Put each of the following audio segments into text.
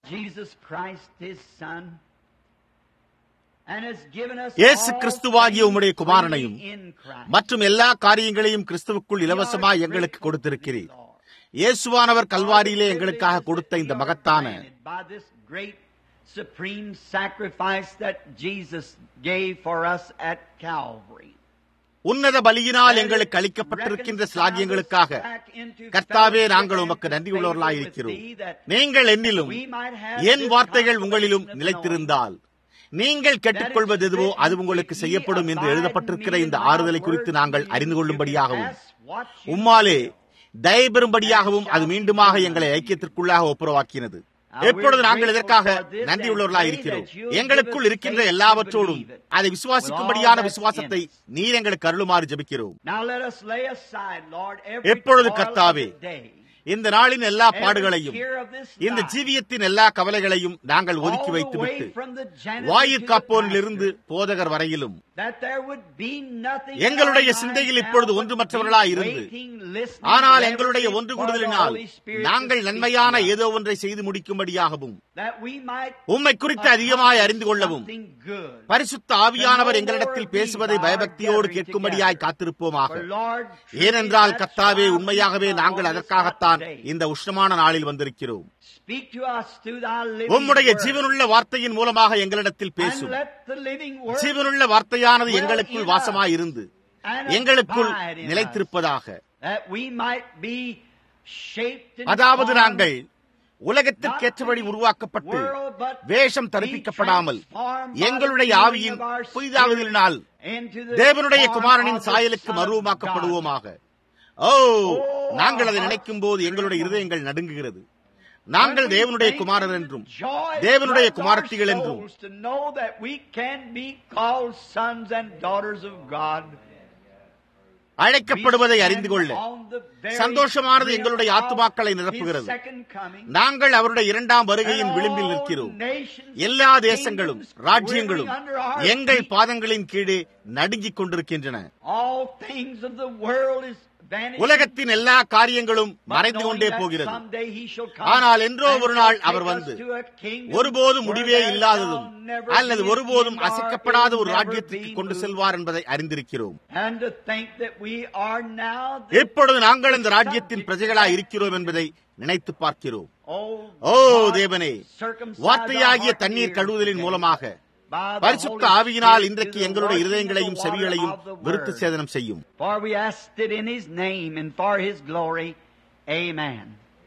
Jesus Christ, His Son, and has given us இயேசு all கிறிஸ்துவாகிய உம்முடைய things குமாரனையும் freely in Christ. மற்றும் எல்லா காரியங்களையும் கிறிஸ்துவுக்குள் இலவசமாய் எங்களுக்கு கொடுத்திருக்கிறீர் இயேசுவானவர் கல்வாரியிலே எங்களுக்காக கொடுத்த இந்த மகத்தான By this great supreme sacrifice that Jesus gave for us at Calvary. உன்னத பலியினால் எங்களுக்கு அளிக்கப்பட்டிருக்கின்ற ஸ்லாகியங்களுக்காக கர்த்தாவே நாங்கள் உமக்கு நன்றியுள்ளவர்களாய் இருக்கிறோம் நீங்கள் என்னிலும் என் வார்த்தைகள் உங்களிலும் நிலைத்திருந்தால் நீங்கள் கேட்டுக்கொள்வது எதுவோ அது உங்களுக்கு செய்யப்படும் என்று எழுதப்பட்டிருக்கிற இந்த ஆறுதலை குறித்து நாங்கள் அறிந்து கொள்ளும்படியாகவும் உம்மாலே தயபெறும்படியாகவும் அது மீண்டுமாக எங்களை ஐக்கியத்திற்குள்ளாக ஒப்புரவாக்கினது எப்பொழுது நாங்கள் இதற்காக நன்றியுள்ளவர்களாய் இருக்கிறோம் எங்களுக்குள் இருக்கின்ற எல்லாவற்றோடும் அதை விசுவாசிக்கும்படியான விசுவாசத்தை நீர் எங்களுக்கு அருளுமாறு ஜெபிக்கிறோம் Now let us lay aside, Lord, every எப்பொழுது toil of கர்த்தாவே, the day, இந்த நாளின் எல்லா every பாடுகளையும் care of this இந்த life, ஜீவியத்தின் எல்லா கவலைகளையும் நாங்கள் all ஒதுக்கி the வைத்துவிட்டு way from the janitor வாயிற் to the காப்போனிலிருந்து pastor, போதகர் வரையிலும் that there would be nothing எங்களுடைய in our சிந்தையில் mind இப்பொழுது now ஒன்றுமற்றவர்களாய் but இருந்து, waiting, listening, ஆனால் எங்களுடைய reverently ஒன்று for the கூடுதலினால் Holy Spirit to நாங்கள் speak நன்மையான to us, ஏதோ ஒன்றை செய்து முடிக்கும்படியாகவும் that we might உம்மை குறித்து அதிகமாய் அறிந்து கொள்ளவும் something good. பரிசுத்த ஆவியானவர் எங்களிடத்தில் பேசுவதை பயபக்தியோடு கேட்கும்படியாய் காத்திருப்போமாக For Lord, truly ஏனென்றால் that's கர்த்தாவே why உண்மையாகவே we நாங்கள் call this அதற்காகத்தான் hot day. இந்த உஷ்ணமான நாளில் வந்திருக்கிறோம் Speak to us through thy living உம்முடைய word. ஜீவனுள்ள வார்த்தையின் மூலமாக எங்களிடத்தில் And பேசும் let the living word ஜீவனுள்ள வார்த்தையானது எங்களுக்குள் வாசமாய் இருந்து and எங்களுக்குள் abide in us, நிலைத்திருப்பதாக that we might be shaped and அதாவது formed, நாங்கள் not உலகத்திற்கேற்றபடி to the உருவாக்கப்பட்டு world, but வேஷம் be தரிப்பிக்கப்படாமல் transformed by எங்களுடைய the renewing ஆவியின் of our புதிதாகுதலினால் spirit into the தேவனுடைய form குமாரனின் of the சாயலுக்கு Son of மறுவமாக்கப்படுவோமாக ஓ நாங்கள் அதை நினைக்கும் போது எங்களுடைய இருதயங்கள் நடுங்குகிறது God. நாங்கள் When we தேவனுடைய think குமாரர் of என்றும் the joy தேவனுடைய floods our குமாரத்திகள் என்றும் souls to know that we can be called sons and daughters of God. அழைக்கப்படுவதை அறிந்து கொள்ள On the very சந்தோஷமானது brink எங்களுடைய of ஆத்துமாக்களை His நிரப்புகிறது second coming. நாங்கள் அவருடைய இரண்டாம் வருகையின் And விளிம்பில் all நிற்கிறோம் nations, எல்லா தேசங்களும் kingdoms, ராஜ்யங்களும் quivering under our எங்கள் feet. பாதங்களின் கீழே நடுங்கிக் கொண்டிருக்கின்றன All things of the world is vanishing. உலகத்தின் எல்லா காரியங்களும் But மறைந்து knowing கொண்டே that போகிறது someday he shall come ஆனால் என்றோ and ஒரு நாள் shall அவர் take us வந்து to a kingdom ஒருபோதும் where முடிவே there இல்லாததும் shall never அல்லது be an ஒருபோதும் end or அசைக்கப்படாத it ஒரு will never ராஜ்யத்திற்கு be கொண்டு moved. செல்வார் என்பதை அறிந்திருக்கிறோம் And to think that we are now the எப்பொழுது நாங்கள் இந்த ராஜ்யத்தின் பிரஜைகளாய் இருக்கிறோம் என்பதை நினைத்து பார்க்கிறோம் Oh, ஓ God, தேவனே circumcise வார்த்தையாகிய our heart தண்ணீர் ears கழுவுதலின் today மூலமாக by the பரிசுத்த Holy ஆவியினால் Spirit இன்றைக்கு to the எங்களுடைய washing of இருதயங்களையும் the water செவிகளையும் of the விருத்து Word. சேதனம் செய்யும் For we asked it in His name and for His glory. Amen.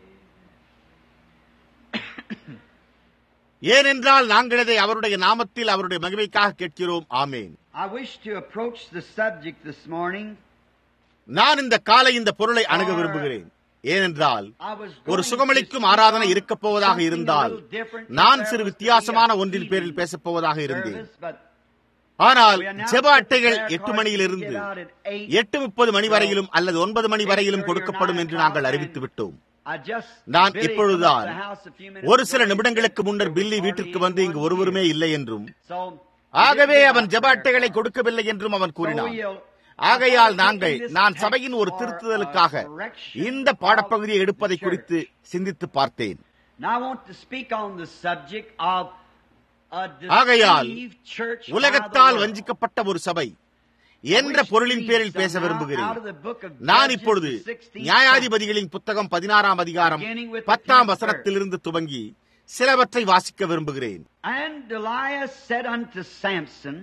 ஏனென்றால் நாங்கள் இதை அவருடைய நாமத்தில் அவருடைய மகிமைக்காக கேட்கிறோம் ஆமேன் I wish to approach the subject this morning. நான் இந்த காலை இந்த பொருளை அணுக விரும்புகிறேன் ஏனென்றால் I was ஒரு going சுகமளிக்கும் to ஆராதனை speak on இருக்கப் போவதாக something a இருந்தால் little different if நான் there சிறு was to be வித்தியாசமான a ஒன்றின் பேரில் evening பேசப் போவதாக இருந்தேன் service, but ஆனால் we announced ஜெப that the அட்டைகள் prayer எட்டு cards மணியிலிருந்து would get out at eight. எட்டு முப்பது மணி வரையிலும் அல்லது ஒன்பது மணி வரையிலும் 8:30 or கொடுக்கப்படும் 9 என்று நாங்கள் o'clock அறிவித்து and விட்டோம் I just நான் Billy இப்பொழுதுதான் come up to the house a few minutes ஒரு சில ago. He நிமிடங்களுக்கு said முன்னர் there பில்லி was வீட்டிற்கு hardly வந்து இங்கு anyone ஒருவருமே here. இல்லை என்றும் So, ஆகவே he didn't அவன் give ஜெப out அட்டைகளை prayer கொடுக்கவில்லை என்றும் அவன் cards. கூறினான் So we'll- ஆகையால் I'm நாங்கள் taking this நான் text சபையின் ஒரு for, திருத்துதலுக்காக uh, correction இந்த of பாடப்பகுதியை எடுப்பதை the குறித்து சிந்தித்து பார்த்தேன் Now I want to speak on the subject of a ஆகையால் deceived church by the உலகத்தால் world. வஞ்சிக்கப்பட்ட ஒரு சபை I என்ற wish to பொருளின் read பேரில் பேச somehow விரும்புகிறேன் out of the book of நான் Judges, இப்பொழுது the 16th நியாயாதிபதிகளின் புத்தகம் பதினாறாம் அதிகாரம் Beginning with the பத்தாம் tenth வசனத்திலிருந்து துவங்கி சிலவற்றை வாசிக்க விரும்புகிறேன் And Delilah said unto Samson,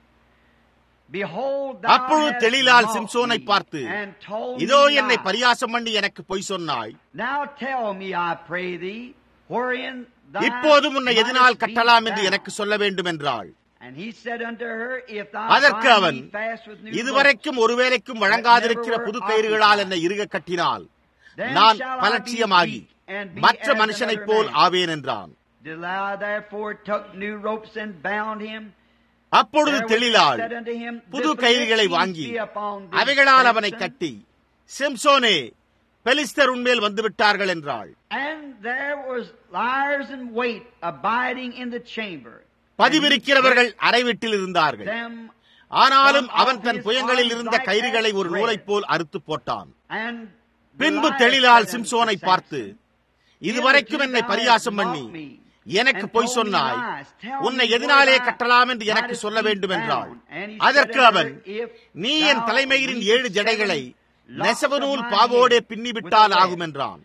Behold, thou அப்பொழுது hast தெளிலால் mocked சிம்சோனை me பார்த்து and told இதோ me என்னை lies. பரியாசம் பண்ணி எனக்கு பொய் சொன்னாய் Now tell me, I pray thee, wherein thou இப்போதும் உன்னை எதனால் mightest be கட்டலாம் என்று found. எனக்கு சொல்ல வேண்டும் என்றாள் And he said unto her, If thou அதற்கு bind அவன் me fast with new இதுவரைக்கும் ஒருவேளைக்கும் வழங்காதிருக்கிற புது கயிறுகளால் என்னை இறுக கட்டினால் Then நான் shall I be பலட்சியமாகி weak and be மற்ற as மனுஷனைப் another போல் man. ஆவேன் என்றான் Delilah therefore took new ropes and bound him. அப்பொழுது Therewith தெளிலாள் said unto him, புது This கயிறுகளை iniquity வாங்கி be upon thee, அவைகளால் அவனை Samson. கட்டி சிம்சோனே பெலிஸ்தர் உன்மேல் வந்து விட்டார்கள் என்றாள் And there was liars in wait abiding in the chamber. பதிவிருக்கிறவர்கள் அறை வீட்டில் இருந்தார்கள் Them ஆனாலும் அவன் தன் புயங்களில் இருந்த கயிறுகளை ஒரு நூலைப் போல் அறுத்து போட்டான் and பின்பு Delilah தெளிலால் said unto சிம்சோனை Samson, பார்த்து இதுவரைக்கும் என்னை பரியாசம் பண்ணி எனக்கு பொய் சொன்னாய் உன்னை எதனாலே கட்டலாம் என்று எனக்கு சொல்ல வேண்டும் என்றாள் அதற்கு அவன் நீ என் தலைமையின் ஏழு ஜடைகளை நெசவநூல் பாவோடே பின்னிவிட்டால் ஆகும் என்றான்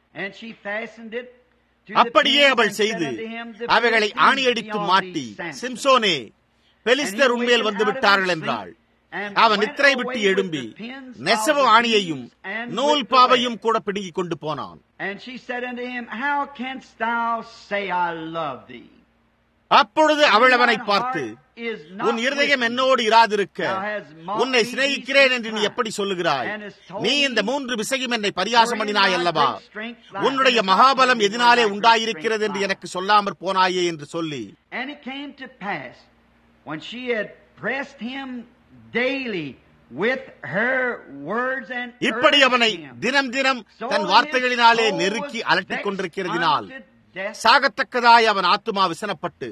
அப்படியே அவள் செய்து அவைகளை ஆணியடித்து மாட்டி சிம்சோனே பெலிஸ்தர் உண்மையில் வந்து விட்டார்கள் என்றாள் அவன் நித்திரை விட்டு எழும்பி நெசவு ஆணியையும் நூல் பாவையும் கூட பிடுங்கிக் கொண்டு போனான் அப்பொழுது அவள் அவனை பார்த்து உன் இருதயம் என்னோடு இராதிருக்க உன்னை சிநேகிக்கிறேன் என்று நீ எப்படி சொல்லுகிறாய் நீ இந்த மூன்று விசையும் என்னை பரியாசம் பண்ணினாய் அல்லவா உன்னுடைய மகாபலம் எதினாலே உண்டாயிருக்கிறது என்று எனக்கு சொல்லாமற் போனாயே என்று சொல்லி இப்படி அவனை தினம் தினம் தன் வார்த்தைகளினாலே நெருக்கி அலட்டிக் கொண்டிருக்கிறதினால் சாகத்தக்கதாய் அவன் ஆத்துமா விசனப்பட்டு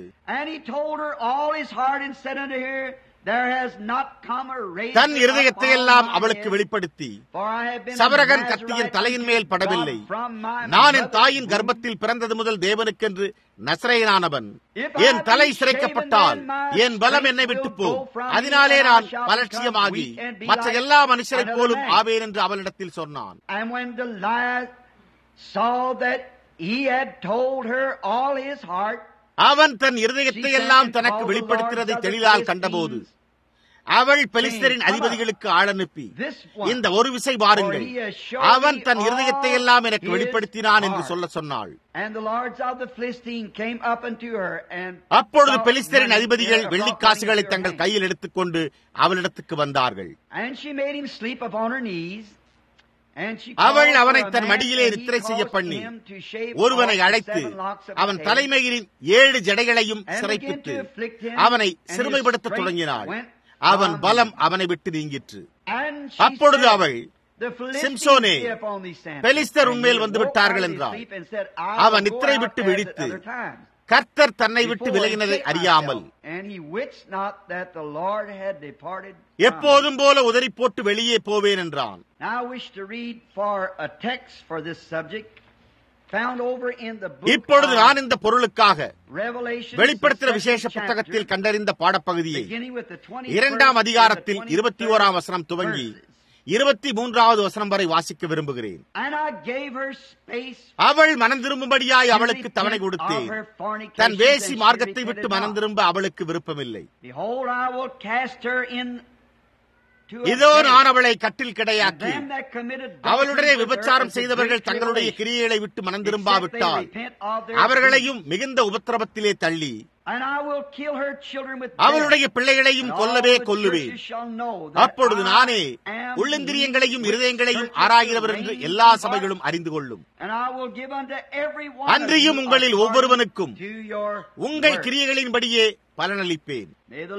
தன் இருதயத்தை எல்லாம் அவளுக்கு வெளிப்படுத்தி சபரகன் கத்தியின் தலையின் மேல் படவில்லை நான் என் தாயின் கர்ப்பத்தில் பிறந்தது முதல் தேவனுக்கென்று நசரையனானவன் என் தலை சிறைக்கப்பட்டால் என் பலம் என்னை விட்டு போ அதனாலே நான் பலட்சியமாகி மற்ற எல்லா மனுஷரைப் போலும் ஆவேன் என்று அவளிடத்தில் சொன்னான் அவன் தன் இருதயத்தை எல்லாம் தனக்கு வெளிப்படுத்துவதை தெளிவால் கண்டபோது அவள் பெலிஸ்தரின் அதிபதிகளுக்கு ஆளனுப்பி இந்த ஒரு விசை வாருங்கள் அவன் தன் இருதயத்தை எல்லாம் எனக்கு வெளிப்படுத்தினான் என்று சொல்ல சொன்னாள் அப்பொழுது பெலிஸ்தரின் அதிபதிகள் வெள்ளிக்காசுகளை தங்கள் கையில் எடுத்துக்கொண்டு அவளிடத்துக்கு வந்தார்கள் அவள் அவனை தன் மடியிலே நித்திரை செய்ய பண்ணி ஒருவனை அழைத்து அவன் தலைமையின் ஏழு ஜடைகளையும் சிறைப்பித்து அவனை சிறுமைப்படுத்த தொடங்கினாள் அவன் பலம் அவனை விட்டு நீங்கிற்று அப்பொழுது அவள் சிம்சோனே பெலிஸ்தர் உண்மையில் வந்து விட்டார்கள் என்றார் அவன் நித்திரை விட்டு விழித்து கர்த்தர் தன்னை விட்டு விலகினதை அறியாமல் எப்போதும் போல உதறி போட்டு வெளியே போவேன் என்றான் இப்பொழுது நான் இந்த பொருளுக்காக வெளிப்படுத்துகிற விசேஷ புத்தகத்தில் கண்டறிந்த பாடப்பகுதியை இரண்டாம் அதிகாரத்தில் இருபத்தி ஓராம் வசனம் துவங்கி இருபத்தி மூன்றாவது வசனம் வரை வாசிக்க விரும்புகிறேன் அவள் மனம் திரும்பும்படியாய் அவளுக்கு தவணை கொடுத்தேன் தன் வேசி மார்க்கத்தை விட்டு மனம் திரும்ப அவளுக்கு விருப்பமில்லை இதோ நான் அவளை கட்டில் கிடையாக்கி அவளுடைய விபச்சாரம் செய்தவர்கள் தங்களுடைய கிரியைகளை விட்டு மனம் திரும்பாவிட்டால் அவர்களையும் மிகுந்த உபத்திரவத்திலே தள்ளி அவளுடைய பிள்ளைகளையும் கொல்லவே கொல்லுவேன் அப்பொழுது நானே உள்ளந்திரியங்களையும் இருதயங்களையும் ஆராகிறவர் என்று எல்லா சபைகளும் அறிந்து கொள்ளும் அன்றியும் உங்களில் ஒவ்வொருவனுக்கும் உங்கள் கிரியைகளின்படியே பலனளிப்பேன்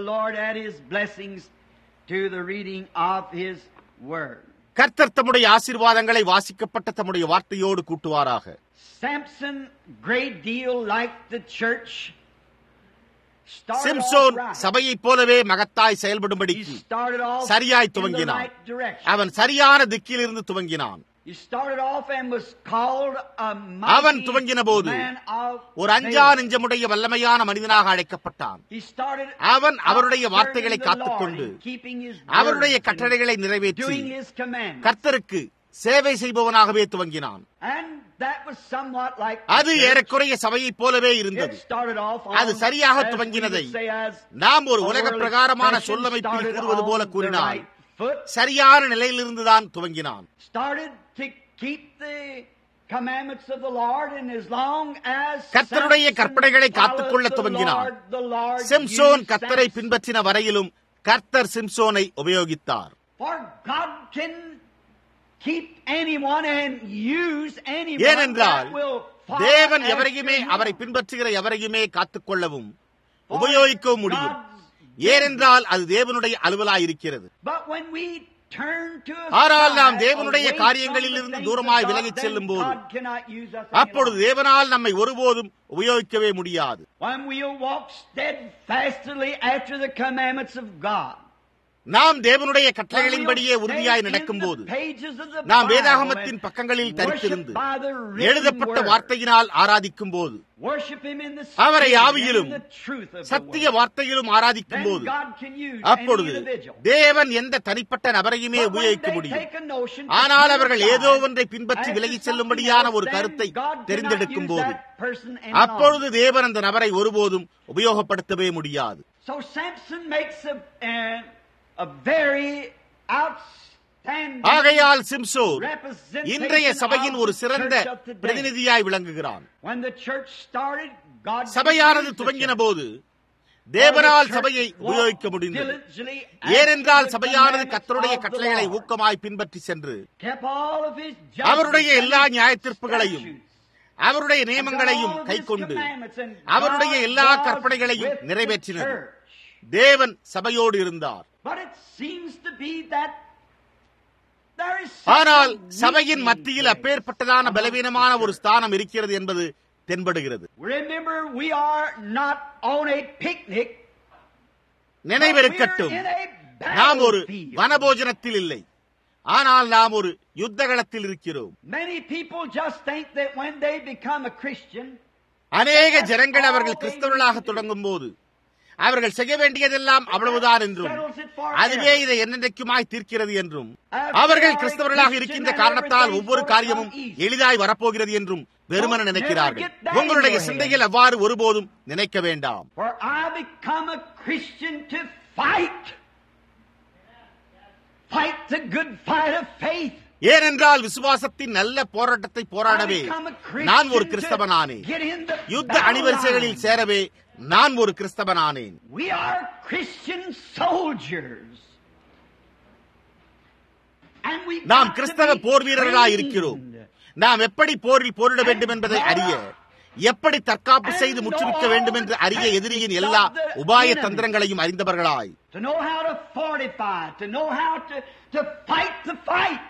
கர்த்தர் தம்முடைய ஆசீர்வாதங்களை வாசிக்கப்பட்ட தம்முடைய வார்த்தையோடு கூட்டுவாராக சிம்சோன் சபையைப் போலவே மகத்தாய் செயல்படும்படி சரியாய் துவங்கினான் அவன் சரியான திக்கிலிருந்து துவங்கினான் அவன் துவங்கின போது ஒரு அஞ்சா நெஞ்சமுடைய வல்லமையான மனிதனாக அழைக்கப்பட்டான் அவன் அவருடைய வார்த்தைகளை காத்துக்கொண்டு அவருடைய கட்டளைகளை நிறைவேற்றி கர்த்தருக்கு சேவை செய்பவனாகவே துவங்கினான் அது ஏறக்குறைய சபையைப் போலவே இருந்தது அது சரியாக துவங்கினதை நாம் ஒரு உலக பிரகாரமான சொல்லமைப்பில் கூறுவது போல கூறினால் சரியான நிலையிலிருந்துதான் துவங்கினான் கர்த்தருடைய கற்பனைகளை காத்துக்கொள்ள துவங்கினான் சிம்சோன் கர்த்தரை பின்பற்றின வரையிலும் கர்த்தர் சிம்சோனை உபயோகித்தார் ஏனென்றால் தேவன் எவரையுமே அவரை பின்பற்றுகிற எவரையுமே காத்துக்கொள்ளவும் உபயோகிக்கவும் முடியும் ஏனென்றால் அது தேவனுடைய அலுவலாயிருக்கிறது ஆனால் நாம் தேவனுடைய காரியங்களில் இருந்து தூரமாய் விலகிச் செல்லும் போது அப்பொழுது தேவனால் நம்மை ஒருபோதும் உபயோகிக்கவே முடியாது நாம் தேவனுடைய கட்டளைகளின்படியே உறுதியாய் நடக்கும்போது நாம் வேதாகமத்தின் பக்கங்களில் தரித்திருந்து எழுதப்பட்ட வார்த்தையினால் ஆராதிக்கும் போது அவரை ஆவியிலும் சத்திய வார்த்தையிலும் ஆராதிக்கும் போது அப்பொழுது தேவன் எந்த தனிப்பட்ட நபரையுமே உபயோகிக்க முடியும் ஆனால் அவர்கள் ஏதோ ஒன்றை பின்பற்றி விலகி செல்லும்படியான ஒரு கருத்தை தெரிந்தெடுக்கும் போது அப்பொழுது தேவன் அந்த நபரை ஒருபோதும் உபயோகப்படுத்தவே முடியாது So Samson makes a, uh, a very outstanding ஆகையால் சிம்சோன் representation இன்றைய சபையின் ஒரு of the சிறந்த church of today. பிரதிநிதியாய் விளங்குகிறான் When the church started, God சபையானது used the துவங்கின church. போது For தேவனால் the சபையை church உபயோகிக்க walked முடிந்தது diligently ஏனென்றால் after the சபையானது commandments கர்த்தருடைய of the கட்டளைகளை Lord. ஊக்கமாய் பின்பற்றி சென்று Kept all of his அவருடைய judgments எல்லா and நியாயத்தீர்ப்புகளையும் statutes. அவருடைய And நியமங்களையும் all of his கைக்கொண்டு commandments and அவருடைய God எல்லா was கற்பனைகளையும் with the நிறைவேற்றினது church. தேவன் சபையோடு இருந்தார் But it seems to be that there is ஆனால் some சபையின் weakness மத்தியில் there. அப்பேற்பட்டதான பலவீனமான ஒரு ஸ்தானம் இருக்கிறது என்பது தென்படுகிறது Remember, we are not on a picnic. நினைவிருக்கட்டும் but we're in a நாம் ஒரு battlefield. வனபோஜனத்தில் இல்லை ஆனால் நாம் ஒரு யுத்தகளத்தில் இருக்கிறோம் Many people just think that when they become a Christian, அநேக ஜனங்கள் அவர்கள் கிறிஸ்தவர்களாக தொடங்கும் போது அவர்கள் செய்ய வேண்டியதெல்லாம் அவ்வளவுதான் என்றும் அதுவே இதை என்னென்றைக்குமாய் தீர்க்கிறது என்றும் அவர்கள் கிறிஸ்தவர்களாக இருக்கின்ற காரணத்தால் ஒவ்வொரு காரியமும் எளிதாய் வரப்போகிறது என்றும் வெறுமன நினைக்கிறார்கள் உங்களுடைய சிந்தையில் அவ்வாறு ஒருபோதும் நினைக்க வேண்டாம் for I become a Christian to fight. Fight the good fight of faith. ஏனென்றால் விசுவாசத்தின் நல்ல போராட்டத்தை I போராடவே become a Christian நான் ஒரு to கிறிஸ்தவனானேன் get in the யுத்த battle அணிவரிசைகளில் line. சேரவே நான் ஒரு கிறிஸ்தவனானேன் We are Christian soldiers. And we நாம் got to கிறிஸ்தவ be போர் வீரர்களாய் இருக்கிறோம் trained. நாம் எப்படி போரில் போரிட வேண்டும் என்பதை அறிய எப்படி தற்காப்பு செய்து முற்றுவிக்க வேண்டும் என்று அறிய எதிரியின் எல்லா உபாய தந்திரங்களையும் அறிந்தவர்களாய் To know how to fortify, to know how to, to fight the fight.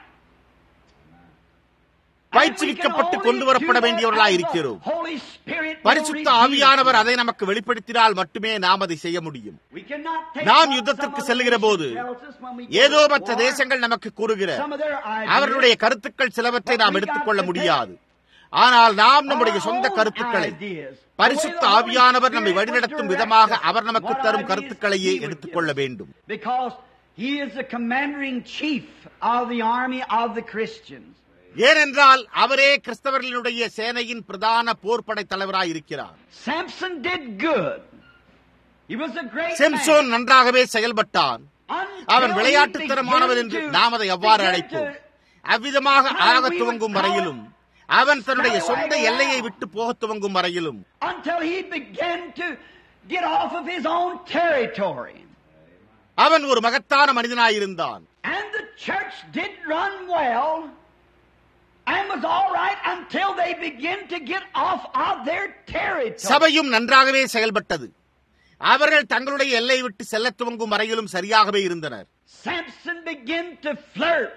பயிற்சிவிக்கப்பட்டு கொண்டு வரப்பட வேண்டியவர்களாய் இருக்கிறோம் Holy Spirit will பரிசுத்த reveal ஆவியானவர் to அதை நமக்கு வெளிப்படுத்தினால் மட்டுமே நாம் அதை செய்ய முடியும் We cannot take நாம் what யுத்தத்திற்கு some செல்லுகிற other போது nation tells us when we go ஏதோ to மற்ற war. தேசங்கள் நமக்கு கூறுகிற Some of their ideas. அவர்களுடைய கருத்துக்கள் சிலவற்றை நாம் எடுத்துக்கொள்ள முடியாது ஆனால் நாம் நம்முடைய சொந்த கருத்துக்களை பரிசுத்த ஆவியானவர் நம்மை வழிநடத்தும் விதமாக அவர் நமக்கு தரும் கருத்துக்களையே எடுத்துக்கொள்ள வேண்டும் Because he is the commander in chief of the army of the Christians. ஏனென்றால் அவரே கிறிஸ்தவர்களுடைய சேனையின் பிரதான போர்படை தலைவராய் இருக்கிறார் Samson did good. He was a great Samson man. நன்றாகவே செயல்பட்டான் Until அவன் he விளையாட்டுத்தனமானவன் began என்று to- நாம் அதை எவ்வாறு began அழைப்போம் to- அவ்விதமாக ஆக துவங்கும் வரையிலும் அவன் தன்னுடைய சொந்த எல்லையை விட்டு போக துவங்கும் வரையிலும் until he began to get off of his own territory. அவன் ஒரு மகத்தான மனிதனாயிருந்தான் And the church did run well and was all right until they begin to get off of their territory. சபையும் நன்றாகவே செயல்பட்டது அவர்கள் தங்களுடைய எல்லை விட்டு செல்ல துவங்கும் வரையிலும் சரியாகவே இருந்தனர் Samson began to flirt.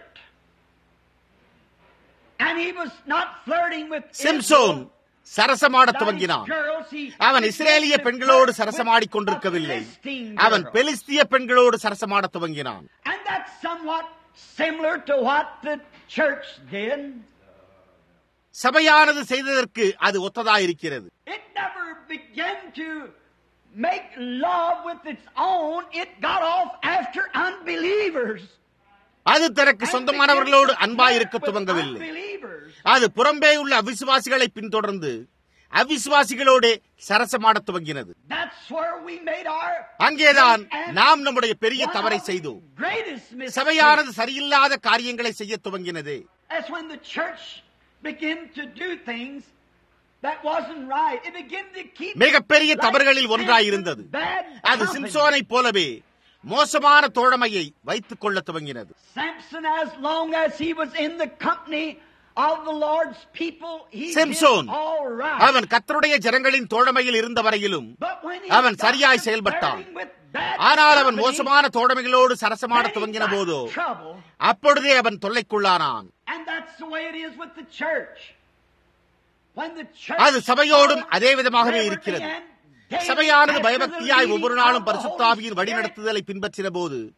And he was not flirting with Samson Israel. சரசமாட Nice துவங்கினான் girls, he அவன் began இஸ்ரேலிய to பெண்களோடு flirt சரசமாடிக் with கொண்டிருக்கவில்லை a Philistine அவன் girl. பெலிஸ்திய பெண்களோடு சரசமாட துவங்கினான் And that's somewhat similar to what the church did. சபையானது செய்ததற்கு அது ஒத்ததாயிருக்கிறது It never began to make love with its own. It got off after unbelievers. அது தனக்கு And சொந்தமானவர்களோடு began to அன்பாய் இருக்க flirt with துவங்கவில்லை unbelievers. அது புறம்பே உள்ள அவிசுவாசிகளை பின்தொடர்ந்து அவிசுவாசிகளோட சரசமாட துவங்கினது That's where we made our அங்கேதான் great and நாம் நம்முடைய பெரிய one தவறை of the செய்தோம் greatest mistakes. சபையானது சரியில்லாத காரியங்களை செய்ய துவங்கினது That's when the church began to do things that wasn't right. It began to keep மிகப்பெரிய like தவறுகளில் ஒன்றாயிருந்தது Samson's bad அது company. சிம்சோனைப் போலவே மோசமான தோழமையை வைத்துக் கொள்ள துவங்கினது Samson, as long as he was in the company of the Lord's people, he Samson did all right. அவன் கத்தருடைய ஜனங்களின் தோழமையில் இருந்த வரையிலும் But when he அவன் got சரியாய் to செயல்பட்டான். flirting with bad ஆனால் அவன் company, மோசமான தோழமைகளோடு சரசமாட then he துவங்கின got போதோ trouble. அப்பொழுதே அவன் தொல்லைக்குள்ளானான் And that's the way it is with the church. When the church அது சபையோடும் அதே விதமாகவே reverently இருக்கிறது. and daily சபையானது after the பயபக்தியாய் leading ஒவ்வொரு of நாளும் the பரிசுத்தாவியின் Holy வழிநடத்துதலை பின்பற்றின போது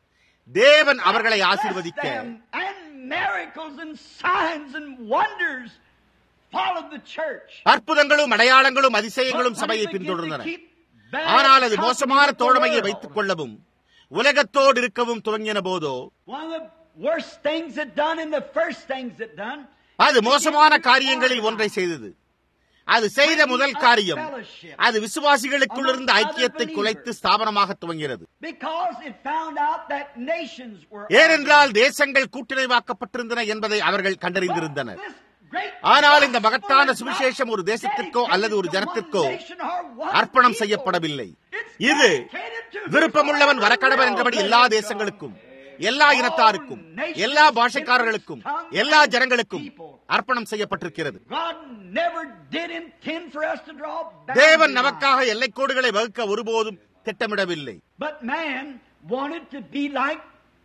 தேவன் அவர்களை ஆசீர்வதிக்க them, and miracles and signs and wonders followed the church. அற்புதங்களும் அடையாளங்களும் அதிசயங்களும் But when சபையை it began to பின்தொடர்ந்தன keep bad ஆனால் அது company மோசமான with the தோழமையை world, வைத்துக் கொள்ளவும் உலகத்தோடு இருக்கவும் துவங்கின போதோ One of the worst things it done and the first things it done. அது மோசமான காரியங்களில் ஒன்றை செய்தது அது செய்த முதல் காரியம் அது விசுவாசிகளுக்குள் இருந்த ஐக்கியத்தை குலைத்து ஸ்தாபனமாக துவங்கிறது Because it found out that nations were. ஏனென்றால் தேசங்கள் கூட்டிணைவாக்கப்பட்டிருந்தன என்பதை அவர்கள் கண்டறிந்திருந்தனர் This great ஆனால் இந்த மகத்தான gospel is சுவிசேஷம் ஒரு not தேசத்திற்கோ அல்லது ஒரு dedicated to ஜனத்திற்கோ one nation or one அர்ப்பணம் people. செய்யப்படவில்லை It's இது dedicated to விருப்பமுள்ளவன் whoever வரக்கடவன் will, என்றபடி praise எல்லா God. தேசங்களுக்கும் எல்லா இனத்தாருக்கும் எல்லா பாஷைக்காரர்களுக்கும் எல்லா ஜனங்களுக்கும் அர்ப்பணம் செய்யப்பட்டிருக்கிறது God never did intend for us to draw தேவன் boundaries. நமக்காக எல்லைக்கோடுகளை வகுக்க ஒருபோதும் திட்டமிடவில்லை But man wanted to be like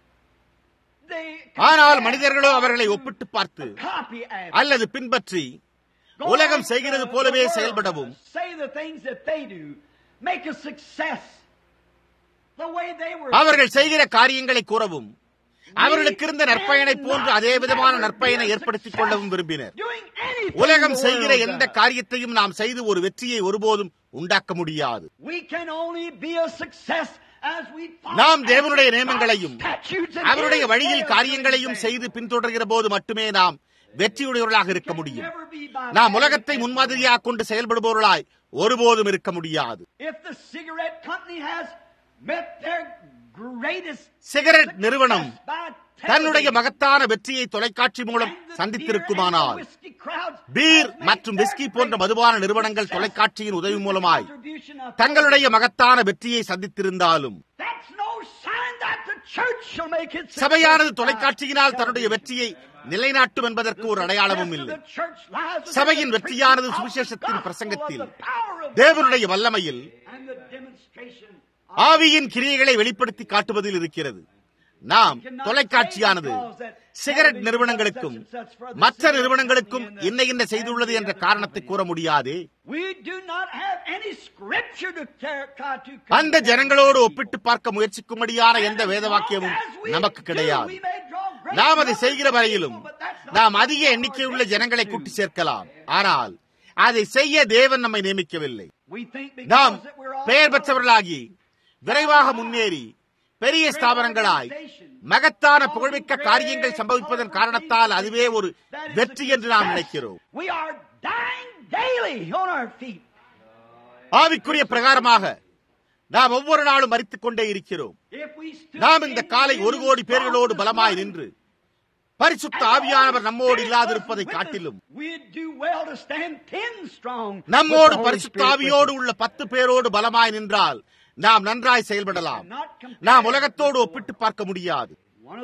the ஆனால் மனிதர்களோ அவர்களை ஒப்பிட்டு பார்த்து copy after. அல்லது பின்பற்றி உலகம் செய்கிறது போலவே செயல்படவும் Say the things that they do. Make a success. The way they were. அவர்கள் செய்கிற காரியங்களை கூறவும் அவர்களுக்கு இருந்த நற்பயனை போன்று அதே விதமான நற்பயனை ஏற்படுத்திக் கொள்ளவும் விரும்பினர் Doing anything உலகம் the செய்கிற world எந்த does. காரியத்தையும் நாம் செய்து ஒரு வெற்றியை ஒருபோதும் உண்டாக்க முடியாது We can only be a success as we follow நாம் தேவனுடைய after நியமங்களையும் God's statutes and அவருடைய His வழியில் ways காரியங்களையும் and செய்து பின்தொடர்கிற போது மட்டுமே நாம் வெற்றியுடையவர்களாக இருக்க can முடியும் never be by நாம் bad உலகத்தை example. முன்மாதிரியாக கொண்டு செயல்படுபவர்களாய் ஒருபோதும் இருக்க முடியாது If the cigarette company has met their greatest cigarette நிறுவனம் success by தன்னுடைய television மகத்தான வெற்றியை தொலைக்காட்சி மூலம் and the சந்தித்திருக்குமானால் beer and the whiskey crowds beer have made மற்றும் their விஸ்கி போன்ற greatest மதுபான நிறுவனங்கள் success தொலைக்காட்சியின் உதவி through the மூலமாய் contribution of தங்களுடைய television. மகத்தான வெற்றியை சந்தித்திருந்தாலும் That's no sign that the church shall make its சபையானது success by தொலைக்காட்சியினால் தன்னுடைய television. வெற்றியை நிலைநாட்டும் என்பதற்கு ஒரு அடையாளமும் இல்லை சபையின் வெற்றியானது சுவிசேஷத்தின் பிரசங்கத்தில் தேவனுடைய வல்லமையில் ஆவியின் கிரியைகளை வெளிப்படுத்தி காட்டுவதில் இருக்கிறது நாம் தொலைக்காட்சியானது சிகரெட் நிறுவனங்களுக்கும் மற்ற நிறுவனங்களுக்கும் என்ன என்ன செய்துள்ளது என்ற காரணத்தை கூற முடியாதே அந்த ஜனங்களோடு ஒப்பிட்டு பார்க்க முயற்சிக்கும்படியான எந்த வேத வாக்கியமும் நமக்கு கிடையாது நாம் அதை செய்கிற வரையிலும் நாம் அதிக எண்ணிக்கையுள்ள ஜனங்களை கூட்டி சேர்க்கலாம் ஆனால் அதை செய்ய தேவன் நம்மை நியமிக்கவில்லை நாம் பெயர் பெற்றவர்களாகி விரைவாக முன்னேறி பெரிய ஸ்தாபனங்களாய் மகத்தான புகழ்மிக்க காரியங்கள் சம்பவிப்பதன் காரணத்தால் அதுவே ஒரு வெற்றி என்று நாம் நினைக்கிறோம் ஆவிக்குரிய பிரகாரமாக நாம் ஒவ்வொரு நாளும் மறித்துக் கொண்டே இருக்கிறோம் நாம் இந்த காலை ஒரு கோடி பேர்களோடு பலமாய் நின்று பரிசுத்த ஆவியானவர் நம்மோடு இல்லாதிருப்பதை காட்டிலும் நம்மோடு பரிசுத்த ஆவியோடு உள்ள பத்து பேரோடு பலமாய் நின்றால் நாம் நன்றாய் செயல்படலாம் நாம் உலகத்தோடு ஒப்பிட்டு பார்க்க முடியாது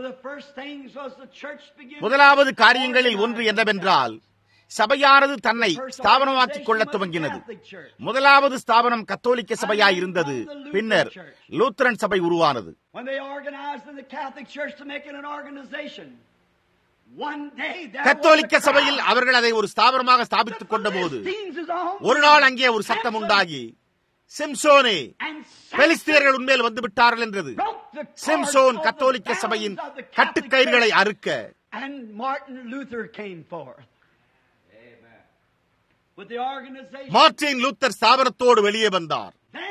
முதலாவது காரியங்களில் ஒன்று என்னவென்றால் சபையானது தன்னை ஸ்தாபனமாக்கிக் கொள்ள துவங்கினது முதலாவது ஸ்தாபனம் கத்தோலிக்க சபையாய் இருந்தது பின்னர் லூத்தரன் சபை உருவானது கத்தோலிக்க சபையில் அவர்கள் அதை ஒரு ஸ்தாபனமாக ஸ்தாபித்துக் கொண்ட போது ஒரு நாள் அங்கே ஒரு சத்தம் உண்டாகி சிம்சோனே பெலிஸ்தியர்கள் உண்மையில் வந்து விட்டார்கள் என்றது சிம்சோன் கத்தோலிக்க சபையின் கட்டுக்கயிர்களை அறுக்க மார்டின் லூத்தர் ஸ்தாபனத்தோடு வெளியே வந்தார்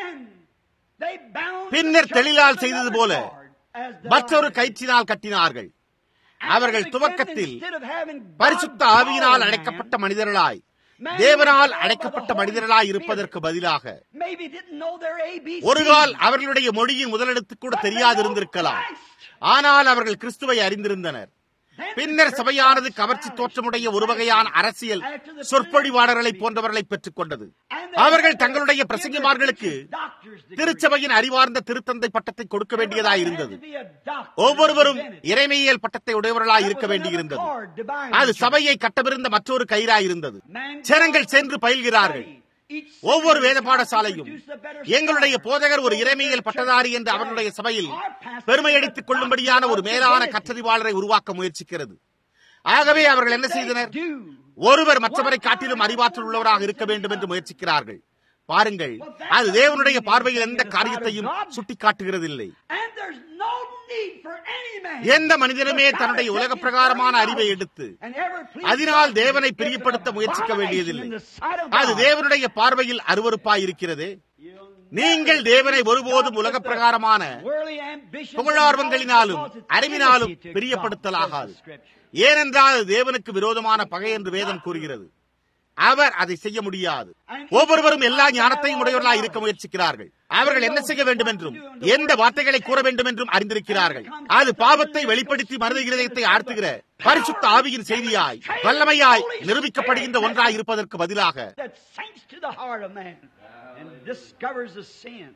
பின்னர் தெளிலால் செய்தது போல மற்றொரு கயிற்றினால் கட்டினார்கள் அவர்கள் துவக்கத்தில் பரிசுத்த ஆவியினால் அழைக்கப்பட்ட மனிதர்களாய் தேவனால் அழைக்கப்பட்ட மனிதர்களாய் இருப்பதற்கு பதிலாக ஒரு கால் அவர்களுடைய மொழியின் முதலெடுத்து கூட தெரியாதிருந்திருக்கலாம் ஆனால் அவர்கள் கிறிஸ்துவை அறிந்திருந்தனர் பின்னர் சபையானது கவர்ச்சி தோற்றமுடைய ஒரு வகையான அரசியல் சொற்பொழிவாளர்களை போன்றவர்களை பெற்றுக் கொண்டது அவர்கள் தங்களுடைய பிரசங்கிமார்களுக்கு திருச்சபையின் அறிவார்ந்த திருத்தந்தை பட்டத்தை கொடுக்க வேண்டியதாய் இருந்தது ஒவ்வொருவரும் இறைமையியல் பட்டத்தை உடையவர்களாய் இருக்க வேண்டியிருந்தது அது சபையை கட்டவிருந்த மற்றொரு கயிறாய் இருந்தது ஜனங்கள் சென்று பயில்கிறார்கள் ஒவ்வொரு வேத பாடசாலையும் எங்களுடைய போதகர் ஒரு இறைமையியல் பட்டதாரி என்று அவர்களுடைய சபையில் பெருமையடித்துக் கொள்ளும்படியான ஒரு மேலான கற்றறிவாளரை உருவாக்க முயற்சிக்கிறது ஆகவே அவர்கள் என்ன செய்தனர் ஒருவர் மற்றவரை காட்டிலும் அறிவாற்றல் உள்ளவராக இருக்க வேண்டும் என்று முயற்சிக்கிறார்கள் பாருங்கள் அது தேவனுடைய பார்வையில் எந்த காரியத்தையும் சுட்டிக்காட்டுகிறதில்லை need for any man. எந்த மனிதனுமே தன்னுடைய உலக பிரகாரமான அறிவை எடுத்து And ever please அதனால் God தேவனை is பிரியப்படுத்த an முயற்சிக்க abomination வேண்டியதில்லை in the sight of அது God. தேவனுடைய பார்வையில் அருவருப்பாய் இருக்கிறது நீங்கள் தேவனை ஒருபோதும் உலக பிரகாரமான Worldly ambitions புகழார்வங்களினாலும் and all because it's அறிவினாலும் enmity to பிரியப்படுத்தலாகாது God, says the Scripture. ஏனென்றால் அது தேவனுக்கு விரோதமான பகை என்று வேதம் கூறுகிறது அவர் அதை செய்ய முடியாது ஒவ்வொருவரும் எல்லா ஞானத்தையும் உடையவர்களாய் இருக்க முயற்சிக்கிறார்கள் அவர்கள் என்ன செய்ய வேண்டும் என்றும் எந்த வார்த்தைகளை கூற வேண்டும் என்றும் அறிந்திருக்கிறார்கள் அது பாவத்தை வெளிப்படுத்தி மனித இருதயத்தை ஆழ்த்துகிற பரிசுத்த ஆவியின் செய்தியாய் வல்லமையாய் நிரூபிக்கப்படுகின்ற ஒன்றாய் இருப்பதற்கு பதிலாக that sinks to the heart of man and discovers the sin.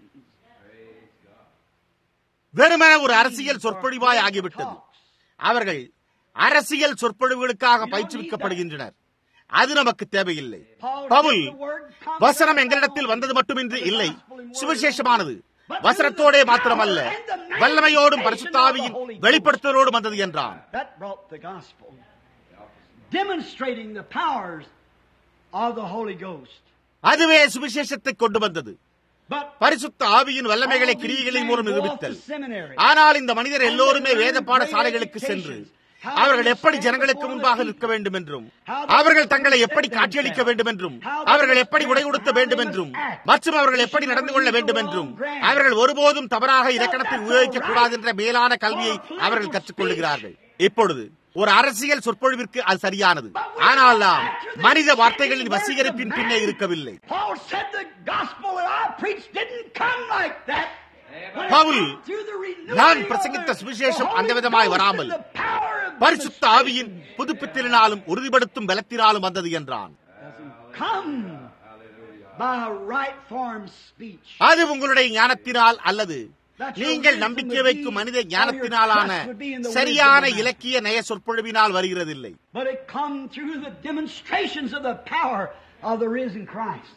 வெறுமன ஒரு அரசியல் சொற்பொழிவாய் ஆகிவிட்டது அவர்கள் அரசியல் சொற்பொழிவுகளுக்காக பயிற்றுவிக்கப்படுகின்றனர் அது நமக்கு தேவையில்லை பவுல் வசனம் எங்களிடத்தில் வந்தது மட்டுமின்றி இல்லை சுவிசேஷமானது வசனத்தோடே மாத்திரமல்ல வல்லமையோடும் பரிசுத்தாவியின் வெளிப்படுத்தலோடும் வந்தது என்றான் That brought the gospel, demonstrating the powers of the Holy Ghost. அதுவே சுவிசேஷத்தை கொண்டு வந்தது But பரிசுத்த ஆவியின் வல்லமைகளை all these கிரியைகளின் men மூலம் go off நிரூபித்தல் to seminary. ஆனால் இந்த மனிதர் எல்லோருமே வேத பாடசாலைகளுக்கு சென்று அவர்கள் எப்படி ஜனங்களுக்கு முன்பாக நிற்க வேண்டும் என்றும் அவர்கள் தங்களை எப்படி காட்சியளிக்க வேண்டும் என்றும் அவர்கள் எப்படி உடை உடுத்த வேண்டும் என்றும் மற்றும் அவர்கள் எப்படி நடந்து கொள்ள வேண்டும் என்றும் அவர்கள் ஒருபோதும் தவறாக இலக்கணத்தை உபயோகிக்க கூடாது என்ற மேலான கல்வியை அவர்கள் கற்றுக்கொள்கிறார்கள் இப்பொழுது ஒரு அரசியல் சொற்பொழிவிற்கு அது சரியானது ஆனால் நாம் மனித வார்த்தைகளின் வசீகரிப்பின் பின்னே இருக்கவில்லை Paul said the gospel that I preached didn't come like that. When it Pavul, come through the renewing நான் of பிரசங்கித்த the சுவிசேஷம் Holy அந்த விதமாய் Ghost வராமல் and the power of பரிசுத்த demonstration. ஆவியின் புதுப்பித்தலினாலும் உறுதிப்படுத்தும் பலத்தினாலும் வந்தது என்றான் Doesn't come by a right form speech. அது உங்களுடைய ஞானத்தினால் அல்லது நீங்கள் நம்பிக்கை வைக்கும் மனித ஞானத்தினாலான சரியான இலக்கிய நய சொற்பொழிவினால் வருகிறதில்லை But it come through the demonstrations of the power of the risen Christ.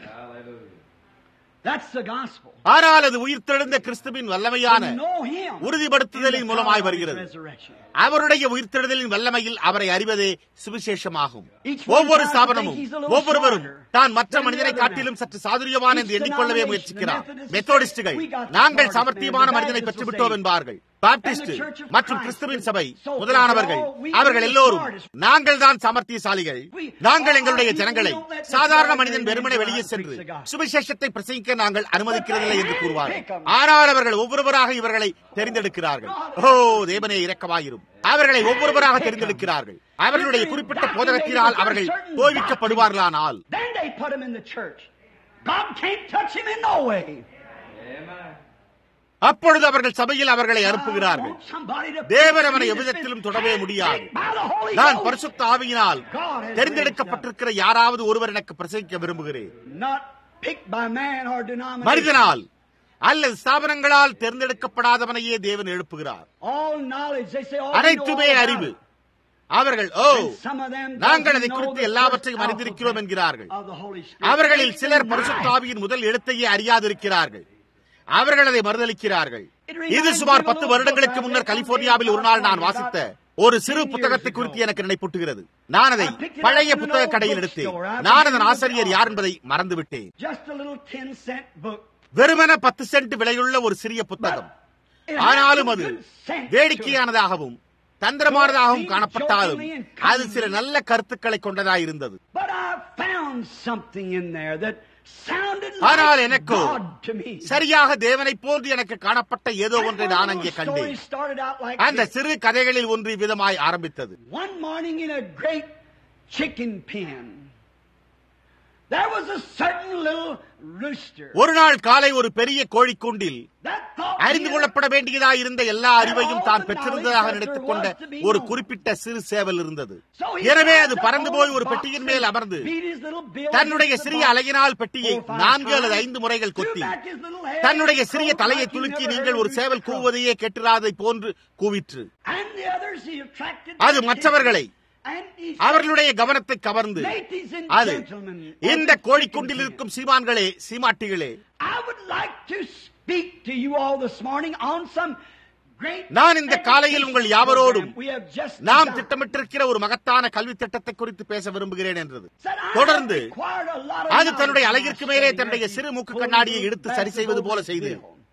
That's the gospel. ஆனால் அது உயிர்த்தெழுந்த கிறிஸ்துவின் வல்லமையான To know Him உறுதிப்படுத்துதலின் in the மூலமாய் power of His வருகிறது resurrection. அவருடைய உயிர்த்தெழுதலின் வல்லமையில் அவரை அறிவதே சுவிசேஷமாகும் Each one ஒவ்வொரு tries to ஸ்தாபனமும் think he's a little ஒவ்வொருவரும் smarter தான் மற்ற than the மனிதனை other காட்டிலும் man. சற்று சாதுரியவான் என்று Each எண்ணிக்கொள்ளவே denomination, முயற்சிக்கிறார் the Methodists மெத்தோடிஸ்டுகள் say, "We got the நாங்கள் smartest சமர்த்தியமான man." The மனிதனை Baptists பெற்றுவிட்டோம் will say, என்பார்கள் Baptist "And the Church of மற்றும் Christ, கிறிஸ்துவின் சபை so முதலானவர்கள் forth, we- அவர்கள் we're the எல்லோரும் smartest. நாங்கள் தான் சமர்த்தியசாலிகள் We- நாங்கள் all எங்களுடைய our people ஜனங்களை don't let this சாதாரண ordinary மனிதன் man வெறுமனே go out வெளியே and சென்று preach the gospel. சுவிசேஷத்தை பிரசங்கிக்க நாங்கள் அனுமதிக்கிறதில்லை என்று But they கூறுவார்கள் handpick 'em. ஆனால் அவர்கள் ஒவ்வொருவராக இவர்களை தெரிந்தெடுக்கிறார்கள் ஓ தேவனே இரக்கமாயிரும் அவர்களை ஒவ்வொருவராக தெரிந்தெடுக்கிறார்கள் அவர்களுடைய குறிப்பிட்ட போதகத்தினால் அவர்கள் தோல்விக்கப்படுவார்களானால் Then they put him in the church. God can't touch him in no way. அப்பொழுது அவர்கள் சபையில் அவர்களை அனுப்புகிறார்கள் I want somebody to தேவன் preach அவனை me எவ்விதத்திலும் that's தொடவே been முடியாது handpicked by the Holy நான் Ghost. பரிசுத்த ஆவியினால் தெரிந்தெடுக்கப்பட்டிருக்கிற யாராவது ஒருவர் எனக்கு பிரசங்கிக்க விரும்புகிறேன் Not picked by man or denomination. மனிதனால் அல்லது ஸ்தாபனங்களால் தேர்ந்தெடுக்கப்படாதவனையே தேவன் எழுப்புகிறார் All knowledge, they say, oh, we know அனைத்துமே all about அறிவு it. அவர்கள் ஓ And some of them நாங்கள் doesn't அதை know குறித்து the எல்லாவற்றையும் first அறிந்திருக்கிறோம் alphabet என்கிறார்கள் of the Holy Spirit. அவர்களில் They சிலர் deny. பரிசுத்தாவியின் முதல் எழுத்தையே அறியாதிருக்கிறார்கள் அவர்கள் அதை மறுதளிக்கிறார்கள் இது சுமார் பத்து வருடங்களுக்கு முன்னர் கலிபோர்னியாவில் ஒரு நாள் நான் வாசித்த ஒரு சிறு புத்தகத்தை குறித்து எனக்கு நினைப்பூட்டுகிறது நான் அதை பழைய புத்தக கடையில் எடுத்தேன் நான் அதன் ஆசிரியர் யார் என்பதை மறந்துவிட்டேன் Just a little 10 cent book. வெறுமன பத்து சென்ட் விலையுள்ள ஒரு சிறிய புத்தகம் It ஆனாலும் has அது good sense to it. வேடிக்கையானதாகவும் தந்திரமானதாகவும் காணப்பட்டாலும் அது சில நல்ல கருத்துக்களை கொண்டதாயிருந்தது But I found something in there that sounded ஆனால் like எனக்கோ God to me. சரியாக தேவனை போன்று எனக்கு காணப்பட்ட ஏதோ And ஒன்றை one நான் little அங்கே story கண்டேன் started out like அந்த this. சிறு கதைகளில் ஒன்று விதமாய் ஆரம்பித்தது One morning in a great chicken pen, there was a certain little rooster ஒரு நாள் காலை ஒரு பெரிய கோழிக்கூண்டில் that thought அறிந்து he கொள்ளப்பட வேண்டியதாய் இருந்த எல்லா அறிவையும் தான் பெற்றிருந்ததாக நினைத்துக் கொண்ட ஒரு குறிப்பிட்ட சிறு சேவல் இருந்தது So he எனவே climbed அது up பறந்து on போய் the ஒரு box பெட்டியின் and மேல் அமர்ந்து beat his little bill தன்னுடைய against the சிறிய box அழகினால் பெட்டியை four or five நான்கு அல்லது times, ஐந்து முறைகள் threw கொத்தி back his little head, தன்னுடைய சிறிய crowed தலையை like you துலுக்கி never நீங்கள் heard ஒரு a சேவல் rooster crow. கூவுவதையே கேட்டிராதை போன்று கூவிற்று And the others he attracted அது their மற்றவர்களை attention. And he said, அவர்களுடைய கவனத்தை கவர்ந்து Ladies and அது gentlemen, இந்த கோழிக்குண்டில் இருக்கும் சீமான்களே சீமாட்டிகளே I would like to speak to you all this morning on some great நான் இந்த காலையில் உங்கள் யாவரோடும் program we have just நாம் designed. திட்டமிட்டிருக்கிற ஒரு மகத்தான கல்வி திட்டத்தை குறித்து பேச விரும்புகிறேன் என்றது Said, "I தொடர்ந்து have acquired a lot of அது தன்னுடைய knowledge அழகிற்கு in my மேலே study தன்னுடைய as சிறு he மூக்கு pulled கண்ணாடியை his எடுத்து back சரி செய்வது over போல his செய்து bill."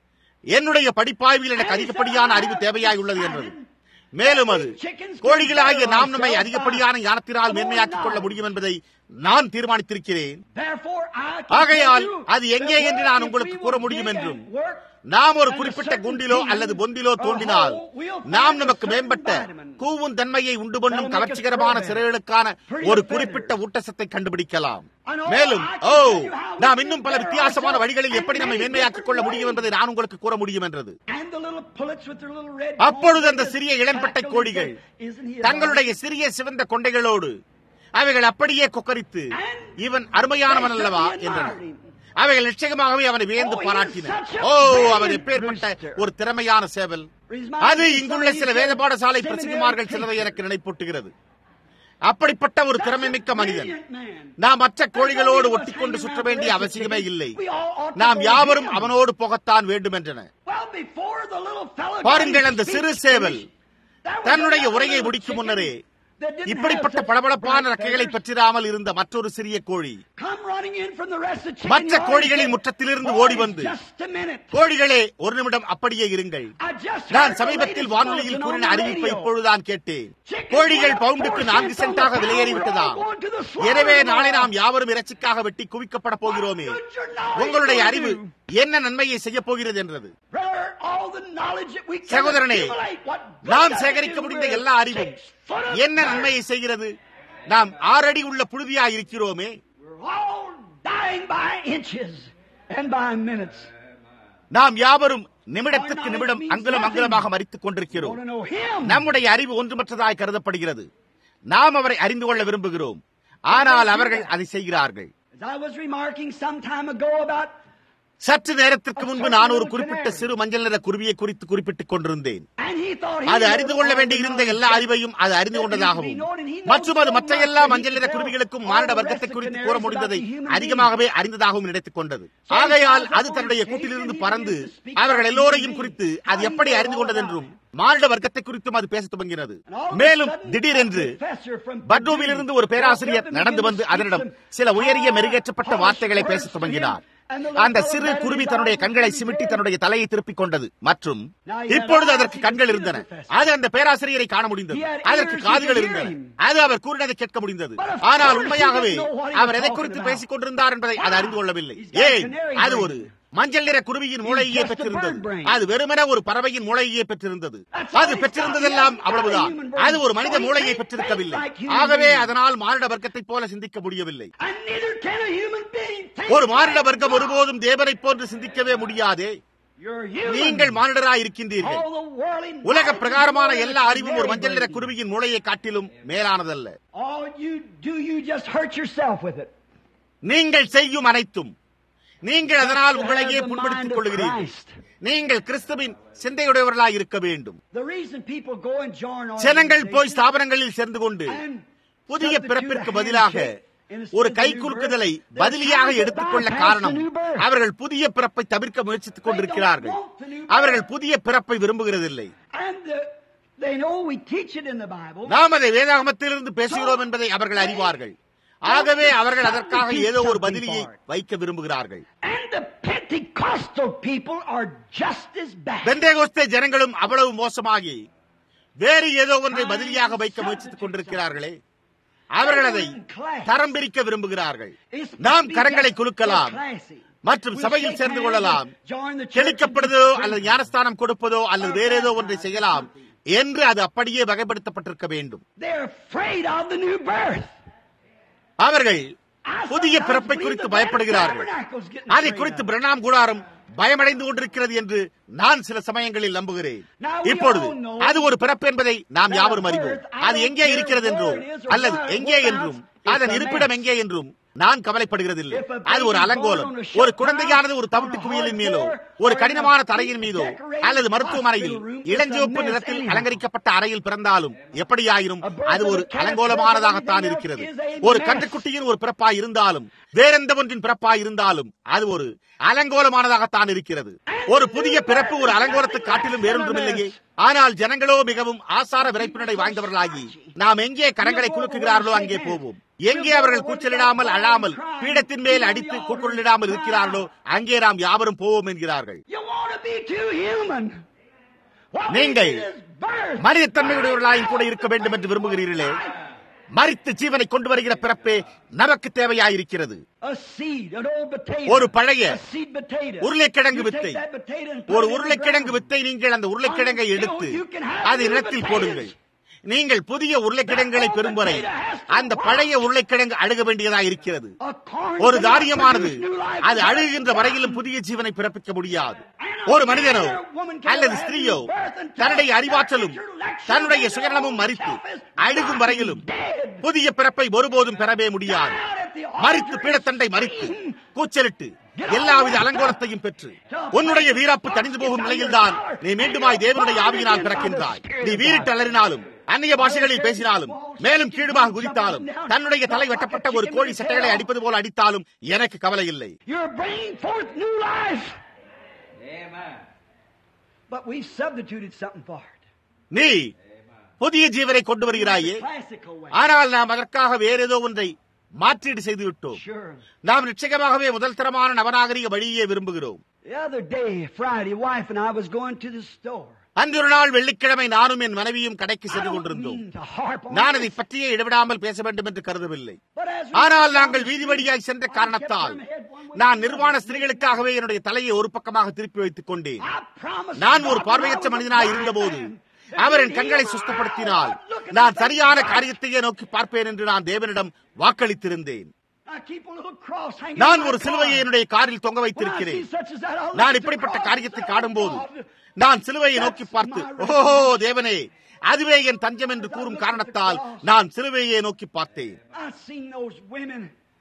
என்னுடைய படிப்பாய்வில் எனக்கு அதிகப்படியான அறிவு தேவையாய் உள்ளது என்றது மேலும் அது கோழிகளாகிய நாம் நம்மை அதிகப்படியான ஞானத்தினால் மேன்மையாக்கிக் கொள்ள முடியும் என்பதை நான் தீர்மானித்திருக்கிறேன் ஆகையால் அது எங்கே என்று நான் உங்களுக்கு கூற முடியும் என்றும் நாம் ஒரு குறிப்பிட்ட குண்டிலோ அல்லது பொந்திலோ தோன்றினால் நாம் நமக்கு மேம்பட்ட கூவும் தன்மையை உண்டு பண்ணும் கவர்ச்சிகரமான சிறைகளுக்கான ஒரு குறிப்பிட்ட ஊட்டச்சத்தை கண்டுபிடிக்கலாம் மேலும் ஓ நாம் இன்னும் பல வித்தியாசமான வழிகளில் எப்படி நம்மை மேன்மையாக்கிக் கொள்ள முடியும் என்பதை நான் உங்களுக்கு கூற முடியும் என்றது அப்பொழுது அந்த சிறிய இளம்பட்டை கோழிகள் தங்களுடைய சிறிய சிவந்த கொண்டைகளோடு அவைகள் அப்படியே கொக்கரித்து இவன் அருமையானவன் அல்லவா என்றனர் அவைகள் நிச்சயமாகவே அவனை வியந்து பாராட்டின ஓ அவன் எப்பேற்பட்ட ஒரு திறமையான சேவல் அது இங்குள்ள சில வேத பாடசாலை பிரசங்கிமார்கள் சிலரை எனக்கு நினைப்பூட்டுகிறது அப்படிப்பட்ட ஒரு திறமை மிக்க மனிதன் நாம் மற்ற கோழிகளோடு ஒட்டிக்கொண்டு சுற்ற வேண்டிய அவசியமே இல்லை நாம் யாவரும் அவனோடு போகத்தான் வேண்டும் என்றன பாருங்கள் அந்த சிறு சேவல் தன்னுடைய உரையை முடிக்கும் முன்னரே இப்படிப்பட்ட பளபளப்பான ரக்கைகளை பற்றிராமல் இருந்த மற்றொரு சிறிய கோழி மற்ற கோழிகளின் முற்றத்திலிருந்து ஓடி வந்து கோழிகளே ஒரு நிமிடம் அப்படியே இருங்கள் நான் சமீபத்தில் வானொலியில் கூறின அறிவிப்பை இப்பொழுதுதான் கேட்டேன் கோழிகள் பவுண்டுக்கு நான்கு சென்டாக விலையேறிவிட்டதா எனவே நாளை நாம் யாவரும் இறைச்சிக்காக வெட்டி குவிக்கப்பட போகிறோமே உங்களுடைய அறிவு என்ன நன்மையை செய்ய போகிறது என்றது சகோதரனே நாம் சேகரிக்க முடிந்த எல்லா அறிவும் என்ன நன்மையை செய்கிறது நாம் ஆறடி உள்ள புழுதியா இருக்கிறோமே நாம் யாவரும் நிமிடத்துக்கு நிமிடம் அங்குலம் அங்குலமாக மறித்துக் கொண்டிருக்கிறோம் நம்முடைய அறிவு ஒன்றுமற்றதாய் கருதப்படுகிறது நாம் அவரை அறிந்து கொள்ள விரும்புகிறோம் ஆனால் அவர்கள் அதை செய்கிறார்கள் சற்று நேரத்திற்கு முன்பு நான் ஒரு குறிப்பிட்ட சிறு மஞ்சள் நிற குருவியை குறித்து குறிப்பிட்டுக் கொண்டிருந்தேன் அது அறிந்து கொள்ள வேண்டியிருந்த எல்லா அறிவையும் அது அறிந்து கொண்டதாகவும் மற்றும் அது மற்ற எல்லா மஞ்சள் நிற குருவிகளுக்கும் மானிட வர்க்கத்தை குறித்து கூற முடிந்ததை அதிகமாகவே அறிந்ததாகவும் நினைத்துக் கொண்டது ஆகையால் அது தன்னுடைய கூட்டிலிருந்து பறந்து அவர்கள் எல்லோரையும் குறித்து அது எப்படி அறிந்து கொண்டதென்றும் மானிட வர்க்கத்தை குறித்தும் அது பேச துவங்கினது மேலும் திடீரென்று பட்ரூமிலிருந்து ஒரு பேராசிரியர் நடந்து வந்து அதனிடம் சில உயரிய மெருகேற்றப்பட்ட வார்த்தைகளை பேச துவங்கினார் அந்த சிறு குருவி தன்னுடைய கண்களை சிமிட்டி தன்னுடைய தலையை திருப்பிக் கொண்டது மற்றும் இப்பொழுது அதற்கு கண்கள் இருந்தன அது அந்த பேராசிரியரை காண முடிந்தது அதற்கு காதுகள் இருந்தன அது அவர் கூறினதை கேட்க முடிந்தது ஆனால் உண்மையாகவே அவர் எதை குறித்து பேசிக் கொண்டிருந்தார் என்பதை அது அறிந்து கொள்ளவில்லை ஏன் அது ஒரு மஞ்சள் நிற குருவியின் மூளையே பெற்றிருந்தது அது வெறுமன ஒரு பறவையின் மூளையே பெற்றிருந்தது அது பெற்றிருந்ததெல்லாம் அவ்வளவுதான் அது ஒரு மனித மூளையை பெற்றிருக்கவில்லை ஆகவே அதனால் மானிட வர்க்கத்தைப் போல சிந்திக்க முடியவில்லை ஒரு மானிட வர்க்கம் ஒருபோதும் தேவனை போன்று சிந்திக்கவே முடியாதே நீங்கள் மானிடராய் இருக்கின்றீர்கள் உலக பிரகாரமான எல்லா அறிவும் ஒரு மஞ்சள் நிற குருவியின் மூளையை காட்டிலும் மேலானதல்ல நீங்கள் செய்யும் அனைத்தும் நீங்கள் அதனால் உங்களையே புண்படுத்திக் கொள்கிறீர்கள் நீங்கள் கிறிஸ்துவின் சிந்தையுடையவர்களாய் இருக்க வேண்டும் ஜனங்கள் போய் ஸ்தாபனங்களில் சேர்ந்து கொண்டு புதிய பிறப்பிற்கு பதிலாக ஒரு கை குலுக்குதலை பதிலியாக எடுத்துக்கொள்ள காரணம் அவர்கள் புதிய பிறப்பை தவிர்க்க முயற்சித்துக் கொண்டிருக்கிறார்கள் அவர்கள் புதிய பிறப்பை விரும்புகிறதில்லை நாம் அதை வேதாகமத்திலிருந்து பேசுகிறோம் என்பதை அவர்கள் அறிவார்கள் ஆகவே அவர்கள் அதற்காக ஏதோ ஒரு பதிலியை வைக்க விரும்புகிறார்கள் பெந்தேகோஸ்தே ஜனங்களும் அவ்வளவு மோசமாகி வேறு ஏதோ ஒன்றை பதிலியாக வைக்க முயற்சித்துக் கொண்டிருக்கிறார்களே அவர்கள் அதை தரம் பிரிக்க விரும்புகிறார்கள் நாம் கரங்களை குலுக்கலாம் மற்றும் சபையில் சேர்ந்து கொள்ளலாம் தெளிக்கப்படுதோ அல்லது ஞானஸ்தானம் கொடுப்பதோ அல்லது வேற ஏதோ ஒன்றை செய்யலாம் என்று அது அப்படியே வகைப்படுத்தப்பட்டிருக்க வேண்டும் அவர்கள் புதிய பிறப்பை குறித்து பயப்படுகிறார்கள் அதை குறித்து பிரணாம் கூடாரம் பயமடைந்து கொண்டிருக்கிறது என்று நான் சில சமயங்களில் நம்புகிறேன் இப்பொழுது அது ஒரு பிறப்பு என்பதை நாம் யாவரும் அறிவோம் அது எங்கே இருக்கிறது என்றும் அல்லது எங்கே என்றும் அதன் இருப்பிடம் எங்கே என்றும் நான் கவலைப்படுகிறதில்லை அது ஒரு அலங்கோலம் ஒரு குழந்தையானது ஒரு தவிட்டு குவியலின் மேலோ ஒரு கடினமான தரையின் மீதோ அல்லது மருத்துவமனையில் இளஞ்சிவப்பு நிறத்தில் அலங்கரிக்கப்பட்ட அறையில் பிறந்தாலும் எப்படியாயினும் அது ஒரு அலங்கோலமானதாகத்தான் இருக்கிறது ஒரு கன்றுக்குட்டியின் ஒரு பிறப்பாய் இருந்தாலும் வேறெந்த ஒன்றின் பிறப்பாய் இருந்தாலும் அது ஒரு அலங்கோலமானதாகத்தான் இருக்கிறது ஒரு புதிய பிறப்பு ஒரு அலங்கோலத்தை காட்டிலும் வேறொன்றும் இல்லையே ஆனால் ஜனங்களோ மிகவும் ஆசார விரைப்பினடை வாய்ந்தவர்களாகி நாம் எங்கே கரங்களை குலுக்குகிறார்களோ அங்கே போவோம் எங்கே அவர்கள் கூச்சலிடாமல் அழாமல் பீடத்தின் மேல் அடித்து கூக்குரலிடாமல் இருக்கிறார்களோ அங்கே நாம் யாவரும் போவோம் என்கிறார்கள் to be too human. What நீங்கள் is his birth? மனிதத்தன்மையுடையவர்களாயும் கூட இருக்க வேண்டும் என்று விரும்புகிறீர்களே மறித்து ஜீவனை கொண்டு வருகிற பிறப்பே நமக்கு தேவையாயிருக்கிறது A seed, an old potato. ஒரு பழைய A seed potato. உருளைக்கிழங்கு You take வித்தை. that potato and put ஒரு it in the உருளைக்கிழங்கு ground. வித்தை நீங்கள் அந்த உருளைக்கிழங்கை எடுத்து அதை நிலத்தில் போடுங்கள் நீங்கள் புதிய உருளைக்கிழங்குகளை பெறும் வரை அந்த பழைய உருளைக்கிழங்கு அழுக வேண்டியதாக இருக்கிறது A corn ஒரு cannot தாரியமானது produce new life அது without அழுகின்ற life. வரையிலும் புதிய ஜீவனை பிறப்பிக்க முடியாது ஒரு மனிதனோ அல்லது ஸ்திரீயோ தன்னுடைய அறிவாற்றலும் தன்னுடைய சுயநலமும் மறித்து அழுகும் வரையிலும் புதிய பிறப்பை ஒருபோதும் பெறவே முடியாது மறித்து பீடத்தண்டை மறித்து கூச்சலிட்டு எல்லாவித அலங்கோலத்தையும் பெற்று உன்னுடைய வீராப்பு தணிந்து போகும் நிலையில்தான் நீ மீண்டுமாய் தேவனுடைய ஆவியினால் பிறக்கின்றாய் நீ வீரிட்டு அலறினாலும் அந்நிய பாஷைகளில் பேசினாலும் மேலும் கீழுமாக குதித்தாலும் தன்னுடைய தலை வெட்டப்பட்ட ஒரு கோழி சட்டைகளை அடிப்பது போல அடித்தாலும் எனக்கு கவலை இல்லை You're bringing forth new life. But we substituted something for it. நீ புதிய ஜீவனை கொண்டு வருகிறாயே Classical way. ஆனால் நாம் அதற்காக வேற ஏதோ ஒன்றை மாற்றீடு செய்து விட்டோம் Sure. நாம் நிச்சயமாகவே முதல் தரமான நவநாகரிக வழியே விரும்புகிறோம் The other day, Friday, wife and I was going to the store. அன்று ஒரு நாள் வெள்ளிக்கிழமை நானும் என் மனைவியும் கடைக்கு I சென்று don't கொண்டிருந்தோம் mean to harp on நான் அதை this, பற்றியே இடைவிடாமல் பேச வேண்டும் என்று கருதவில்லை but as we ஆனால் went நாங்கள் down வீதி the வழியாய் street, சென்ற I காரணத்தால் kept my head one way நான் or நிர்வாண another. ஸ்திரீகளுக்காகவே என்னுடைய தலையை ஒரு பக்கமாக திருப்பி வைத்துக் கொண்டேன் I promised நான் ஒரு God பார்வையற்ற when I was a மனிதனாய் blind இருந்தபோது man, that அவர் he'd என் கண்களை heal my சுத்தப்படுத்தினால் eyes. Look at நான் that சரியான right. காரியத்தையே நோக்கி பார்ப்பேன் என்று நான் தேவனிடம் வாக்களித்திருந்தேன் I keep a little cross hanging நான் in my ஒரு சிலுவையை car. என்னுடைய காரில் தொங்க When I வைத்திருக்கிறேன் see such as that, I'll look நான் at the இப்படிப்பட்ட cross காரியத்தை and say, காணும்போது "God, நான் சிலுவையை நோக்கி பார்த்து ஓஹோ தேவனே அதுவே என் தஞ்சம் என்று கூறும் காரணத்தால் நான் சிலுவையை நோக்கி பார்த்தேன் I've seen those women.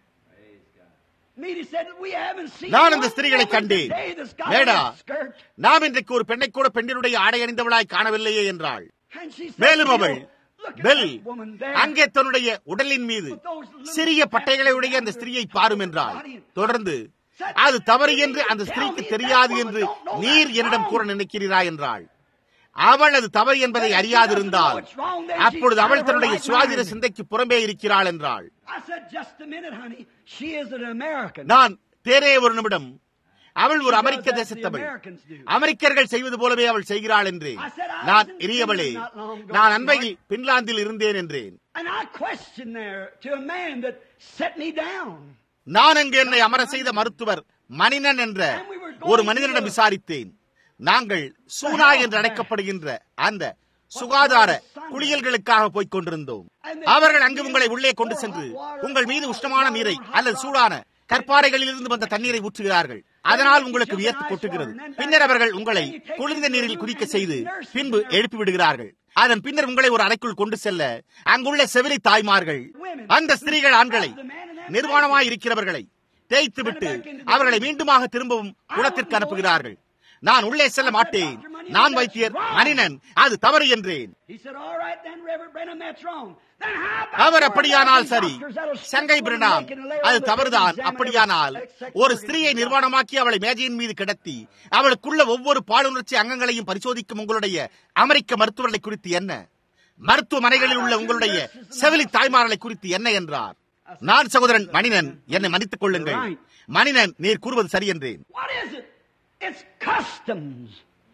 Meady said we haven't seen நான் அந்த one ஸ்திரீகளை woman கண்டேன் today that's got மேடா a skirt. நாம் இன்றைக்கு ஒரு பெண்ணை கூட பெண்ணினுடைய ஆடை அணிந்தவளாய் காணவில்லையே என்றாள் And she said, மேலும் "You அவள் know, look at பெல் that woman there." அங்கே தன்னுடைய உடலின் மீது சிறிய பட்டைகளை உடைய அந்த ஸ்திரீயை பாரும் என்றாள் தொடர்ந்து அது தவறு என்று அந்த ஸ்திரீக்கு தெரியாது என்று நீர் என்னிடம் கூற நினைக்கிறீரா என்றாள் அவள் அது தவறு என்பதை அறியாதிருந்தால் அப்பொழுது அவள் தன்னுடைய சுவாதிர சிந்தைக்கு புறம்பே இருக்கிறாள் என்றாள் I said, just a minute, honey. She is an American. நான் தேரே ஒரு நிமிடம் அவள் ஒரு அமெரிக்க தேசத்தவள் அமெரிக்கர்கள் செய்வது போலவே அவள் செய்கிறாள் என்றேன் நான் இனியவளே நான் அண்மையில் பின்லாந்தில் இருந்தேன் என்றேன் And I questioned there to a man that set me down. நான் அங்கு என்னை அமர செய்த மருத்துவர் மணினன் என்ற ஒரு மனிதனிடம் விசாரித்தேன் நாங்கள் சூனா என்று அழைக்கப்படுகின்ற அந்த சுகாதார குளியல்களுக்காக போய்க் கொண்டிருந்தோம் அவர்கள் அங்கு உங்களை உள்ளே கொண்டு சென்று உங்கள் மீது உஷ்ணமான நீரை அல்லது சூடான கற்பாறைகளில் இருந்து வந்த தண்ணீரை ஊற்றுகிறார்கள் அதனால் உங்களுக்கு வியர்த்து கொட்டுகிறது பின்னர் அவர்கள் உங்களை குளிர்ந்த நீரில் குடிக்க செய்து பின்பு எழுப்பி விடுகிறார்கள் அதன் பின்னர் உங்களை ஒரு அறைக்குள் கொண்டு செல்ல அங்குள்ள செவிலி தாய்மார்கள் அந்த ஸ்திரீகள் ஆண்களை நிர்வாணமாய் இருக்கிறவர்களை தேய்த்துவிட்டு அவர்களை மீண்டுமாக திரும்பவும் குளத்திற்கு அனுப்புகிறார்கள் நான் உள்ளே செல்ல மாட்டேன் நான் வைத்தியர் மனிதன் அது தவறு என்றேன் He said, all right then, Reverend Brenham, that's wrong. Then how about our four அப்படியானால் American சரி doctors that'll stick சங்கை one Pranam naked and lay அது on the தவறுதான் bed and அப்படியானால் examine every sex ஒரு organ ஸ்திரீயை she's got. நிர்வாணமாக்கி அவளை மேஜையின் மீது கிடத்தி அவளுக்குள்ள ஒவ்வொரு பாலுணர்ச்சி அங்கங்களையும் பரிசோதிக்கும் உங்களுடைய அமெரிக்க மருத்துவர்களை குறித்து என்ன மருத்துவமனைகளில் உள்ள உங்களுடைய செவிலி தாய்மார்களை குறித்து என்ன என்றார் நான் சகோதரன் மணினன் என்னை மன்னித்துக் கொள்ளுங்கள் மணினன் நீர் கூறுவது சரி என்றேன் What is it? It's customs.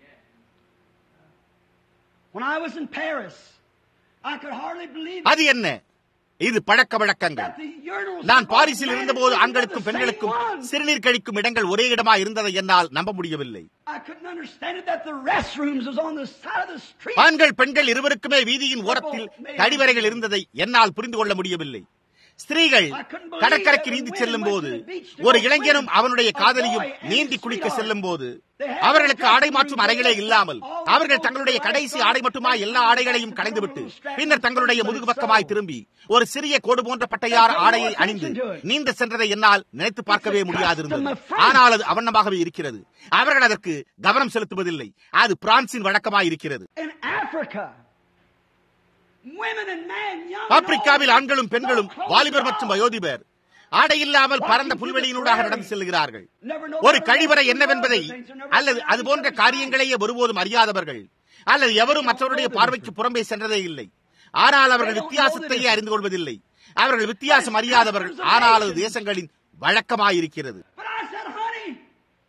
When I was in Paris, I could hardly believe அது என்ன இது பழக்க வழக்கங்கள் that the urinals நான் of பாரிஸில் men இருந்தபோது and women ஆண்களுக்கும் were the பெண்களுக்கும் same ones. சிறுநீர் கழிக்கும் இடங்கள் ஒரே இடமா இருந்ததை என்னால் நம்ப முடியவில்லை I couldn't understand it that the restrooms was on the side of the street. ஆண்கள் பெண்கள் இருவருக்குமே வீதியின் ஓரத்தில் கழிவறைகள் இருந்ததை என்னால் புரிந்து கொள்ள முடியவில்லை ஸ்திரீகள் கடற்கரைக்கு நீந்தி செல்லும் போது ஒரு இளைஞனும் அவனுடைய காதலியும் நீந்தி குளிக்க செல்லும் போது அவர்களுக்கு ஆடை மாற்றும் அறைகளே இல்லாமல் அவர்கள் தங்களுடைய கடைசி ஆடை மட்டுமா எல்லா ஆடைகளையும் களைந்துவிட்டு பின்னர் தங்களுடைய முதுகு பக்கமாய் திரும்பி ஒரு சிறிய கோடு போன்ற பட்டையார் ஆடையை அணிந்து நீந்த சென்றதை என்னால் நினைத்து பார்க்கவே முடியாதிருந்தது ஆனால் அது அவண்ணமாகவே இருக்கிறது அவர்கள் அதற்கு கவனம் செலுத்துவதில்லை அது பிரான்சின் வழக்கமாய் இருக்கிறது In Africa, women and men, young and ஆப்பிரிக்காவில் old, ஆண்களும் பெண்களும் no clothes வாலிபர் at மற்றும் all. வயோதிபர் ஆடை இல்லாமல் பரந்த புல்வெளியினூடாக நடந்து செல்கிறார்கள் ஒரு கழிவறை என்னவென்பதை அல்லது அது போன்ற காரியங்களையே ஒருபோதும் அறியாதவர்கள் அல்லது எவரும் மற்றவருடைய பார்வைக்கு புறம்பே சென்றதே இல்லை ஆனால் அவர்கள் வித்தியாசத்தையே அறிந்து கொள்வதில்லை அவர்கள் வித்தியாசம் அறியாதவர்கள் ஆனால் அது தேசங்களின் வழக்கமாயிருக்கிறது But I said, honey, we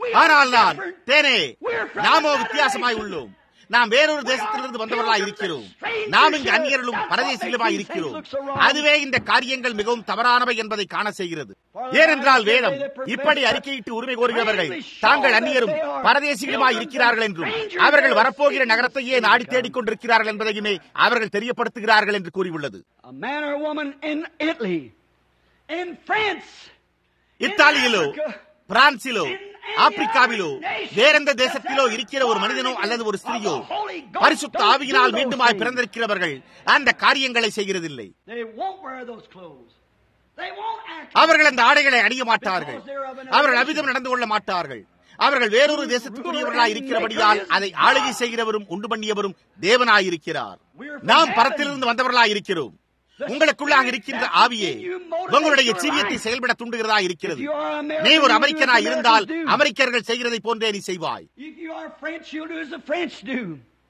ஆனால் நான் தேனே நாமோ வித்தியாசமாய் உள்ளோம் நாம் வேறொரு தேசத்திலிருந்து வந்தவர்களாய் இருக்கிறோம் நாம் இங்கு அந்நியர்களும் பரதேசிகளுமாய் இருக்கிறோம் அதுவே இந்த காரியங்கள் மிகவும் தவறானவை என்பதை காண செய்கிறது ஏனென்றால் வேதம் இப்படி அறிக்கையிட்டு உரிமை கோருகிறவர்கள் தாங்கள் அந்நியரும் பரதேசிகளுமாய் இருக்கிறார்கள் என்றும் அவர்கள் வரப்போகிற நகரத்தையே நாடி தேடிக் கொண்டிருக்கிறார்கள் என்பதையுமே அவர்கள் தெரியப்படுத்துகிறார்கள் என்று கூறியுள்ளது A man or woman in Italy, in France, இத்தாலியிலோ பிரான்சிலோ ஆப்பிரிக்காவிலோ வேறெந்த தேசத்திலோ இருக்கிற ஒரு மனிதனோ அல்லது ஒரு ஸ்திரியோ பரிசுத்த ஆவியினால் மீண்டுமாய் பிறந்திருக்கிறவர்கள் அந்த காரியங்களை செய்கிறதில்லை they won't wear those clothes. They won't act. அவர்கள் அந்த ஆடைகளை அணிய மாட்டார்கள் அவர்கள் அவிதம் நடந்து கொள்ள மாட்டார்கள் அவர்கள் வேறொரு தேசத்துக்குரியவர்களாய் இருக்கிறபடியால் அதை ஆளுகை செய்கிறவரும் உண்டு பண்ணியவரும் தேவனாயிருக்கிறார் நாம் பரத்திலிருந்து வந்தவர்களாய் இருக்கிறோம் உங்களுக்குள்ளாக இருக்கின்ற ஆவியே உங்களுடைய ஜீவியத்தை செயல்பட தூண்டுகிறதா இருக்கிறது நீ ஒரு அமெரிக்கனாய் இருந்தால் அமெரிக்கர்கள் செய்கிறதை போன்றே நீ செய்வாய் If you are French, you'll do as the French do.